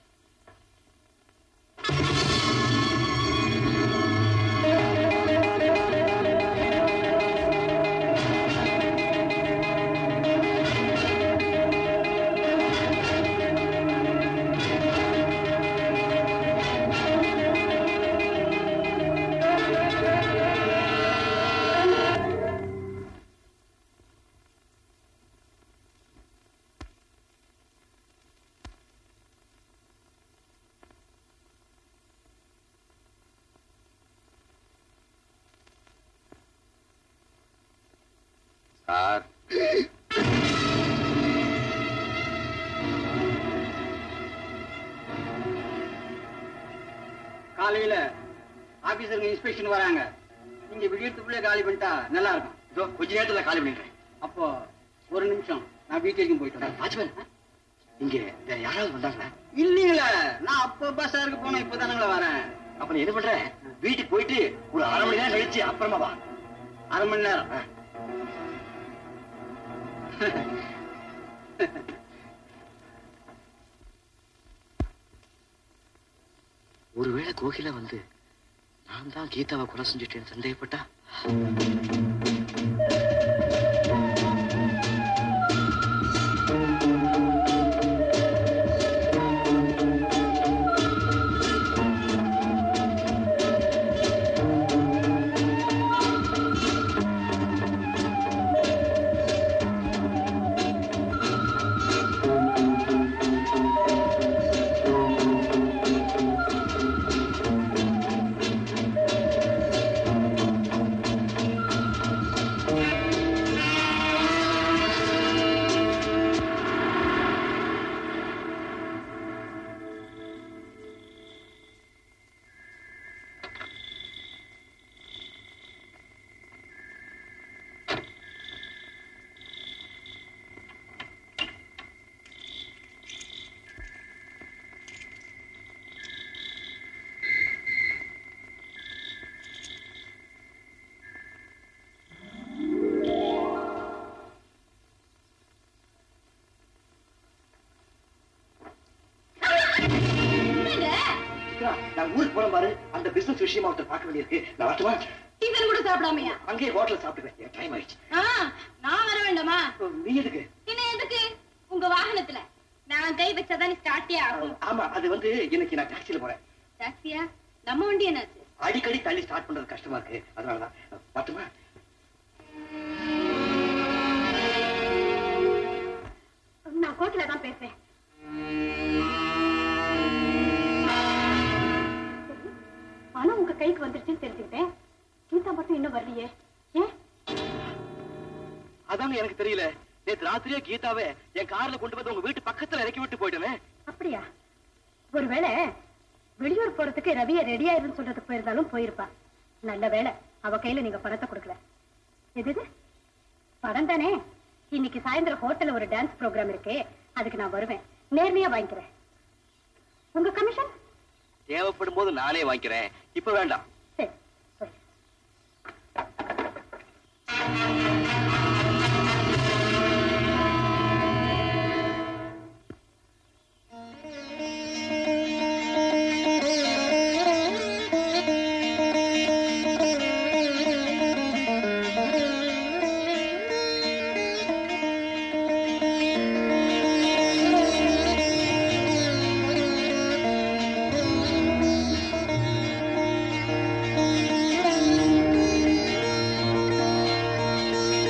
சார் காலையில ஆபீசருங்க இன்ஸ்பெக்ஷன் வராங்க நீங்க விடியறதுக்குள்ளே காலி பண்ணிட்டா நல்லா இருக்கும் இதோ கொஞ்ச நேரத்துல காலி பண்ணிடுறேன் அப்போ ஒரு நிமிஷம் நான் வீட்டு வரைக்கும் போயிட்டு வரேன் வாட்ச்மேன் இங்க வேற யாராவது வந்தாங்களா இல்லீங்களே நான் அப்போ பஸ்ஸாருக்கு போனேன் இப்பதானுங்களே வரேன் அப்ப நீ என்ன பண்ற வீட்டுக்கு போயிட்டு ஒரு அரை மணி நேரம் கழிச்சு அப்புறமா வா அரை மணி நேரம் ஒருவேளை கோகிலா வந்து நான் தான் கீதாவை கொலை செஞ்சுட்டேன்னு சந்தேகப்பட்டா நான் ஊருக்கு போறேன் பாரு அந்த பிசினஸ் விஷயமா ஒருத்தர் பார்க்க வேண்டியிருக்கு நான் வரட்டுமா டிஃபன் கூட சாப்பிடாமையா அங்கேயே ஹோட்டல்ல சாப்பிட்டுக்கிறேன் என் டைம் ஆயிடுச்சு ஆ, நான் வர வேண்டாமா நீ எதுக்கு என்ன எதுக்கு உங்க வாகனத்துல நான் கை வச்சாதான் ஸ்டார்ட்டே ஆகும் ஆமா அது வந்து இன்னைக்கு நான் டாக்ஸில போறேன் டாக்ஸியா நம்ம வண்டி என்னாச்சு அடிக்கடி தள்ளி ஸ்டார்ட் பண்றது கஷ்டமா இருக்கு அதனாலதான் பார்த்துமா நான் கோர்ட்ல தான் பேசுறேன் பணம் உங்க கைக்கு வந்துருச்சுன்னு தெரிஞ்சுக்கிட்டேன் கீதா மட்டும் இன்னும் வரலையே ஏன் அதாங்க எனக்கு தெரியல நேத்து ராத்திரியே கீதாவை என் கார்ல கொண்டு வந்து உங்க வீட்டு பக்கத்துல இறக்கி விட்டு போயிட்டேனே அப்படியா ஒருவேளை வெளியூர் போறதுக்கு ரவிய ரெடியா இருந்து சொல்றதுக்கு போயிருந்தாலும் போயிருப்பா நல்ல வேளை அவ கையில நீங்க பணத்தை கொடுக்கல எது இது? பணம் தானே இன்னைக்கு சாயந்தரம் ஹோட்டல்ல ஒரு டான்ஸ் ப்ரோக்ராம் இருக்கு அதுக்கு நான் வருவேன் நேர்மையா வாங்கிக்கிறேன் உங்க கமிஷன் தேவைப்படும் போது நானே வாங்கிக்கிறேன் இப்ப வேண்டாம் சரி சரி Thank you.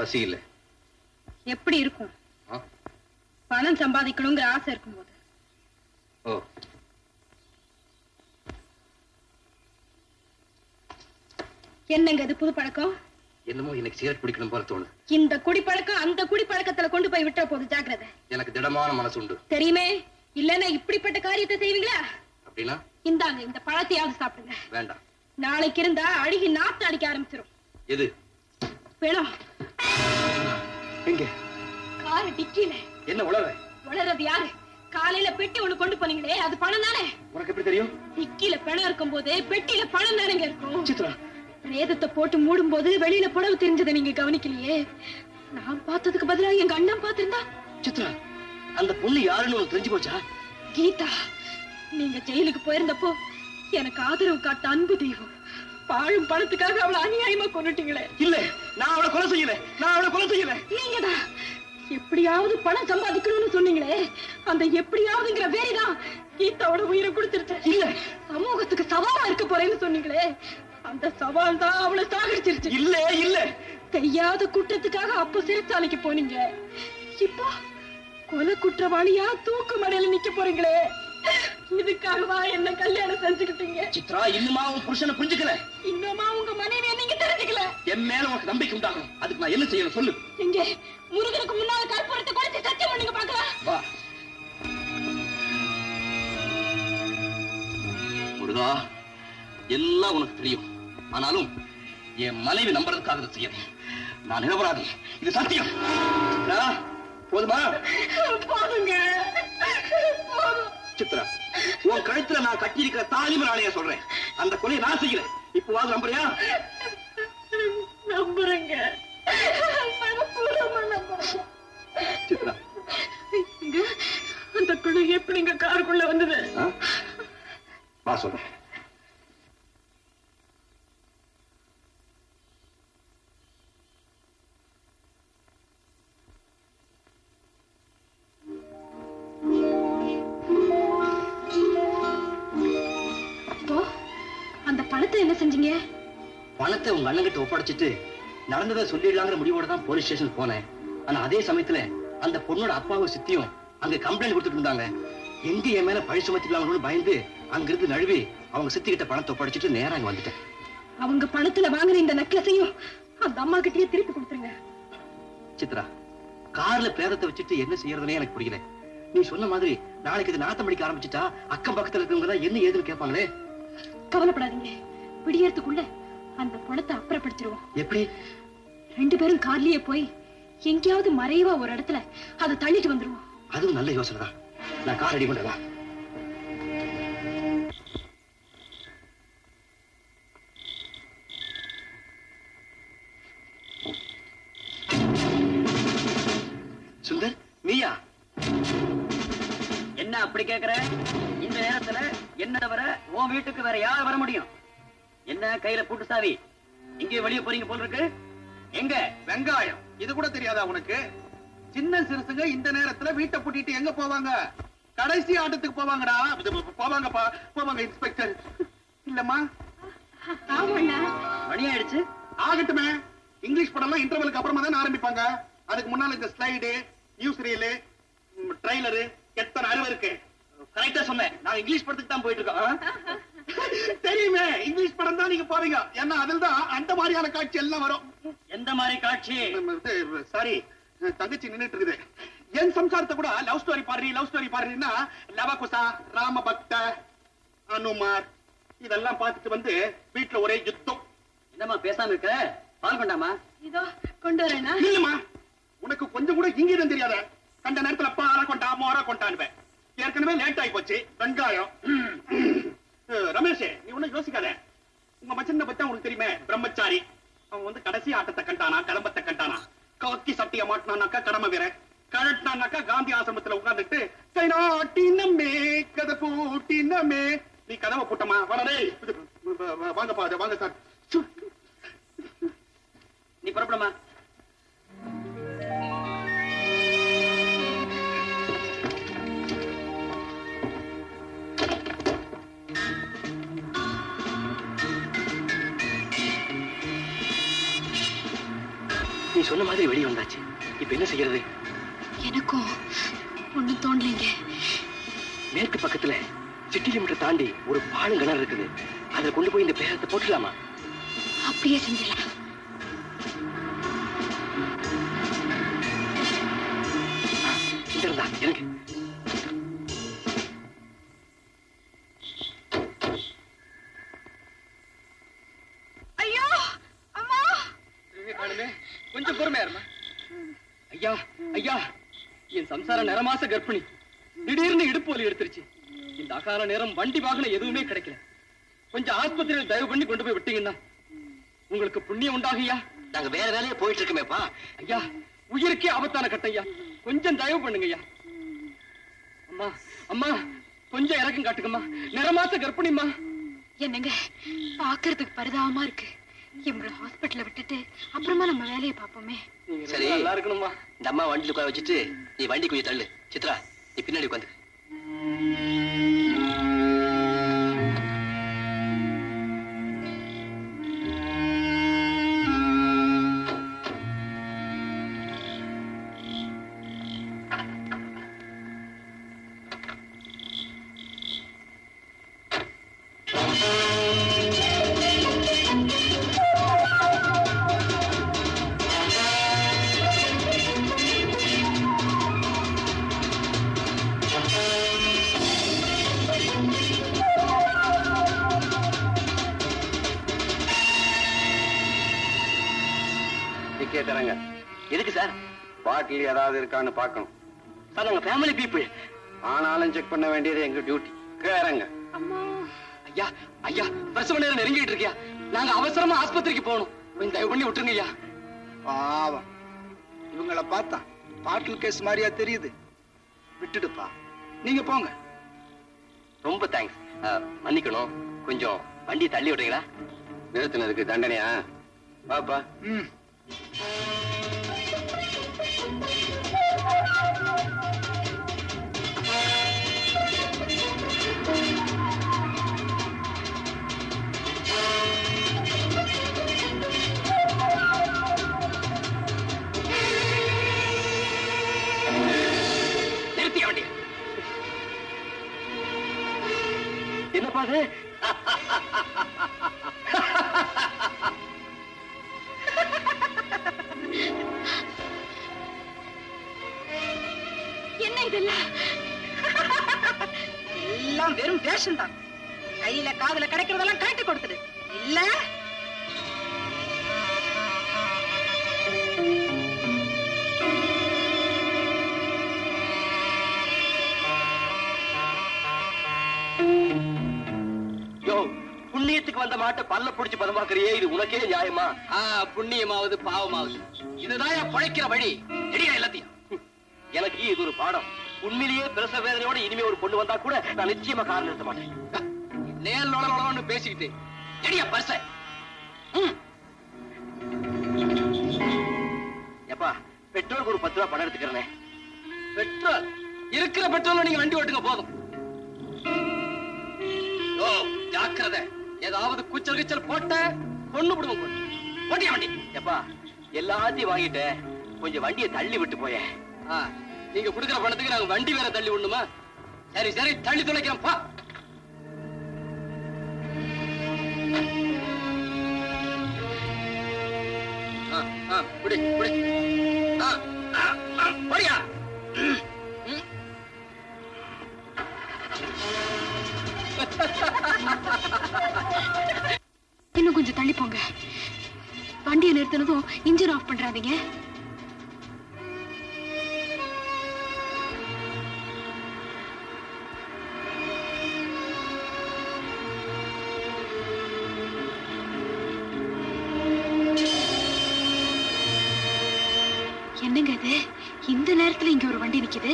பசி இல்ல எப்படி இருக்கும் ஆ? பணம் சம்பாதிக்கணுங்கிற ஆசை இருக்கும்போது ஓ என்னங்க இது புது பழக்கம் என்னமோ எனக்கு சிகரெட் பிடிக்கணும் போல தோணுது இந்த குடிப்பழக்கம் அந்த குடிப்பழக்கத்துல கொண்டு போய் விட்டுற போது ஜாக்கிரதை எனக்கு திடமான மனசு உண்டு தெரியுமே இல்லன்னா இப்படிப்பட்ட காரியத்தை செய்வீங்களா அப்படின்னா இந்தாங்க இந்த பழத்தையாவது சாப்பிடுங்க வேண்டாம் நாளைக்கு இருந்தா அழுகி நாத்து அடிக்க ஆரம்பிச்சிரும் எது வேணும் எங்க கார டிக்கில என்ன உளற வளர்றது யாரு காலையில பெட்டி ஒண்ணு கொண்டு போனீங்களே அது பணம் தானே உனக்கு எப்படி தெரியும் டிக்கில பணம் இருக்கும் போது பெட்டியில பணம் தானேங்க இருக்கும் சித்ரா ரேதத்தை போட்டு மூடும் போது வெளியில புடவு தெரிஞ்சதை நீங்க கவனிக்கலையே நான் பார்த்ததுக்கு பதிலா எங்க அண்ணன் பார்த்திருந்தா சித்ரா அந்த பொண்ணு யாருன்னு உனக்கு தெரிஞ்சு போச்சா கீதா நீங்க ஜெயிலுக்கு போயிருந்தப்போ எனக்கு ஆதரவு காட்ட அன்பு தெய்வம் பாழும் பணத்துக்காக அவளை அநியாயமா கொண்டுட்டீங்களே இல்ல நான் அவளை கொலை செய்யல நான் அவளை கொலை செய்யல நீங்கதான் எப்படியாவது பணம் சம்பாதிக்கணும்னு சொன்னீங்களே அந்த எப்படியாவதுங்கிற வேலைதான் கீதாவோட உயிரை கொடுத்துருச்சு இல்ல சமூகத்துக்கு சவாலா இருக்க போறேன்னு சொன்னீங்களே அந்த சவால் தான் அவளை சாகடிச்சிருச்சு இல்ல இல்ல செய்யாத குற்றத்துக்காக அப்ப சிறைச்சாலைக்கு போனீங்க இப்போ கொலை குற்றவாளியா தூக்கு மடையில நிக்க போறீங்களே இதுக்காகவா என்ன கல்யாணம் செஞ்சுக்கிட்டீங்க சித்ரா இன்னுமா உன் புருஷனை புரிஞ்சுக்கல இன்னுமா உங்க மனைவியை நீங்க தெரிஞ்சுக்கல என் மேல உனக்கு நம்பிக்கை உண்டாகும் அதுக்கு நான் என்ன செய்யணும் சொல்லு இங்க முருகனுக்கு முன்னால கற்பூரத்தை கொடுத்து சத்தியம் பண்ணுங்க பாக்கலாம் வா முருகா எல்லாம் உனக்கு தெரியும் ஆனாலும் என் மனைவி நம்புறதுக்காக இதை செய்யறேன் நான் நிரபராதி இது சத்தியம் சித்ரா, போதுமா போதுங்க போதும் சித்ரா உன் கழுத்துல நான் கட்டியிருக்கிற தாலிம நாளைய சொல்றேன் அந்த கொலையை நான் செய்யறேன் இப்போ வாங்க நம்புறியா நம்புறேங்க மனப்பூர்வமா நம்புறேன் சித்ரா இங்க அந்த குழு எப்படிங்க காருக்குள்ள வந்தது ஆ? வா சொல்றேன் அப்போ அந்த பணத்தை என்ன செஞ்சீங்க பணத்தை உங்க அண்ணன்கிட்ட ஒப்படைச்சிட்டு நடந்ததை சொல்லிடலாங்கிற முடிவோட தான் போலீஸ் ஸ்டேஷன் போனேன் ஆனா அதே சமயத்துல அந்த பொண்ணோட அப்பாவும் சித்தியும் அங்க கம்ப்ளைண்ட் கொடுத்துட்டு இருந்தாங்க எங்க என் மேல பழி சுமத்திக்கலாம்னு பயந்து அங்கிருந்து நழுவி அவங்க சித்தி கிட்ட பணத்தை ஒப்படைச்சிட்டு நேரா இங்க வந்துட்டேன் அவங்க பணத்துல வாங்குற இந்த நெக்லஸையும் அந்த அம்மா கிட்டயே திருப்பி கொடுத்துருங்க சித்ரா கார்ல பிரேதத்தை வச்சுட்டு என்ன செய்யறதுனே எனக்கு புரியல நீ சொன்ன மாதிரி நாளைக்கு இது நாத்தம் அடிக்க ஆரம்பிச்சுட்டா அக்கம் பக்கத்துல இருக்கவங்க தான் என்ன ஏதுன்னு கேட்பாங்களே கவலைப்படாதீங்க விடியறதுக்குள்ள அந்த பணத்தை அப்புறப்படுத்திடுவோம் எப்படி ரெண்டு பேரும் கார்லயே போய் எங்கேயாவது மறைவா ஒரு இடத்துல அதை தள்ளிட்டு வந்துருவோம் அதுவும் நல்ல யோசனை தான் நான் கார் ரெடி பண்றேன் வா. சுந்தர் நீயா என்ன அப்படி கேக்குற இந்த நேரத்துல என்ன தவிர உன் வீட்டுக்கு வேற யார் வர முடியும் என்ன கையில பூட்டு சாவி எங்கே வெளியே போறீங்க போல் இருக்கு எங்க வெங்காயம் இது கூட தெரியாதா உனக்கு சின்ன சிறுசுங்க இந்த நேரத்துல வீட்டை பூட்டிட்டு எங்க போவாங்க கடைசி ஆட்டத்துக்கு போவாங்கடா இது போவாங்கப்பா போவாங்க இன்ஸ்பெக்டர் இல்லம்மா ஆமாண்ணா மணி ஆயிடுச்சு ஆகட்டுமே இங்கிலீஷ் படம்லாம் இன்டர்வலுக்கு அப்புறமா தான் ஆரம்பிப்பாங்க அதுக்கு முன்னால இந்த ஸ்லைடு நியூஸ் ரீலு ட்ரைலரு எத்தனை அறிவு இருக்கு கரெக்டா சொன்னேன் நான் இங்கிலீஷ் படத்துக்கு தான் போயிட்டு இருக்கோம் ஆ? தெரியுமே இங்கிலீஷ் படம் தான் நீங்க போவீங்க ஏன்னா அதில் தான் அந்த மாதிரியான காட்சி எல்லாம் வரும் எந்த மாதிரி காட்சி சாரி தங்கச்சி நின்னுட்டு இருக்குது என் சம்சாரத்தை கூட லவ் ஸ்டோரி பாடுறி லவ் ஸ்டோரி பாடுறீன்னா லவகுசா ராமபக்த அனுமார் இதெல்லாம் பார்த்துட்டு வந்து வீட்டுல ஒரே யுத்தம் என்னம்மா பேசாம இருக்க பால் கொண்டாமா இதோ கொண்டு வரேனா இல்லம்மா உனக்கு கொஞ்சம் கூட இங்கீதம் தெரியாத கண்ட நேரத்துல பார கொண்டா மோர கொண்டாடுவேன் ஏற்கனவே லேட் ஆகி போச்சு வெங்காயம் அஹ், ரமேஷ் நீ ஒண்ணும் யோசிக்காத உங்க மச்சனை பத்தி உனக்கு தெரியுமே பிரம்மச்சாரி அவன் வந்து கடைசி ஆட்டத்தை கண்டானா கிளம்பத்தை கண்டானா காக்கி சட்டிய மாட்டினானாக்கா கடமை வேற கழட்டினானாக்கா காந்தி ஆசிரமத்துல உட்கார்ந்துட்டு கை நாட்டினமே கதை பூட்டினமே நீ கதவை போட்டமா வரடே வாங்கப்பா அது வாங்க சார் நீ புறப்படுமா நீ சொன்ன மாதிரி வெளியே வந்தாச்சு இப்ப என்ன செய்யறது எனக்கும் ஒண்ணும் தோணலைங்க மேற்கு பக்கத்துல சிட்டி லிமிட்டை தாண்டி ஒரு பாலம் கிணறு இருக்குது அதுல கொண்டு போய் இந்த பேரத்தை போட்டுடலாமா அப்படியே செஞ்சிடலாம் இந்த இருந்தா எனக்கு ஐயோ அம்மா காணுமே கொஞ்சம் பொறுமையா இருமா ஐயா ஐயா என் சம்சார நிறமாச கர்ப்பிணி திடீர்னு இடுப்பு வலி எடுத்துருச்சு இந்த அகால நேரம் வண்டி வாகனம் எதுவுமே கிடைக்கல கொஞ்சம் ஆஸ்பத்திரியில் தயவு பண்ணி கொண்டு போய் விட்டீங்கன்னா உங்களுக்கு புண்ணியம் உண்டாகுயா நாங்க வேற வேலையா போயிட்டு இருக்கமேப்பா ஐயா உயிருக்கே ஆபத்தான கட்டையா கொஞ்சம் தயவு பண்ணுங்க ஐயா அம்மா அம்மா கொஞ்சம் இறக்கம் காட்டுங்கம்மா நிறமாச கர்ப்பிணிம்மா என்னங்க பாக்குறதுக்கு பரிதாபமா இருக்கு இவங்கள ஹாஸ்பிட்டல்ல விட்டுட்டு அப்புறமா நம்ம வேலையை பார்ப்போமே சரி நல்லா இருக்கணுமா இந்த அம்மா வண்டியில உட்கார வச்சுட்டு நீ வண்டி கொஞ்சம் தள்ளு சித்ரா நீ பின்னாடி உட்காந்து டிக்கெட் தரங்க எதுக்கு சார் பாட்டில் ஏதாவது இருக்கான்னு பார்க்கணும் சார் நாங்க ஃபேமிலி பீப்புள் ஆனாலும் செக் பண்ண வேண்டியது எங்க டியூட்டி கேறங்க ஐயா ஐயா பிரசவ நேரம் நெருங்கிட்டு இருக்கியா நாங்க அவசரமா ஆஸ்பத்திரிக்கு போகணும் கொஞ்சம் தயவு பண்ணி விட்டுருங்க ஐயா பாவம் இவங்கள பார்த்தா பாட்டில் கேஸ் மாதிரியா தெரியுது விட்டுடுப்பா நீங்க போங்க ரொம்ப தேங்க்ஸ் மன்னிக்கணும் கொஞ்சம் வண்டி தள்ளி விடுறீங்களா நிறுத்தினதுக்கு தண்டனையா பாப்பா ம் நிறுத்திய வண்டி என்னப்பா அது என்ன இதெல்லாம் எல்லாம் வெறும் வேஷம் தான் கையில காதுல கிடைக்கிறதெல்லாம் காட்டி கொடுத்துடு இல்ல யோ புண்ணியத்துக்கு வந்த மாட்டை பல்ல புடிச்சு பதமாக்குறியே இது உனக்கே நியாயமா புண்ணியமாவது பாவமாவது இதுதான் என் பழைக்கிற வழி எடியா எல்லாத்தையும் எனக்கு இது ஒரு பாடம் உண்மையிலேயே பிரசவ வேதனையோட இனிமே ஒரு பொண்ணு வந்தா கூட நான் நிச்சயமா கார் நிறுத்த மாட்டேன் நேர் லொலன்னு பேசிக்கிட்டு எடியா பரிச எப்பா பெட்ரோலுக்கு ஒரு பத்து ரூபா பணம் எடுத்துக்கிறேனே பெட்ரோல் இருக்கிற பெட்ரோல் நீங்க வண்டி ஓட்டுங்க போதும் ஓ ஜாக்கிரதை ஏதாவது குச்சல் கிச்சல் போட்ட கொண்டு விடுவோம் கொண்டு போட்டியா வண்டி எப்பா எல்லாத்தையும் வாங்கிட்டேன் கொஞ்சம் வண்டியை தள்ளி விட்டு போய நீங்க குடுக்கிற பணத்துக்கு நாங்க வண்டி வேற தள்ளி விடணுமா சரி சரி தள்ளி துளைக்கிறோம் பா ஆ, ஆ, புடி, புடி. ஆ, ஆ, ஆ, போடியா. ம், ம். இன்னும் கொஞ்சம் தள்ளி போங்க வண்டியை நிறுத்தினதும் இன்ஜின் ஆஃப் பண்றாதீங்க என்னங்க இது இந்த நேரத்துல இங்க ஒரு வண்டி நிக்குது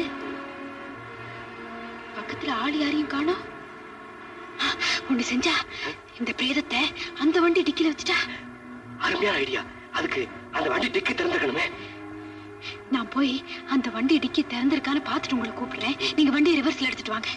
பக்கத்துல ஆள் யாரையும் காணோம் ஆ, ஒண்ணு செஞ்சா இந்த பிரேதத்தை அந்த வண்டி டிக்கில வச்சுட்டா அருமையான ஐடியா அதுக்கு அந்த வண்டி டிக்கி திறந்துக்கணுமே நான் போய் அந்த வண்டி டிக்கி திறந்திருக்கான்னு பார்த்துட்டு உங்களை கூப்பிடுறேன் நீங்க வண்டியை ரிவர்ஸ்ல எடுத்துட்டு வாங்க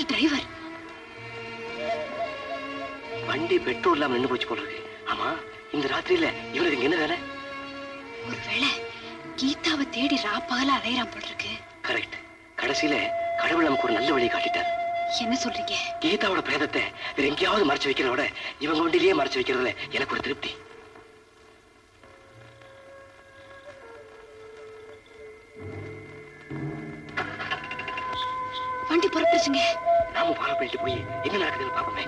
டிரைவர் வண்டி பெட்ரோல் இல்லாம நின்னு போச்சு போல இருக்கு ஆமா இந்த ராத்திரியில இவருக்கு இங்க என்ன வேலை ஒருவேளை கீதாவை தேடி ராப்பால அலையறான் போல இருக்கு கரெக்ட் கடைசியில கடவுள் நமக்கு ஒரு நல்ல வழி காட்டிட்டார் என்ன சொல்றீங்க கீதாவோட பிரேதத்தை வேற எங்கேயாவது மறைச்சு வைக்கிறத விட இவங்க வண்டியிலேயே மறைச்சு வைக்கிறதுல எனக்கு ஒரு திருப்தி வண்டி புறப்பட்டுச்சுங்க நாம ஃபாலோ பண்ணிட்டு போய் என்ன நடக்குதுன்னு பாப்போமே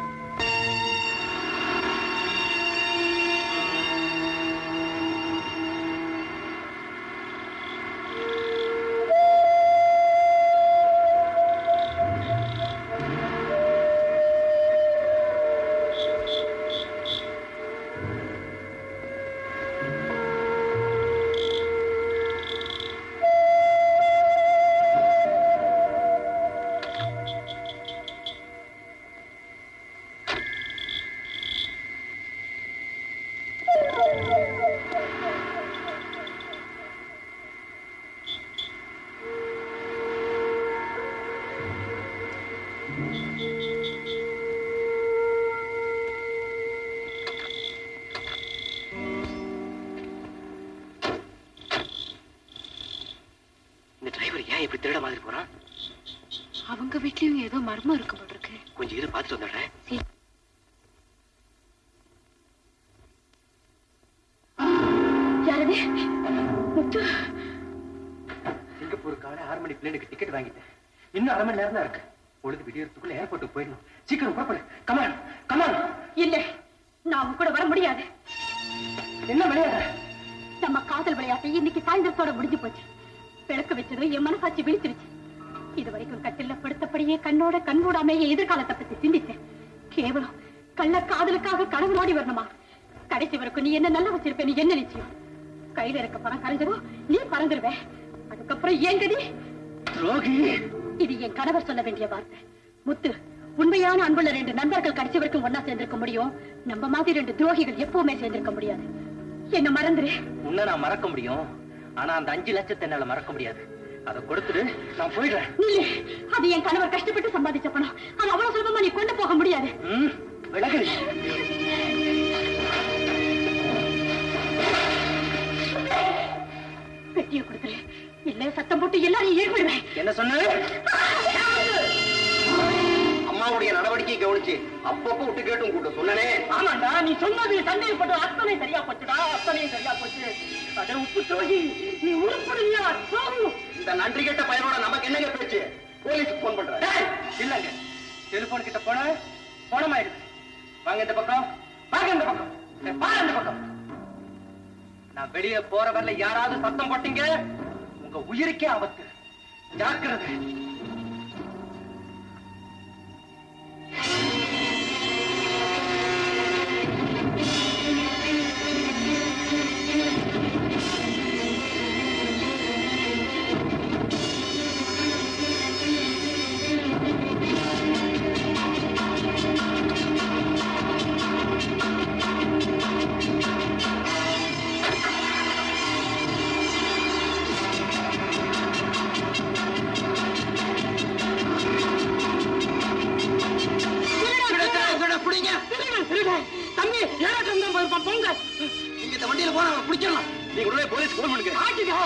இந்த டிரைவர் ஏன் இப்படி திருட மாதிரி போறான் அவங்க வீட்லயும் ஏதோ மர்மம் இருக்கு போல இருக்கு கொஞ்சம் இரு பார்த்துட்டு வந்துடுறேன் யாரது முத்து சிங்கப்பூர் காலை ஆறு மணி பிளேனுக்கு டிக்கெட் வாங்கிட்டேன் இன்னும் அரை மணி நேரம் தான் இருக்கு பொழுது விடியறதுக்குள்ள ஏர்போர்ட்டுக்கு போயிடணும் சீக்கிரம் புறப்படு கமான் கமான் இல்ல நான் உன் கூட வர முடியாது என்ன விளையாடுற நம்ம காதல் விளையாட்டு இன்னைக்கு சாயந்தரத்தோட முடிஞ்சு போச்சு விளக்கு வச்சதும் என் மனசாட்சி விழிச்சிருச்சு இது வரைக்கும் கட்டில படுத்தபடியே கண்ணோட கண்கூடாமே என் எதிர்காலத்தை பத்தி சிந்திச்சேன் கேவலம் கள்ள காதலுக்காக கனவு நாடி வரணுமா கடைசி வரைக்கும் நீ என்ன நல்லா வச்சிருப்ப நீ என்ன நிச்சயம் கையில இருக்க பணம் கரைஞ்சதும் நீ பறந்துருவ அதுக்கப்புறம் ஏன் கதி துரோகி இது என் கணவர் சொல்ல வேண்டிய வார்த்தை முத்து உண்மையான அன்புள்ள ரெண்டு நண்பர்கள் கடைசி வரைக்கும் ஒன்னா சேர்ந்திருக்க முடியும் நம்ம மாதிரி ரெண்டு துரோகிகள் எப்பவுமே சேர்ந்திருக்க முடியாது என்ன மறந்துரு உன்னை நான் மறக்க முடியும் ஆனா அந்த அஞ்சு லட்சத்தை என்னால மறக்க முடியாது அதை கொடுத்துட்டு நான் போயிடுறேன் நில்லு. அது என் கணவர் கஷ்டப்பட்டு சம்பாதிச்ச பணம் அது அவ்வளவு சுலபமா நீ கொண்டு போக முடியாது ம், விலகு பெட்டியை கொடுத்துரு இல்ல சத்தம் போட்டு எல்லாரையும் ஏற்படுவேன் என்ன சொன்ன அம்மாவுடைய நடவடிக்கையை கவனிச்சு அப்பப்போ விட்டு கேட்டும் கூட்ட சொன்னனே ஆமாண்டா நீ சொன்னது சந்தேகப்பட்ட அத்தனை சரியா போச்சுடா அத்தனையும் சரியா போச்சு அட உப்பு துரோகி நீ உருப்படுறியா துரோகி இந்த நன்றி கெட்ட பையனோட நமக்கு என்னங்க பேச்சு போலீஸுக்கு போன் பண்றேன் டேய், இல்லங்க டெலிபோன் கிட்ட போன போனமாயிடுது வாங்க இந்த பக்கம் வாங்க இந்த பக்கம் டேய், பாரு இந்த பக்கம் நான் வெளியே போற வரல யாராவது சத்தம் போட்டீங்க உங்க உயிருக்கே ஆபத்து ஜாக்கிரதை தம்பி ஏறாட்டம் தான் போயிருப்பான் போங்க நீங்க இந்த வண்டியில போனா அவனை பிடிச்சிடலாம் நீங்க உடனே போலீஸ் போன் பண்ணுங்க ஆட்டுங்க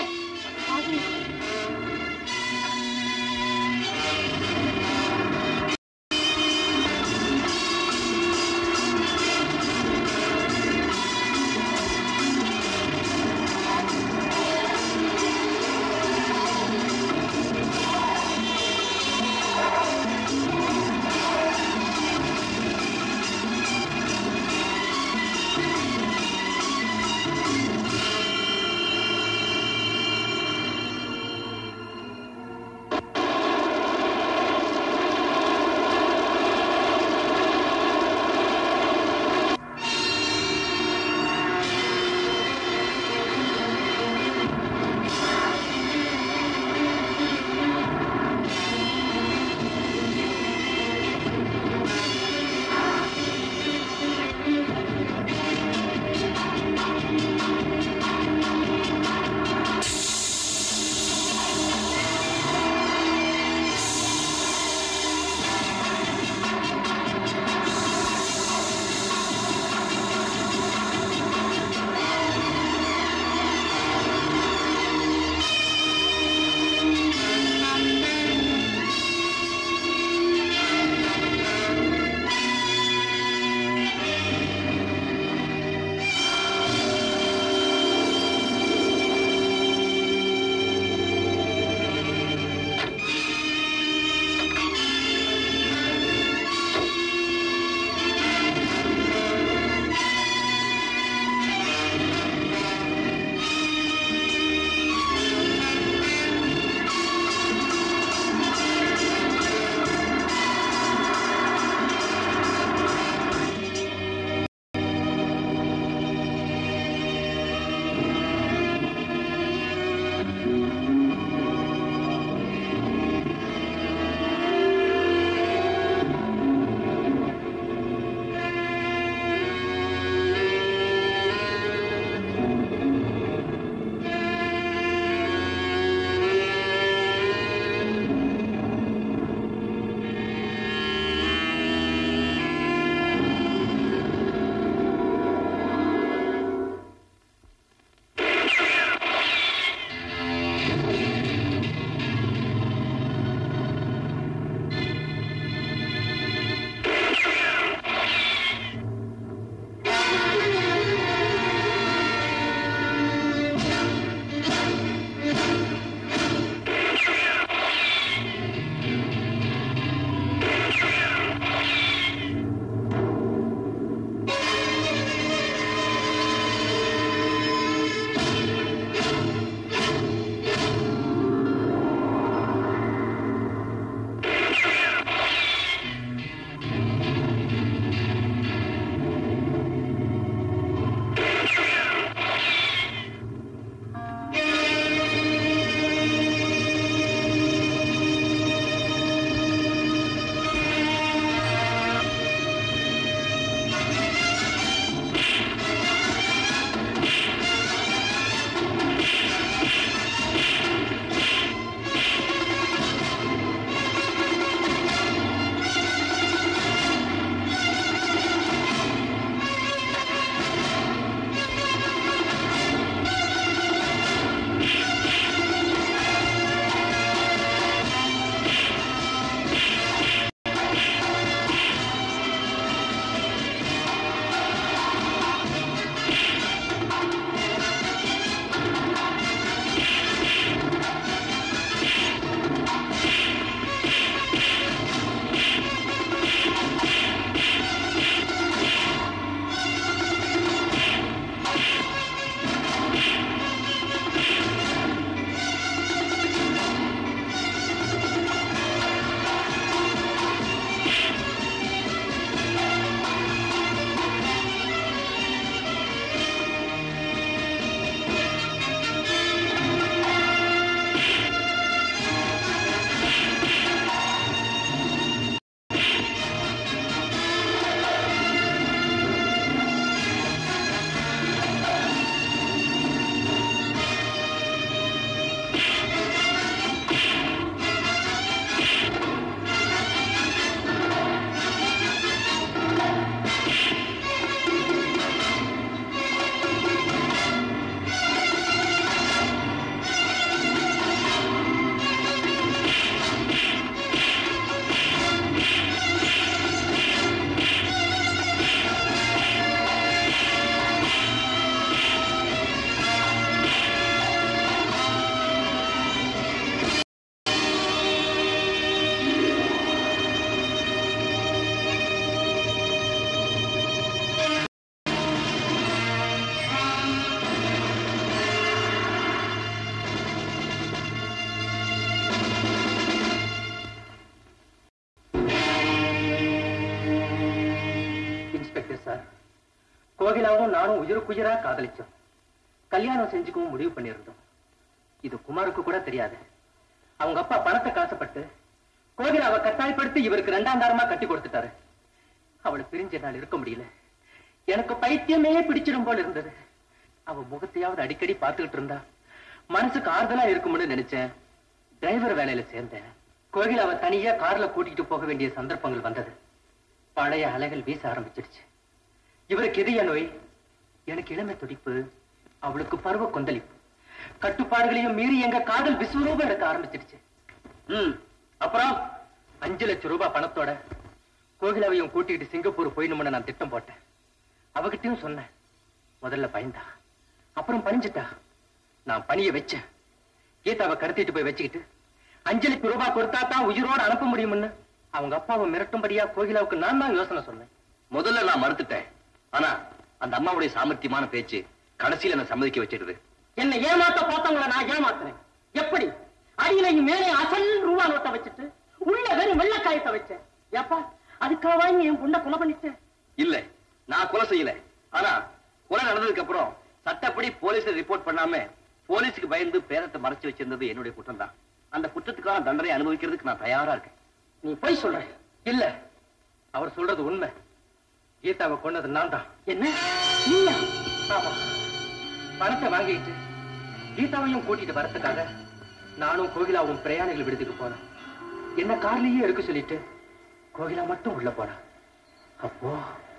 கோகிலாவும் நானும் உயிருக்குயிரா காதலிச்சோம் கல்யாணம் செஞ்சுக்கவும் முடிவு பண்ணியிருந்தோம் இது குமாருக்கு கூட தெரியாது அவங்க அப்பா பணத்தை காசுப்பட்டு கோகிலாவை கட்டாயப்படுத்தி இவருக்கு ரெண்டாம் தாரமா கட்டி கொடுத்துட்டாரு அவளை பிரிஞ்ச என்னால் இருக்க முடியல எனக்கு பைத்தியமே பிடிச்சிடும் போல இருந்தது அவ முகத்தையாவது அடிக்கடி பார்த்துக்கிட்டு இருந்தா மனசுக்கு ஆறுதலா இருக்கும்னு நினைச்சேன் டிரைவர் வேலையில சேர்ந்தேன் கோகிலாவை தனியா கார்ல கூட்டிட்டு போக வேண்டிய சந்தர்ப்பங்கள் வந்தது பழைய அலைகள் வீச ஆரம்பிச்சிடுச்சு இவருக்கு இதய நோய் எனக்கு இளமை துடிப்பு அவளுக்கு பருவ கொந்தளிப்பு கட்டுப்பாடுகளையும் மீறி எங்க காதல் விஸ்வரூபம் எடுக்க ஆரம்பிச்சிடுச்சு ம் அப்புறம் அஞ்சு லட்சம் ரூபாய் பணத்தோட கோகிலாவையும் கூட்டிக்கிட்டு சிங்கப்பூர் போயிடணும்னு நான் திட்டம் போட்டேன் அவகிட்டயும் சொன்னேன் முதல்ல பயந்தா அப்புறம் பணிஞ்சிட்டா நான் பணிய வச்சேன் கீதாவை கருத்திட்டு போய் வச்சுக்கிட்டு அஞ்சு லட்சம் ரூபாய் கொடுத்தா தான் உயிரோட அனுப்ப முடியும்னு அவங்க அப்பாவை மிரட்டும்படியா கோகிலாவுக்கு நான் தான் யோசனை சொன்னேன் முதல்ல நான் மறுத்துட்டேன் ஆனா அந்த அம்மாவுடைய சாமர்த்தியமான பேச்சு கடைசியில என்ன சம்மதிக்க வச்சிடுது என்ன ஏமாத்த பார்த்தவங்கள நான் ஏமாத்துறேன் எப்படி அடியிலையும் மேலே அசல் ரூபா நோட்டை வச்சுட்டு உள்ள வெறும் வெள்ளக்காயத்தை வச்சேன் ஏப்பா அதுக்காக நீ என் பொண்ணை கொலை பண்ணிட்டேன் இல்ல நான் கொலை செய்யல ஆனா கொலை நடந்ததுக்கு அப்புறம் சட்டப்படி போலீஸ்ல ரிப்போர்ட் பண்ணாம போலீஸுக்கு பயந்து பேரத்தை மறைச்சு வச்சிருந்தது என்னுடைய குற்றம் தான் அந்த குற்றத்துக்கான தண்டனை அனுபவிக்கிறதுக்கு நான் தயாரா இருக்கேன் நீ போய் சொல்ற இல்ல அவர் சொல்றது உண்மை கீதாவை கொன்னது நான் தான் என்ன நீயா ஆமா பணத்தை வாங்கிட்டு கீதாவையும் கூட்டிட்டு வரதுக்காக நானும் கோகிலாவும் பிரயாணிகள் விடுதிக்கு போனோம் என்ன கார்லயே இருக்க சொல்லிட்டு கோகிலா மட்டும் உள்ள போனா அப்போ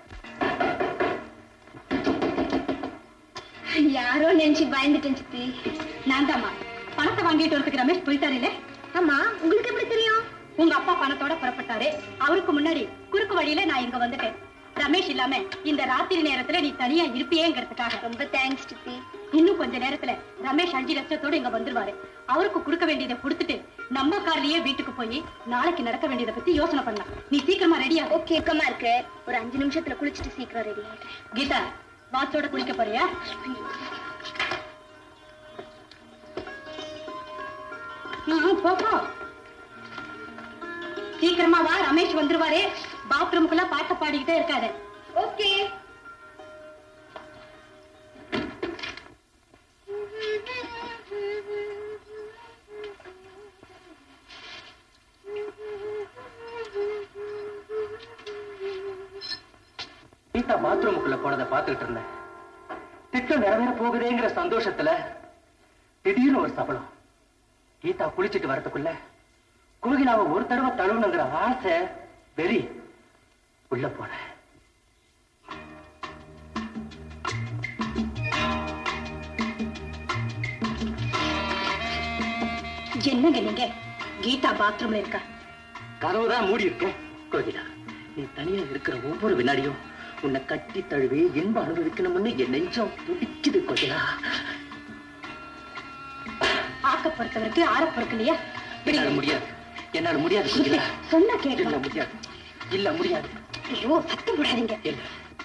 யாரோ நினைச்சு பயந்துட்டேன் சித்தி நான் தாமா பணத்தை வாங்கிட்டு வரதுக்கு ரமேஷ் போயிட்டாரு இல்ல ஆமா உங்களுக்கு எப்படி தெரியும் உங்க அப்பா பணத்தோட புறப்பட்டாரு அவருக்கு முன்னாடி குறுக்கு வழியில நான் இங்க வந்துட்டேன் ரமேஷ் இல்லாம இந்த ராத்திரி நேரத்துல நீ தனியா இருப்பியேங்கிறதுக்காக ரொம்ப தேங்க்ஸ் சித்தி இன்னும் கொஞ்ச நேரத்துல ரமேஷ் அஞ்சு லட்சத்தோட இங்க வந்துருவாரு அவருக்கு கொடுக்க வேண்டியதை கொடுத்துட்டு நம்ம கார்லயே வீட்டுக்கு போய் நாளைக்கு நடக்க வேண்டியதை பத்தி யோசனை பண்ணலாம் நீ சீக்கிரமா ரெடியா ஓகே இருக்கு ஒரு அஞ்சு நிமிஷத்துல குளிச்சுட்டு சீக்கிரம் ரெடி ஆயிட்டேன் கீதா வாட்சோட குளிக்க போறியா ம், போ போ சீக்கிரமா வா ரமேஷ் வந்துருவாரு பாத்ரூமுக்குள்ள பாட்ட பாடிக்கிட்டே இருக்காரு ஓகே கீதா பாத்ரூமுக்குள்ள போனதை பார்த்துக்கிட்டு இருந்தேன் திட்டம் நிறைவேற போகுதேங்கிற சந்தோஷத்துல திடீர்னு ஒரு சபலம் கீதா குளிச்சிட்டு வரதுக்குள்ள கோகிலாவை ஒரு தடவை தழுவணுங்கிற ஆசை வெறி உள்ள போனேன் என்னங்க நீங்க கீதா பாத்ரூம்ல இருக்கா கதவு தான் மூடி இருக்கேன் கோகிலா நீ தனியா இருக்கிற ஒவ்வொரு வினாடியும் உன்னை கட்டி தழுவி இன்பம் அனுபவிக்கணும்னு என் நெஞ்சம் துடிக்குது கோகிலா ஆக்க பொறுத்தவரைக்கும் ஆற பொறுக்கலையா என்னால முடியாது என்னால முடியாது கோகிலா சொன்னா இல்ல கேட்கலாம் முடியாது இல்ல முடியாது ஐயோ சத்தம் போடாதீங்க இல்ல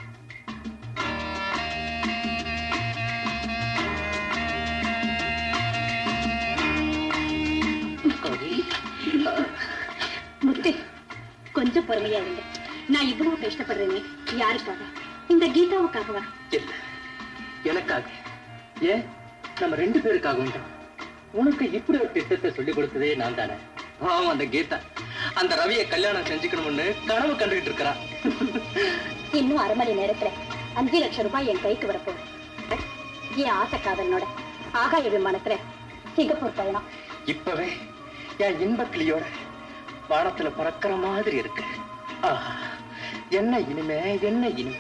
முத்து கொஞ்சம் பொறுமையா இருங்க நான் இவ்வளவு கஷ்டப்படுறேனே யாருக்காக இந்த கீதாவுக்காகவா இல்ல எனக்காக ஏன் நம்ம ரெண்டு பேருக்காகவும் தான் உனக்கு இப்படி ஒரு திட்டத்தை சொல்லி கொடுத்ததே நான் தானே பாவம் அந்த கீதா அந்த ரவியை கல்யாணம் செஞ்சுக்கணும்னு கனவு கண்டுகிட்டு இருக்கிறான் இன்னும் அரை மணி நேரத்துல அஞ்சு லட்சம் ரூபாய் என் கைக்கு வரப்போகுது என் ஆசை காதலனோட ஆகாய விமானத்துல சிங்கப்பூர் பயணம் இப்பவே என் இன்பக்கிளியோட வானத்துல பறக்கிற மாதிரி இருக்கு ஆஹா, என்ன இனிமே என்ன இனிமே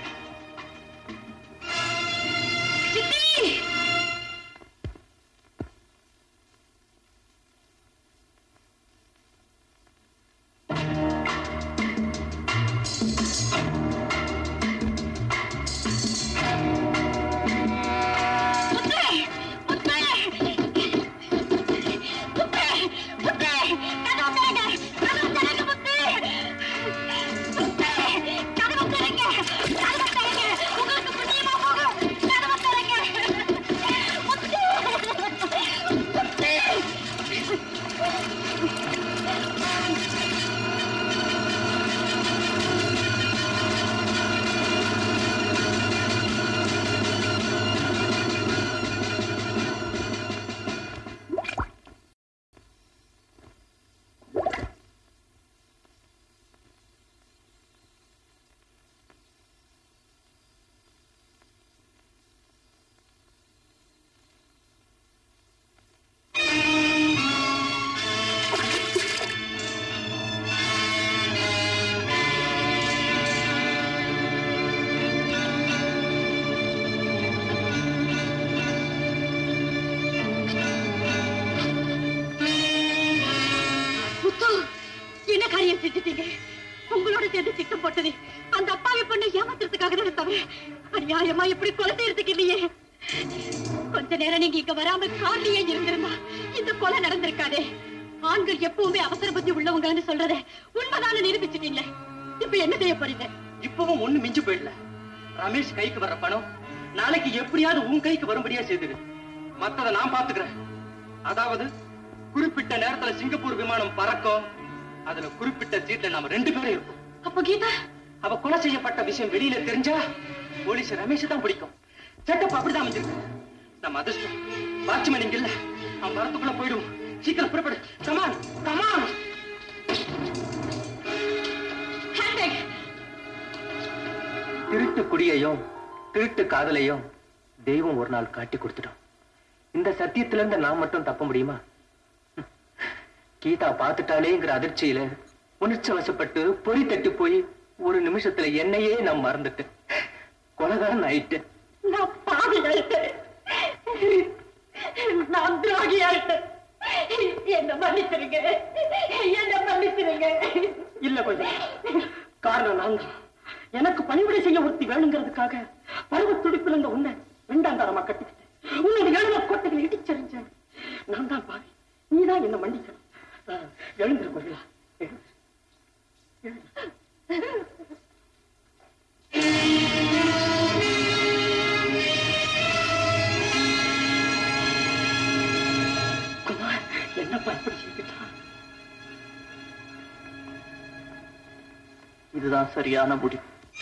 கதவு பார்த்தது அந்த அப்பாவி பொண்ணை ஏமாத்துறதுக்காக தான் தவிர அநியாயமா இப்படி கொலை செய்யறதுக்கு இல்லையே கொஞ்ச நேரம் நீங்க இங்க வராம கார்லயே இருந்திருந்தா இந்த கொலை நடந்திருக்காதே ஆண்கள் எப்பவுமே அவசர புத்தி உள்ளவங்கன்னு சொல்றத உண்மைதான நிரூபிச்சிட்டீங்களே இப்ப என்ன செய்ய போறீங்க இப்பவும் ஒண்ணு மிஞ்சு போயிடல ரமேஷ் கைக்கு வர்ற பணம் நாளைக்கு எப்படியாவது உன் கைக்கு வரும்படியா செய்துடு மத்தத நான் பாத்துக்கிறேன் அதாவது குறிப்பிட்ட நேரத்துல சிங்கப்பூர் விமானம் பறக்கும் அதுல குறிப்பிட்ட சீட்ல நாம ரெண்டு பேரும் இருப்போம் அப்ப கீதா அவ கொலை செய்யப்பட்ட விஷயம் வெளியில தெரிஞ்சா போலீஸ் ரமேஷ் தான் பிடிக்கும் செட்டப் அப்படிதான் அமைஞ்சிருக்கு நம்ம அதிர்ஷ்டம் வாட்ச்மேன் இங்க இல்ல அவன் வரத்துக்குள்ள போயிடுவோம் சீக்கிரம் புறப்படு கமான் கமான் ஹேண்ட்பேக் திருட்டு குடியையும் திருட்டு காதலையும் தெய்வம் ஒரு நாள் காட்டி கொடுத்துடும் இந்த சத்தியத்துல இருந்து நான் மட்டும் தப்ப முடியுமா கீதா பார்த்துட்டாலேங்கிற அதிர்ச்சியில உணர்ச்சி வசப்பட்டு பொறி தட்டி போய் ஒரு நிமிஷத்துல என்னையே நான் மறந்துட்டேன் கொலகாரன் ஆயிட்டேன் நான் பாவி ஆயிட்டேன் நான் துரோகி ஆயிட்டேன் என்ன மன்னிச்சிருங்க என்ன மன்னிச்சிருங்க இல்ல கொஞ்சம் காரணம் நான் தான். எனக்கு பணிவிடை செய்ய ஒருத்தி வேணுங்கிறதுக்காக பருவ துடிப்பில் இருந்த உன்னை ரெண்டாம் தரமா கட்டிக்கிட்டேன் உன்னோட எழுத கோட்டைகளை இடிச்சறிஞ்சேன் நான் தான் பாவி நீதான் என்ன மன்னிக்கணும் அஹ், எழுந்திரு கோயிலா எழுந்திரு. எழுந்திரு. குமார், என்னப்பா இப்படி செய்துட்டான் இதுதான் சரியான முடிவு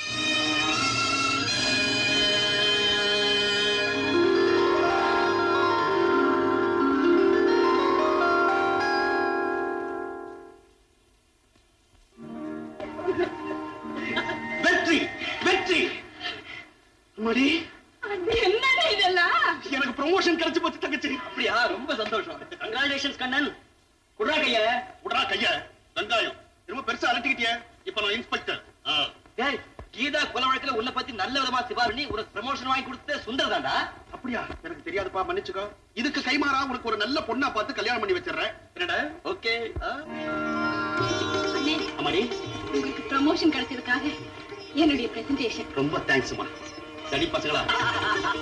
வெற்றி வெற்றி மடி என்னடா இதெல்லாம் எனக்கு ப்ரமோஷன் கிடைச்சு போச்சு தங்கச்சி அப்படியா ரொம்ப சந்தோஷம் கங்க்ராச்சுலேஷன்ஸ் கண்ணன் குடுறா கைய விடுறா கைய வெங்காயம் ரொம்ப பெருசா அலட்டிக்கிட்டிய இப்ப நான் இன்ஸ்பெக்டர் டேய் கீதா கொலை வழக்குல உன்னை பத்தி நல்ல விதமா சிவா பண்ணி உனக்கு ப்ரமோஷன் வாங்கி கொடுத்த சுந்தர் தான்டா அப்படியா எனக்கு தெரியாதுப்பா மன்னிச்சுக்கோ இதுக்கு கைமாறா உனக்கு ஒரு நல்ல பொண்ணா பார்த்து கல்யாணம் பண்ணி வச்சிடுறேன் என்னடா ஓகே அண்ணே அம்மாடி உங்களுக்கு ப்ரமோஷன் கிடைச்சதுக்காக என்னுடைய பிரசன்டேஷன் ரொம்ப தேங்க்ஸ்மா சரி பசங்களா